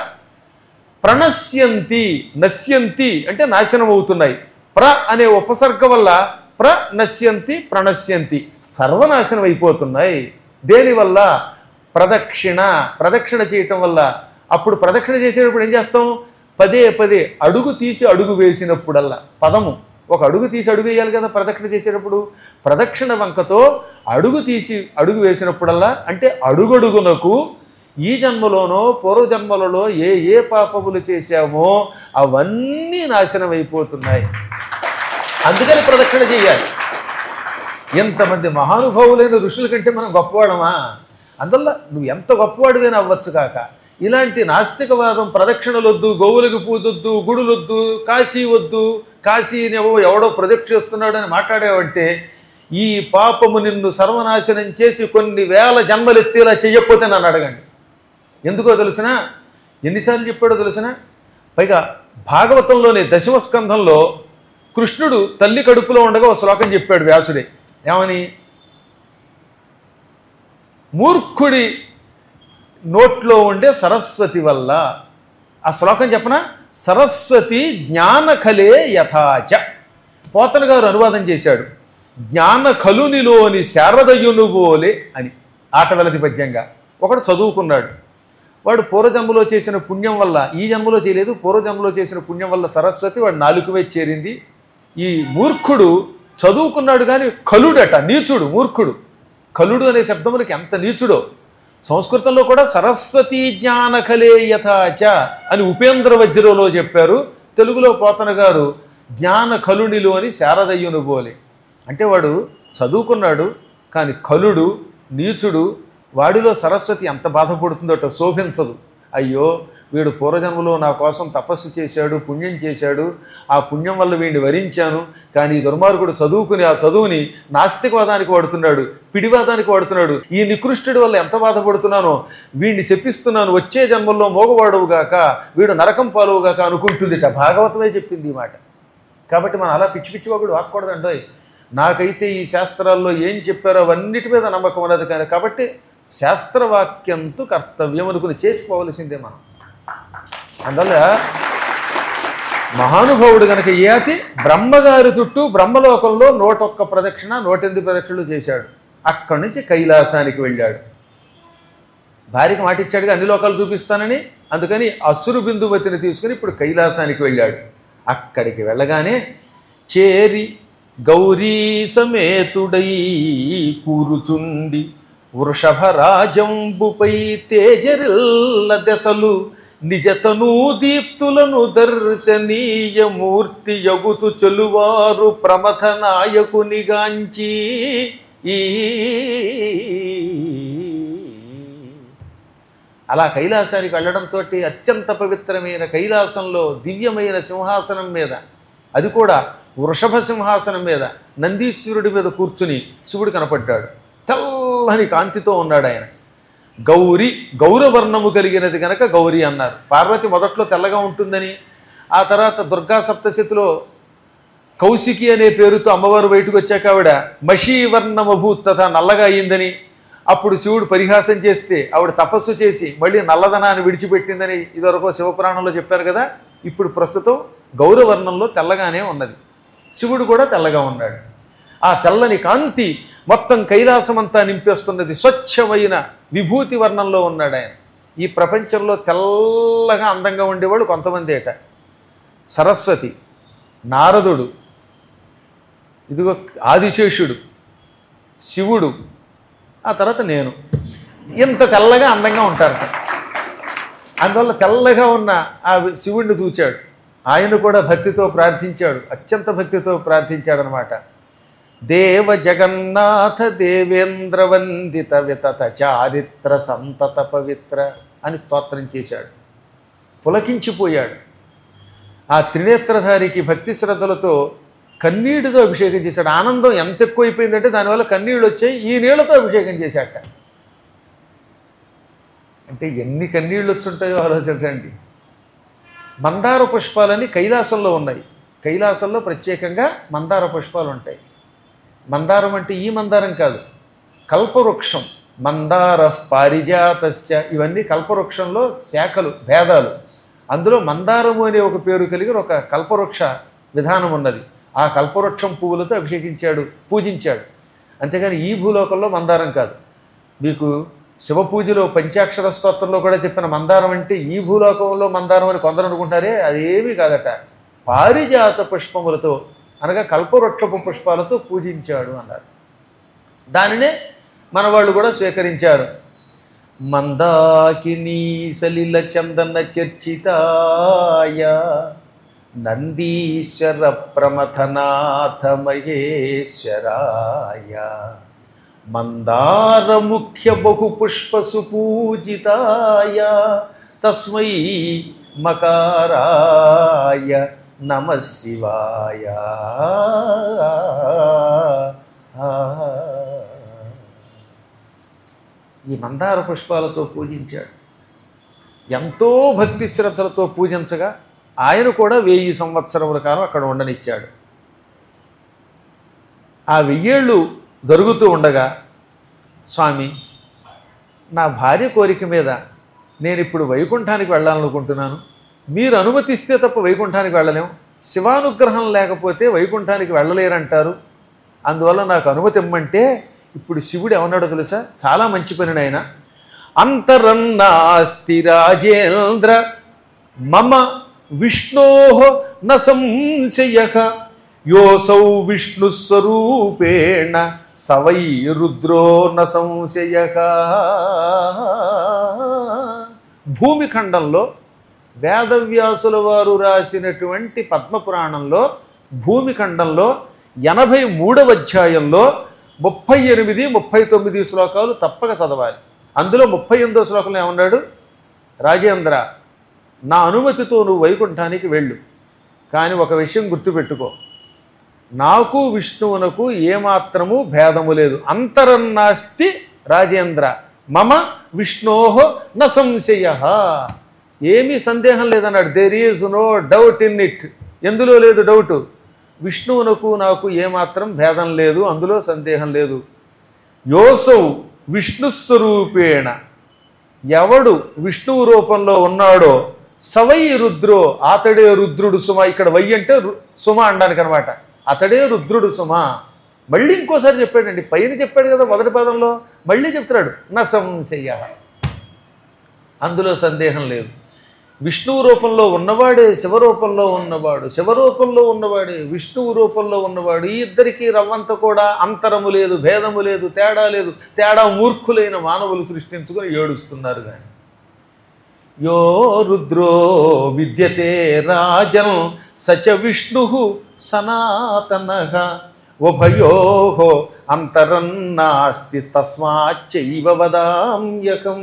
ప్రణశ్యంతి నశ్యంతి అంటే నాశనం అవుతున్నాయి ప్ర అనే ఉపసర్గ వల్ల ప్ర నశ్యంతి ప్రణశ్యంతి సర్వనాశనం అయిపోతున్నాయి దేనివల్ల ప్రదక్షిణ ప్రదక్షిణ చేయటం వల్ల అప్పుడు ప్రదక్షిణ చేసేటప్పుడు ఏం చేస్తాం పదే పదే అడుగు తీసి అడుగు వేసినప్పుడల్లా పదము ఒక అడుగు తీసి అడుగు వేయాలి కదా ప్రదక్షిణ చేసేటప్పుడు ప్రదక్షిణ వంకతో అడుగు తీసి అడుగు వేసినప్పుడల్లా అంటే అడుగడుగునకు ఈ జన్మలోనో పూర్వజన్మలలో ఏ ఏ పాపములు చేశామో అవన్నీ నాశనం అయిపోతున్నాయి అందుకని ప్రదక్షిణ చేయాలి ఎంతమంది మహానుభావులైన ఋషుల కంటే మనం గొప్పవాడమా అందువల్ల నువ్వు ఎంత గొప్పవాడివైనా అవ్వచ్చు కాక ఇలాంటి నాస్తికవాదం ప్రదక్షిణలొద్దు గోవులకు పూజొద్దు గుడులొద్దు కాశీ వద్దు కాశీనేవో ఎవడో ప్రొజెక్ట్ చేస్తున్నాడు అని మాట్లాడేవంటే ఈ పాపము నిన్ను సర్వనాశనం చేసి కొన్ని వేల జన్మలెత్తేలా చెయ్యకపోతే నన్ను అడగండి ఎందుకో తెలిసిన ఎన్నిసార్లు చెప్పాడో తెలిసిన పైగా భాగవతంలోని దశమ స్కంధంలో కృష్ణుడు తల్లి కడుపులో ఉండగా ఒక శ్లోకం చెప్పాడు వ్యాసుడే ఏమని మూర్ఖుడి నోట్లో ఉండే సరస్వతి వల్ల ఆ శ్లోకం చెప్పన సరస్వతి జ్ఞానకలే యథాచ పోతన గారు అనువాదం చేశాడు జ్ఞానకలునిలోని శారదయును బోలే అని ఆటవెలది పద్యంగా ఒకడు చదువుకున్నాడు వాడు పూర్వజన్మలో చేసిన పుణ్యం వల్ల ఈ జన్మలో చేయలేదు పూర్వజన్మలో చేసిన పుణ్యం వల్ల సరస్వతి వాడు నాలుగు వైపు చేరింది ఈ మూర్ఖుడు చదువుకున్నాడు కానీ కలుడట నీచుడు మూర్ఖుడు కలుడు అనే శబ్దములకి ఎంత నీచుడో సంస్కృతంలో కూడా సరస్వతి జ్ఞానకలే యథాచ అని ఉపేంద్ర వజ్రలో చెప్పారు తెలుగులో పోతన గారు జ్ఞాన కలునిలో అని శారదయ్యును బోలే అంటే వాడు చదువుకున్నాడు కానీ కలుడు నీచుడు వాడిలో సరస్వతి ఎంత బాధపడుతుందోట శోభించదు అయ్యో వీడు పూర్వజన్మలో నా కోసం తపస్సు చేశాడు పుణ్యం చేశాడు ఆ పుణ్యం వల్ల వీడిని వరించాను కానీ ఈ దుర్మార్గుడు చదువుకుని ఆ చదువుని నాస్తికవాదానికి వాడుతున్నాడు పిడివాదానికి వాడుతున్నాడు ఈ నికృష్టుడి వల్ల ఎంత బాధపడుతున్నానో వీడిని శపిస్తున్నాను వచ్చే జన్మల్లో మోగవాడువుగాక వీడు నరకం పాలువుగాక అనుకుంటుందిట భాగవతమే చెప్పింది ఈ మాట కాబట్టి మనం అలా పిచ్చి పిచ్చి వాగుడు వాక్కూడదండోయ్ నాకైతే ఈ శాస్త్రాల్లో ఏం చెప్పారో అవన్నిటి మీద నమ్మకం ఉన్నది కానీ కాబట్టి శాస్త్రవాక్యంతో కర్తవ్యం అనుకుని చేసుకోవలసిందే మనం అందువల్ల మహానుభావుడు గనక ఏతి బ్రహ్మగారి చుట్టూ బ్రహ్మలోకంలో నూటొక్క ప్రదక్షిణ నూటెనిమిది ప్రదక్షిణలు చేశాడు అక్కడి నుంచి కైలాసానికి వెళ్ళాడు భార్యకి మాట ఇచ్చాడుగా అన్ని లోకాలు చూపిస్తానని అందుకని అసురు బిందువతిని తీసుకుని ఇప్పుడు కైలాసానికి వెళ్ళాడు అక్కడికి వెళ్ళగానే చేరి గౌరీ సమేతుడై కూరుచుండి వృషభరాజంబుపై తేజరిల్ల దశలు నిజతను దీప్తులను దర్శనీయ మూర్తి యగుచు చెలువారు ప్రమథ నాయకునిగాంచి ఈ అలా కైలాసానికి వెళ్ళడంతో అత్యంత పవిత్రమైన కైలాసంలో దివ్యమైన సింహాసనం మీద అది కూడా వృషభ సింహాసనం మీద నందీశ్వరుడి మీద కూర్చుని శివుడు కనపడ్డాడు తెల్లని కాంతితో ఉన్నాడు ఆయన గౌరి గౌరవర్ణము కలిగినది గనక గౌరి అన్నారు పార్వతి మొదట్లో తెల్లగా ఉంటుందని ఆ తర్వాత దుర్గా సప్తశతిలో కౌశికి అనే పేరుతో అమ్మవారు బయటకు వచ్చాక ఆవిడ మషీవర్ణమభూత్ తథా నల్లగా అయిందని అప్పుడు శివుడు పరిహాసం చేస్తే ఆవిడ తపస్సు చేసి మళ్ళీ నల్లదనాన్ని విడిచిపెట్టిందని ఇదివరకు శివపురాణంలో చెప్పారు కదా ఇప్పుడు ప్రస్తుతం గౌరవర్ణంలో తెల్లగానే ఉన్నది శివుడు కూడా తెల్లగా ఉన్నాడు ఆ తెల్లని కాంతి మొత్తం కైలాసమంతా నింపేస్తున్నది స్వచ్ఛమైన విభూతి వర్ణంలో ఉన్నాడు ఆయన ఈ ప్రపంచంలో తెల్లగా అందంగా ఉండేవాడు కొంతమంది ఏట సరస్వతి నారదుడు ఇదిగో ఆదిశేషుడు శివుడు ఆ తర్వాత నేను ఇంత తెల్లగా అందంగా ఉంటారు అందువల్ల తెల్లగా ఉన్న ఆ శివుణ్ణి చూచాడు ఆయన కూడా భక్తితో ప్రార్థించాడు అత్యంత భక్తితో ప్రార్థించాడు అనమాట దేవ జగన్నాథ దేవేంద్ర వందిత వితత చారిత్ర సంతత పవిత్ర అని స్తోత్రం చేశాడు పులకించిపోయాడు ఆ త్రినేత్రధారికి భక్తి శ్రద్ధలతో కన్నీటితో అభిషేకం చేశాడు ఆనందం ఎంత ఎక్కువైపోయిందంటే దానివల్ల కన్నీళ్ళు వచ్చాయి ఈ నీళ్లతో అభిషేకం చేశాట అంటే ఎన్ని కన్నీళ్ళు వచ్చుంటాయో ఆలోచించండి మందార పుష్పాలని కైలాసంలో ఉన్నాయి కైలాసంలో ప్రత్యేకంగా మందార పుష్పాలు ఉంటాయి మందారం అంటే ఈ మందారం కాదు కల్పవృక్షం మందార పారిజాతశ్చ ఇవన్నీ కల్పవృక్షంలో శాఖలు భేదాలు అందులో మందారము అనే ఒక పేరు కలిగిన ఒక కల్పవృక్ష విధానం ఉన్నది ఆ కల్పవృక్షం పువ్వులతో అభిషేకించాడు పూజించాడు అంతేగాని ఈ భూలోకంలో మందారం కాదు మీకు శివ పూజలో పంచాక్షర స్తోత్రంలో కూడా చెప్పిన మందారం అంటే ఈ భూలోకంలో మందారం అని కొందరు అనుకుంటారే అదేమీ కాదట పారిజాత పుష్పములతో అనగా కల్పవృక్షపు పుష్పాలతో పూజించాడు అన్నారు దానినే మన వాళ్ళు కూడా స్వీకరించారు మందాకిని సలిల చందన చర్చితాయ నందీశ్వర ప్రమథనాథ మహేశ్వరాయ మందార ముఖ్య బహు పుష్ప సుపూజితాయ తస్మై మకారాయ నమ శివాయ ఈ మందార పుష్పాలతో పూజించాడు ఎంతో భక్తి శ్రద్ధలతో పూజించగా ఆయన కూడా వెయ్యి సంవత్సరముల కాలం అక్కడ ఉండనిచ్చాడు ఆ వెయ్యేళ్ళు జరుగుతూ ఉండగా స్వామి నా భార్య కోరిక మీద నేను ఇప్పుడు వైకుంఠానికి వెళ్ళాలనుకుంటున్నాను మీరు అనుమతిస్తే తప్ప వైకుంఠానికి వెళ్ళలేం శివానుగ్రహం లేకపోతే వైకుంఠానికి వెళ్ళలేరంటారు అందువల్ల నాకు అనుమతి ఇమ్మంటే ఇప్పుడు శివుడు ఏమన్నాడో తెలుసా చాలా మంచి పని ఆయన అంతరన్నాస్తి రాజేంద్ర మమ విష్ణో న సంశయ యోసౌ విష్ణుస్వరూపేణ సవై రుద్రో న సంశయ భూమిఖండంలో వేదవ్యాసుల వారు రాసినటువంటి పద్మపురాణంలో భూమిఖండంలో ఎనభై మూడవ అధ్యాయంలో ముప్పై ఎనిమిది ముప్పై తొమ్మిది శ్లోకాలు తప్పక చదవాలి అందులో ముప్పై ఎనిమిదో శ్లోకంలో ఏమన్నాడు రాజేంద్ర నా అనుమతితో నువ్వు వైకుంఠానికి వెళ్ళు కానీ ఒక విషయం గుర్తుపెట్టుకో నాకు విష్ణువునకు ఏమాత్రము భేదము లేదు అంతరన్నాస్తి రాజేంద్ర మమ విష్ణోహో న సంశయ ఏమీ సందేహం లేదన్నాడు there is no doubt in it ఎందులో లేదు డౌట్ విష్ణువునకు నాకు ఏమాత్రం భేదం లేదు అందులో సందేహం లేదు యోసౌ విష్ణుస్వరూపేణ ఎవడు విష్ణువు రూపంలో ఉన్నాడో సవై రుద్రో అతడే రుద్రుడు సుమ ఇక్కడ వై అంటే రు- సుమ అనడానికి అనమాట అతడే రుద్రుడు సుమ మళ్ళీ ఇంకోసారి చెప్పాడండి పైన చెప్పాడు కదా మొదటి పదంలో మళ్ళీ చెప్తున్నాడు నా సంశయ అందులో సందేహం లేదు విష్ణువు రూపంలో ఉన్నవాడే శివరూపంలో ఉన్నవాడు శివరూపంలో ఉన్నవాడే విష్ణువు రూపంలో ఉన్నవాడు ఈ ఇద్దరికి రవ్వంత కూడా అంతరము లేదు భేదము లేదు తేడా లేదు తేడా మూర్ఖులైన మానవులు సృష్టించుకొని ఏడుస్తున్నారు కానీ యో రుద్రో విద్యతే రాజన్ సచ విష్ణు సనాతన ఉభయో అంతరం నాస్తి తస్మాచ్చైవ వదామ్యకం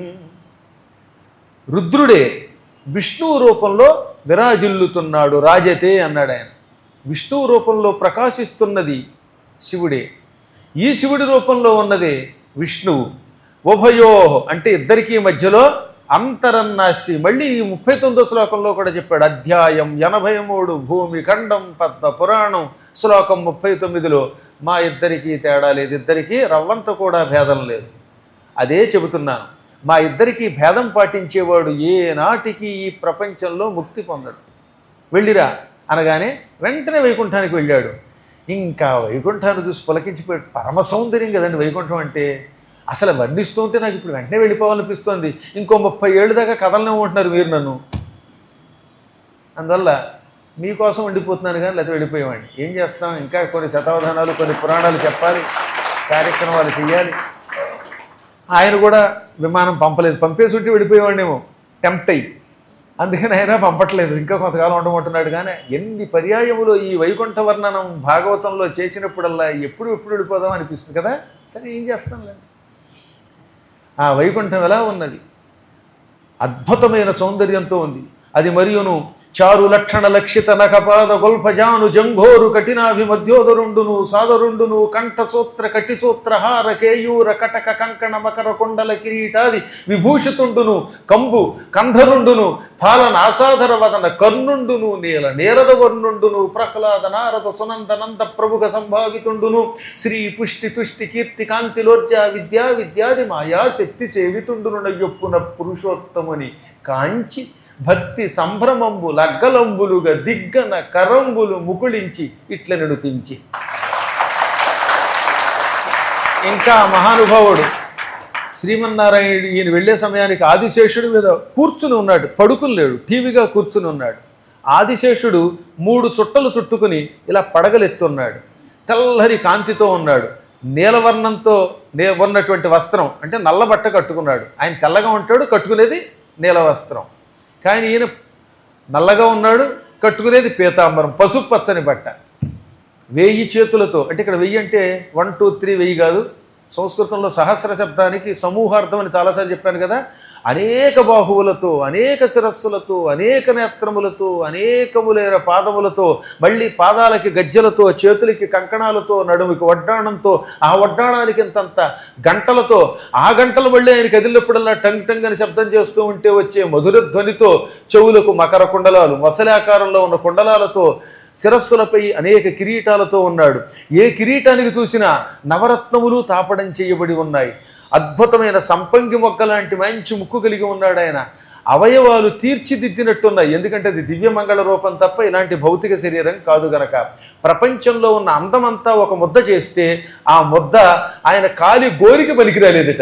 రుద్రుడే విష్ణువు రూపంలో విరాజిల్లుతున్నాడు రాజతే అన్నాడు ఆయన విష్ణువు రూపంలో ప్రకాశిస్తున్నది శివుడే ఈ శివుడి రూపంలో ఉన్నదే విష్ణువు ఉభయో అంటే ఇద్దరికీ మధ్యలో అంతరన్నాస్తి మళ్ళీ ఈ ముప్పై తొమ్మిదో శ్లోకంలో కూడా చెప్పాడు అధ్యాయం ఎనభై మూడు భూమి ఖండం పద్మ పురాణం శ్లోకం ముప్పై తొమ్మిదిలో మా ఇద్దరికీ తేడా లేదు ఇద్దరికీ రవ్వంత కూడా భేదం లేదు అదే చెబుతున్నాను మా ఇద్దరికీ భేదం పాటించేవాడు ఏ నాటికి ఈ ప్రపంచంలో ముక్తి పొందడు వెళ్ళిరా అనగానే వెంటనే వైకుంఠానికి వెళ్ళాడు ఇంకా వైకుంఠాన్ని చూసి పులకించిపోయాడు పరమ సౌందర్యం కదండి వైకుంఠం అంటే అసలు వర్ణిస్తూ ఉంటే నాకు ఇప్పుడు వెంటనే వెళ్ళిపోవాలనిపిస్తోంది ఇంకో ముప్పై ఏళ్ళు దాకా కథలనే ఉంటున్నారు మీరు నన్ను అందువల్ల మీకోసం ఉండిపోతున్నాను కానీ లేకపోతే వెళ్ళిపోయేవాడిని ఏం చేస్తాం ఇంకా కొన్ని శతావధానాలు కొన్ని పురాణాలు చెప్పాలి కార్యక్రమాలు చేయాలి ఆయన కూడా విమానం పంపలేదు పంపేసి ఉంటే వెళ్ళిపోయేవాడినేమో టెంప్ట్ అయ్యి అందుకని ఆయన పంపట్లేదు ఇంకా కొంతకాలం ఉండమంటున్నాడు కానీ ఎన్ని పర్యాయములు ఈ వైకుంఠ వర్ణనం భాగవతంలో చేసినప్పుడల్లా ఎప్పుడు ఎప్పుడు వెళ్ళిపోదాం అనిపిస్తుంది కదా సరే ఏం చేస్తాంలేండి ఆ వైకుంఠం ఎలా ఉన్నది అద్భుతమైన సౌందర్యంతో ఉంది అది మరియును చారు లక్షణ లక్షిత నఖపాద గొల్ఫజాను జంఘోరు కఠినాభి మధ్యోదరుండును సాదరుండును కంఠసూత్ర కటిసూత్రహార కేయూర కటక కంకణ మకర కుండల కిరీటాది విభూషితుండును కంబు కంధరుండును పాలన అసాధర వదన కర్ణుండును నీల నేరద వర్ణుండును ప్రహ్లాద నారద సునంద నంద ప్రముఖ సంభావితుండును శ్రీ పుష్టి తుష్టి కీర్తి కాంతిలోర్జ విద్యా విద్యాది మాయా శక్తి సేవితుండును నయ్యొప్పున పురుషోత్తముని కాంచి భక్తి సంభ్రమంబు లగ్గలంబులుగా దిగ్గన కరంబులు ముకుళించి ఇట్ల నడిపించి ఇంకా మహానుభావుడు శ్రీమన్నారాయణుడు ఈయన వెళ్ళే సమయానికి ఆదిశేషుడి మీద కూర్చుని ఉన్నాడు పడుకుని లేడు టీవీగా కూర్చుని ఉన్నాడు ఆదిశేషుడు మూడు చుట్టలు చుట్టుకుని ఇలా పడగలెత్తున్నాడు తెల్లరి కాంతితో ఉన్నాడు నీలవర్ణంతో నే ఉన్నటువంటి వస్త్రం అంటే నల్ల బట్ట కట్టుకున్నాడు ఆయన తెల్లగా ఉంటాడు కట్టుకునేది నీల వస్త్రం కానీ ఈయన నల్లగా ఉన్నాడు కట్టుకునేది పీతాంబరం పసుపు పచ్చని బట్ట వెయ్యి చేతులతో అంటే ఇక్కడ వెయ్యి అంటే వన్ టూ త్రీ వెయ్యి కాదు సంస్కృతంలో సహస్ర శబ్దానికి సమూహార్థం అని చాలాసార్లు చెప్పాను కదా అనేక బాహువులతో అనేక శిరస్సులతో అనేక నేత్రములతో అనేకములైన పాదములతో మళ్ళీ పాదాలకి గజ్జలతో చేతులకి కంకణాలతో నడుముకి వడ్డాణంతో ఆ వడ్డాణానికి ఇంతంత గంటలతో ఆ గంటలు మళ్ళీ ఆయన కదిలినప్పుడల్లా టంగ్ టంగ్ అని శబ్దం చేస్తూ ఉంటే వచ్చే మధుర ధ్వనితో చెవులకు మకర కుండలాలు మొసలాకారంలో ఉన్న కుండలాలతో శిరస్సులపై అనేక కిరీటాలతో ఉన్నాడు ఏ కిరీటానికి చూసినా నవరత్నములు తాపడం చేయబడి ఉన్నాయి అద్భుతమైన సంపంగి మొక్క లాంటి మంచి ముక్కు కలిగి ఉన్నాడు ఆయన అవయవాలు తీర్చిదిద్దినట్టున్నాయి ఎందుకంటే అది దివ్యమంగళ రూపం తప్ప ఇలాంటి భౌతిక శరీరం కాదు గనక ప్రపంచంలో ఉన్న అందమంతా ఒక ముద్ద చేస్తే ఆ ముద్ద ఆయన కాలి గోరికి పనికిరాలేదట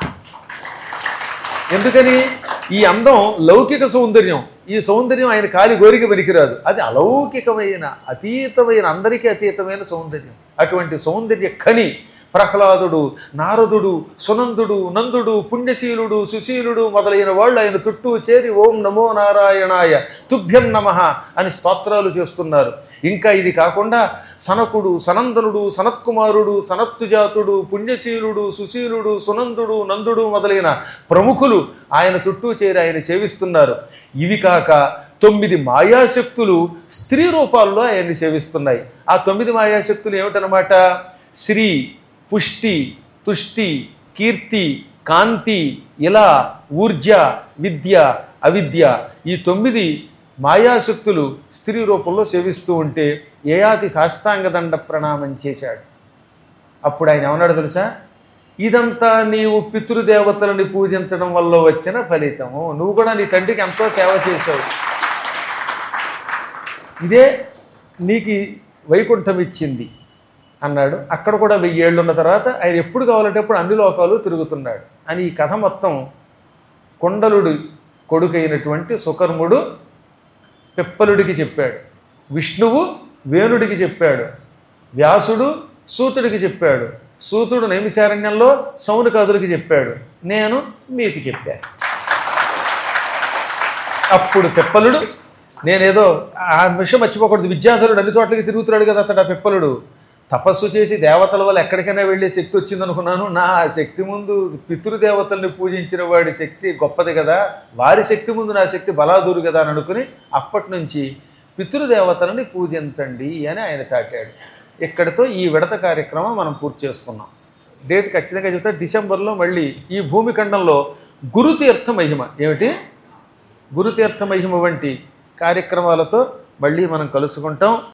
ఎందుకని ఈ అందం లౌకిక సౌందర్యం ఈ సౌందర్యం ఆయన కాలి గోరికి పనికిరాదు అది అలౌకికమైన అతీతమైన అందరికీ అతీతమైన సౌందర్యం అటువంటి సౌందర్య ఖని ప్రహ్లాదుడు నారదుడు సునందుడు నందుడు పుణ్యశీలుడు సుశీలుడు మొదలైన వాళ్ళు ఆయన చుట్టూ చేరి ఓం నమో నారాయణాయ తుభ్యం నమ అని స్తోత్రాలు చేస్తున్నారు ఇంకా ఇది కాకుండా సనకుడు సనందనుడు సనత్కుమారుడు సనత్సుజాతుడు పుణ్యశీలుడు సుశీలుడు సునందుడు నందుడు మొదలైన ప్రముఖులు ఆయన చుట్టూ చేరి ఆయన సేవిస్తున్నారు ఇవి కాక తొమ్మిది మాయాశక్తులు స్త్రీ రూపాల్లో ఆయన్ని సేవిస్తున్నాయి ఆ తొమ్మిది మాయాశక్తులు ఏమిటనమాట శ్రీ పుష్టి తుష్టి కీర్తి కాంతి ఇలా ఊర్జ విద్య అవిద్య ఈ తొమ్మిది మాయాశక్తులు స్త్రీ రూపంలో సేవిస్తూ ఉంటే ఏయాతి సాష్టాంగ దండ ప్రణామం చేశాడు అప్పుడు ఆయన ఏమన్నాడు తెలుసా ఇదంతా నీవు పితృదేవతలని పూజించడం వల్ల వచ్చిన ఫలితము నువ్వు కూడా నీ తండ్రికి ఎంతో సేవ చేశావు ఇదే నీకు వైకుంఠం ఇచ్చింది అన్నాడు అక్కడ కూడా వెయ్యి ఏళ్ళు ఉన్న తర్వాత ఆయన ఎప్పుడు కావాలంటే అప్పుడు అన్ని లోకాలు తిరుగుతున్నాడు అని ఈ కథ మొత్తం కొండలుడు కొడుకైనటువంటి సుకర్ముడు పిప్పలుడికి చెప్పాడు విష్ణువు వేణుడికి చెప్పాడు వ్యాసుడు సూతుడికి చెప్పాడు సూతుడు నైమిశారణ్యంలో సౌనకాదుడికి చెప్పాడు నేను మీకు చెప్పాను అప్పుడు పిప్పలుడు నేనేదో ఆ విషయం మర్చిపోకూడదు విద్యాధరుడు అన్ని చోట్లకి తిరుగుతున్నాడు కదా అతడు ఆ పిప్పలుడు తపస్సు చేసి దేవతల వల్ల ఎక్కడికైనా వెళ్ళే శక్తి వచ్చిందనుకున్నాను నా శక్తి ముందు పితృదేవతల్ని పూజించిన వాడి శక్తి గొప్పది కదా వారి శక్తి ముందు నా శక్తి బలాదూరు కదా అని అనుకుని అప్పటి నుంచి పితృదేవతలని పూజించండి అని ఆయన చాటాడు ఇక్కడితో ఈ విడత కార్యక్రమం మనం పూర్తి చేసుకున్నాం డేట్ ఖచ్చితంగా చెప్తే డిసెంబర్లో మళ్ళీ ఈ భూమిఖండంలో గురుతీర్థ మహిమ ఏమిటి గురుతీర్థ మహిమ వంటి కార్యక్రమాలతో మళ్ళీ మనం కలుసుకుంటాం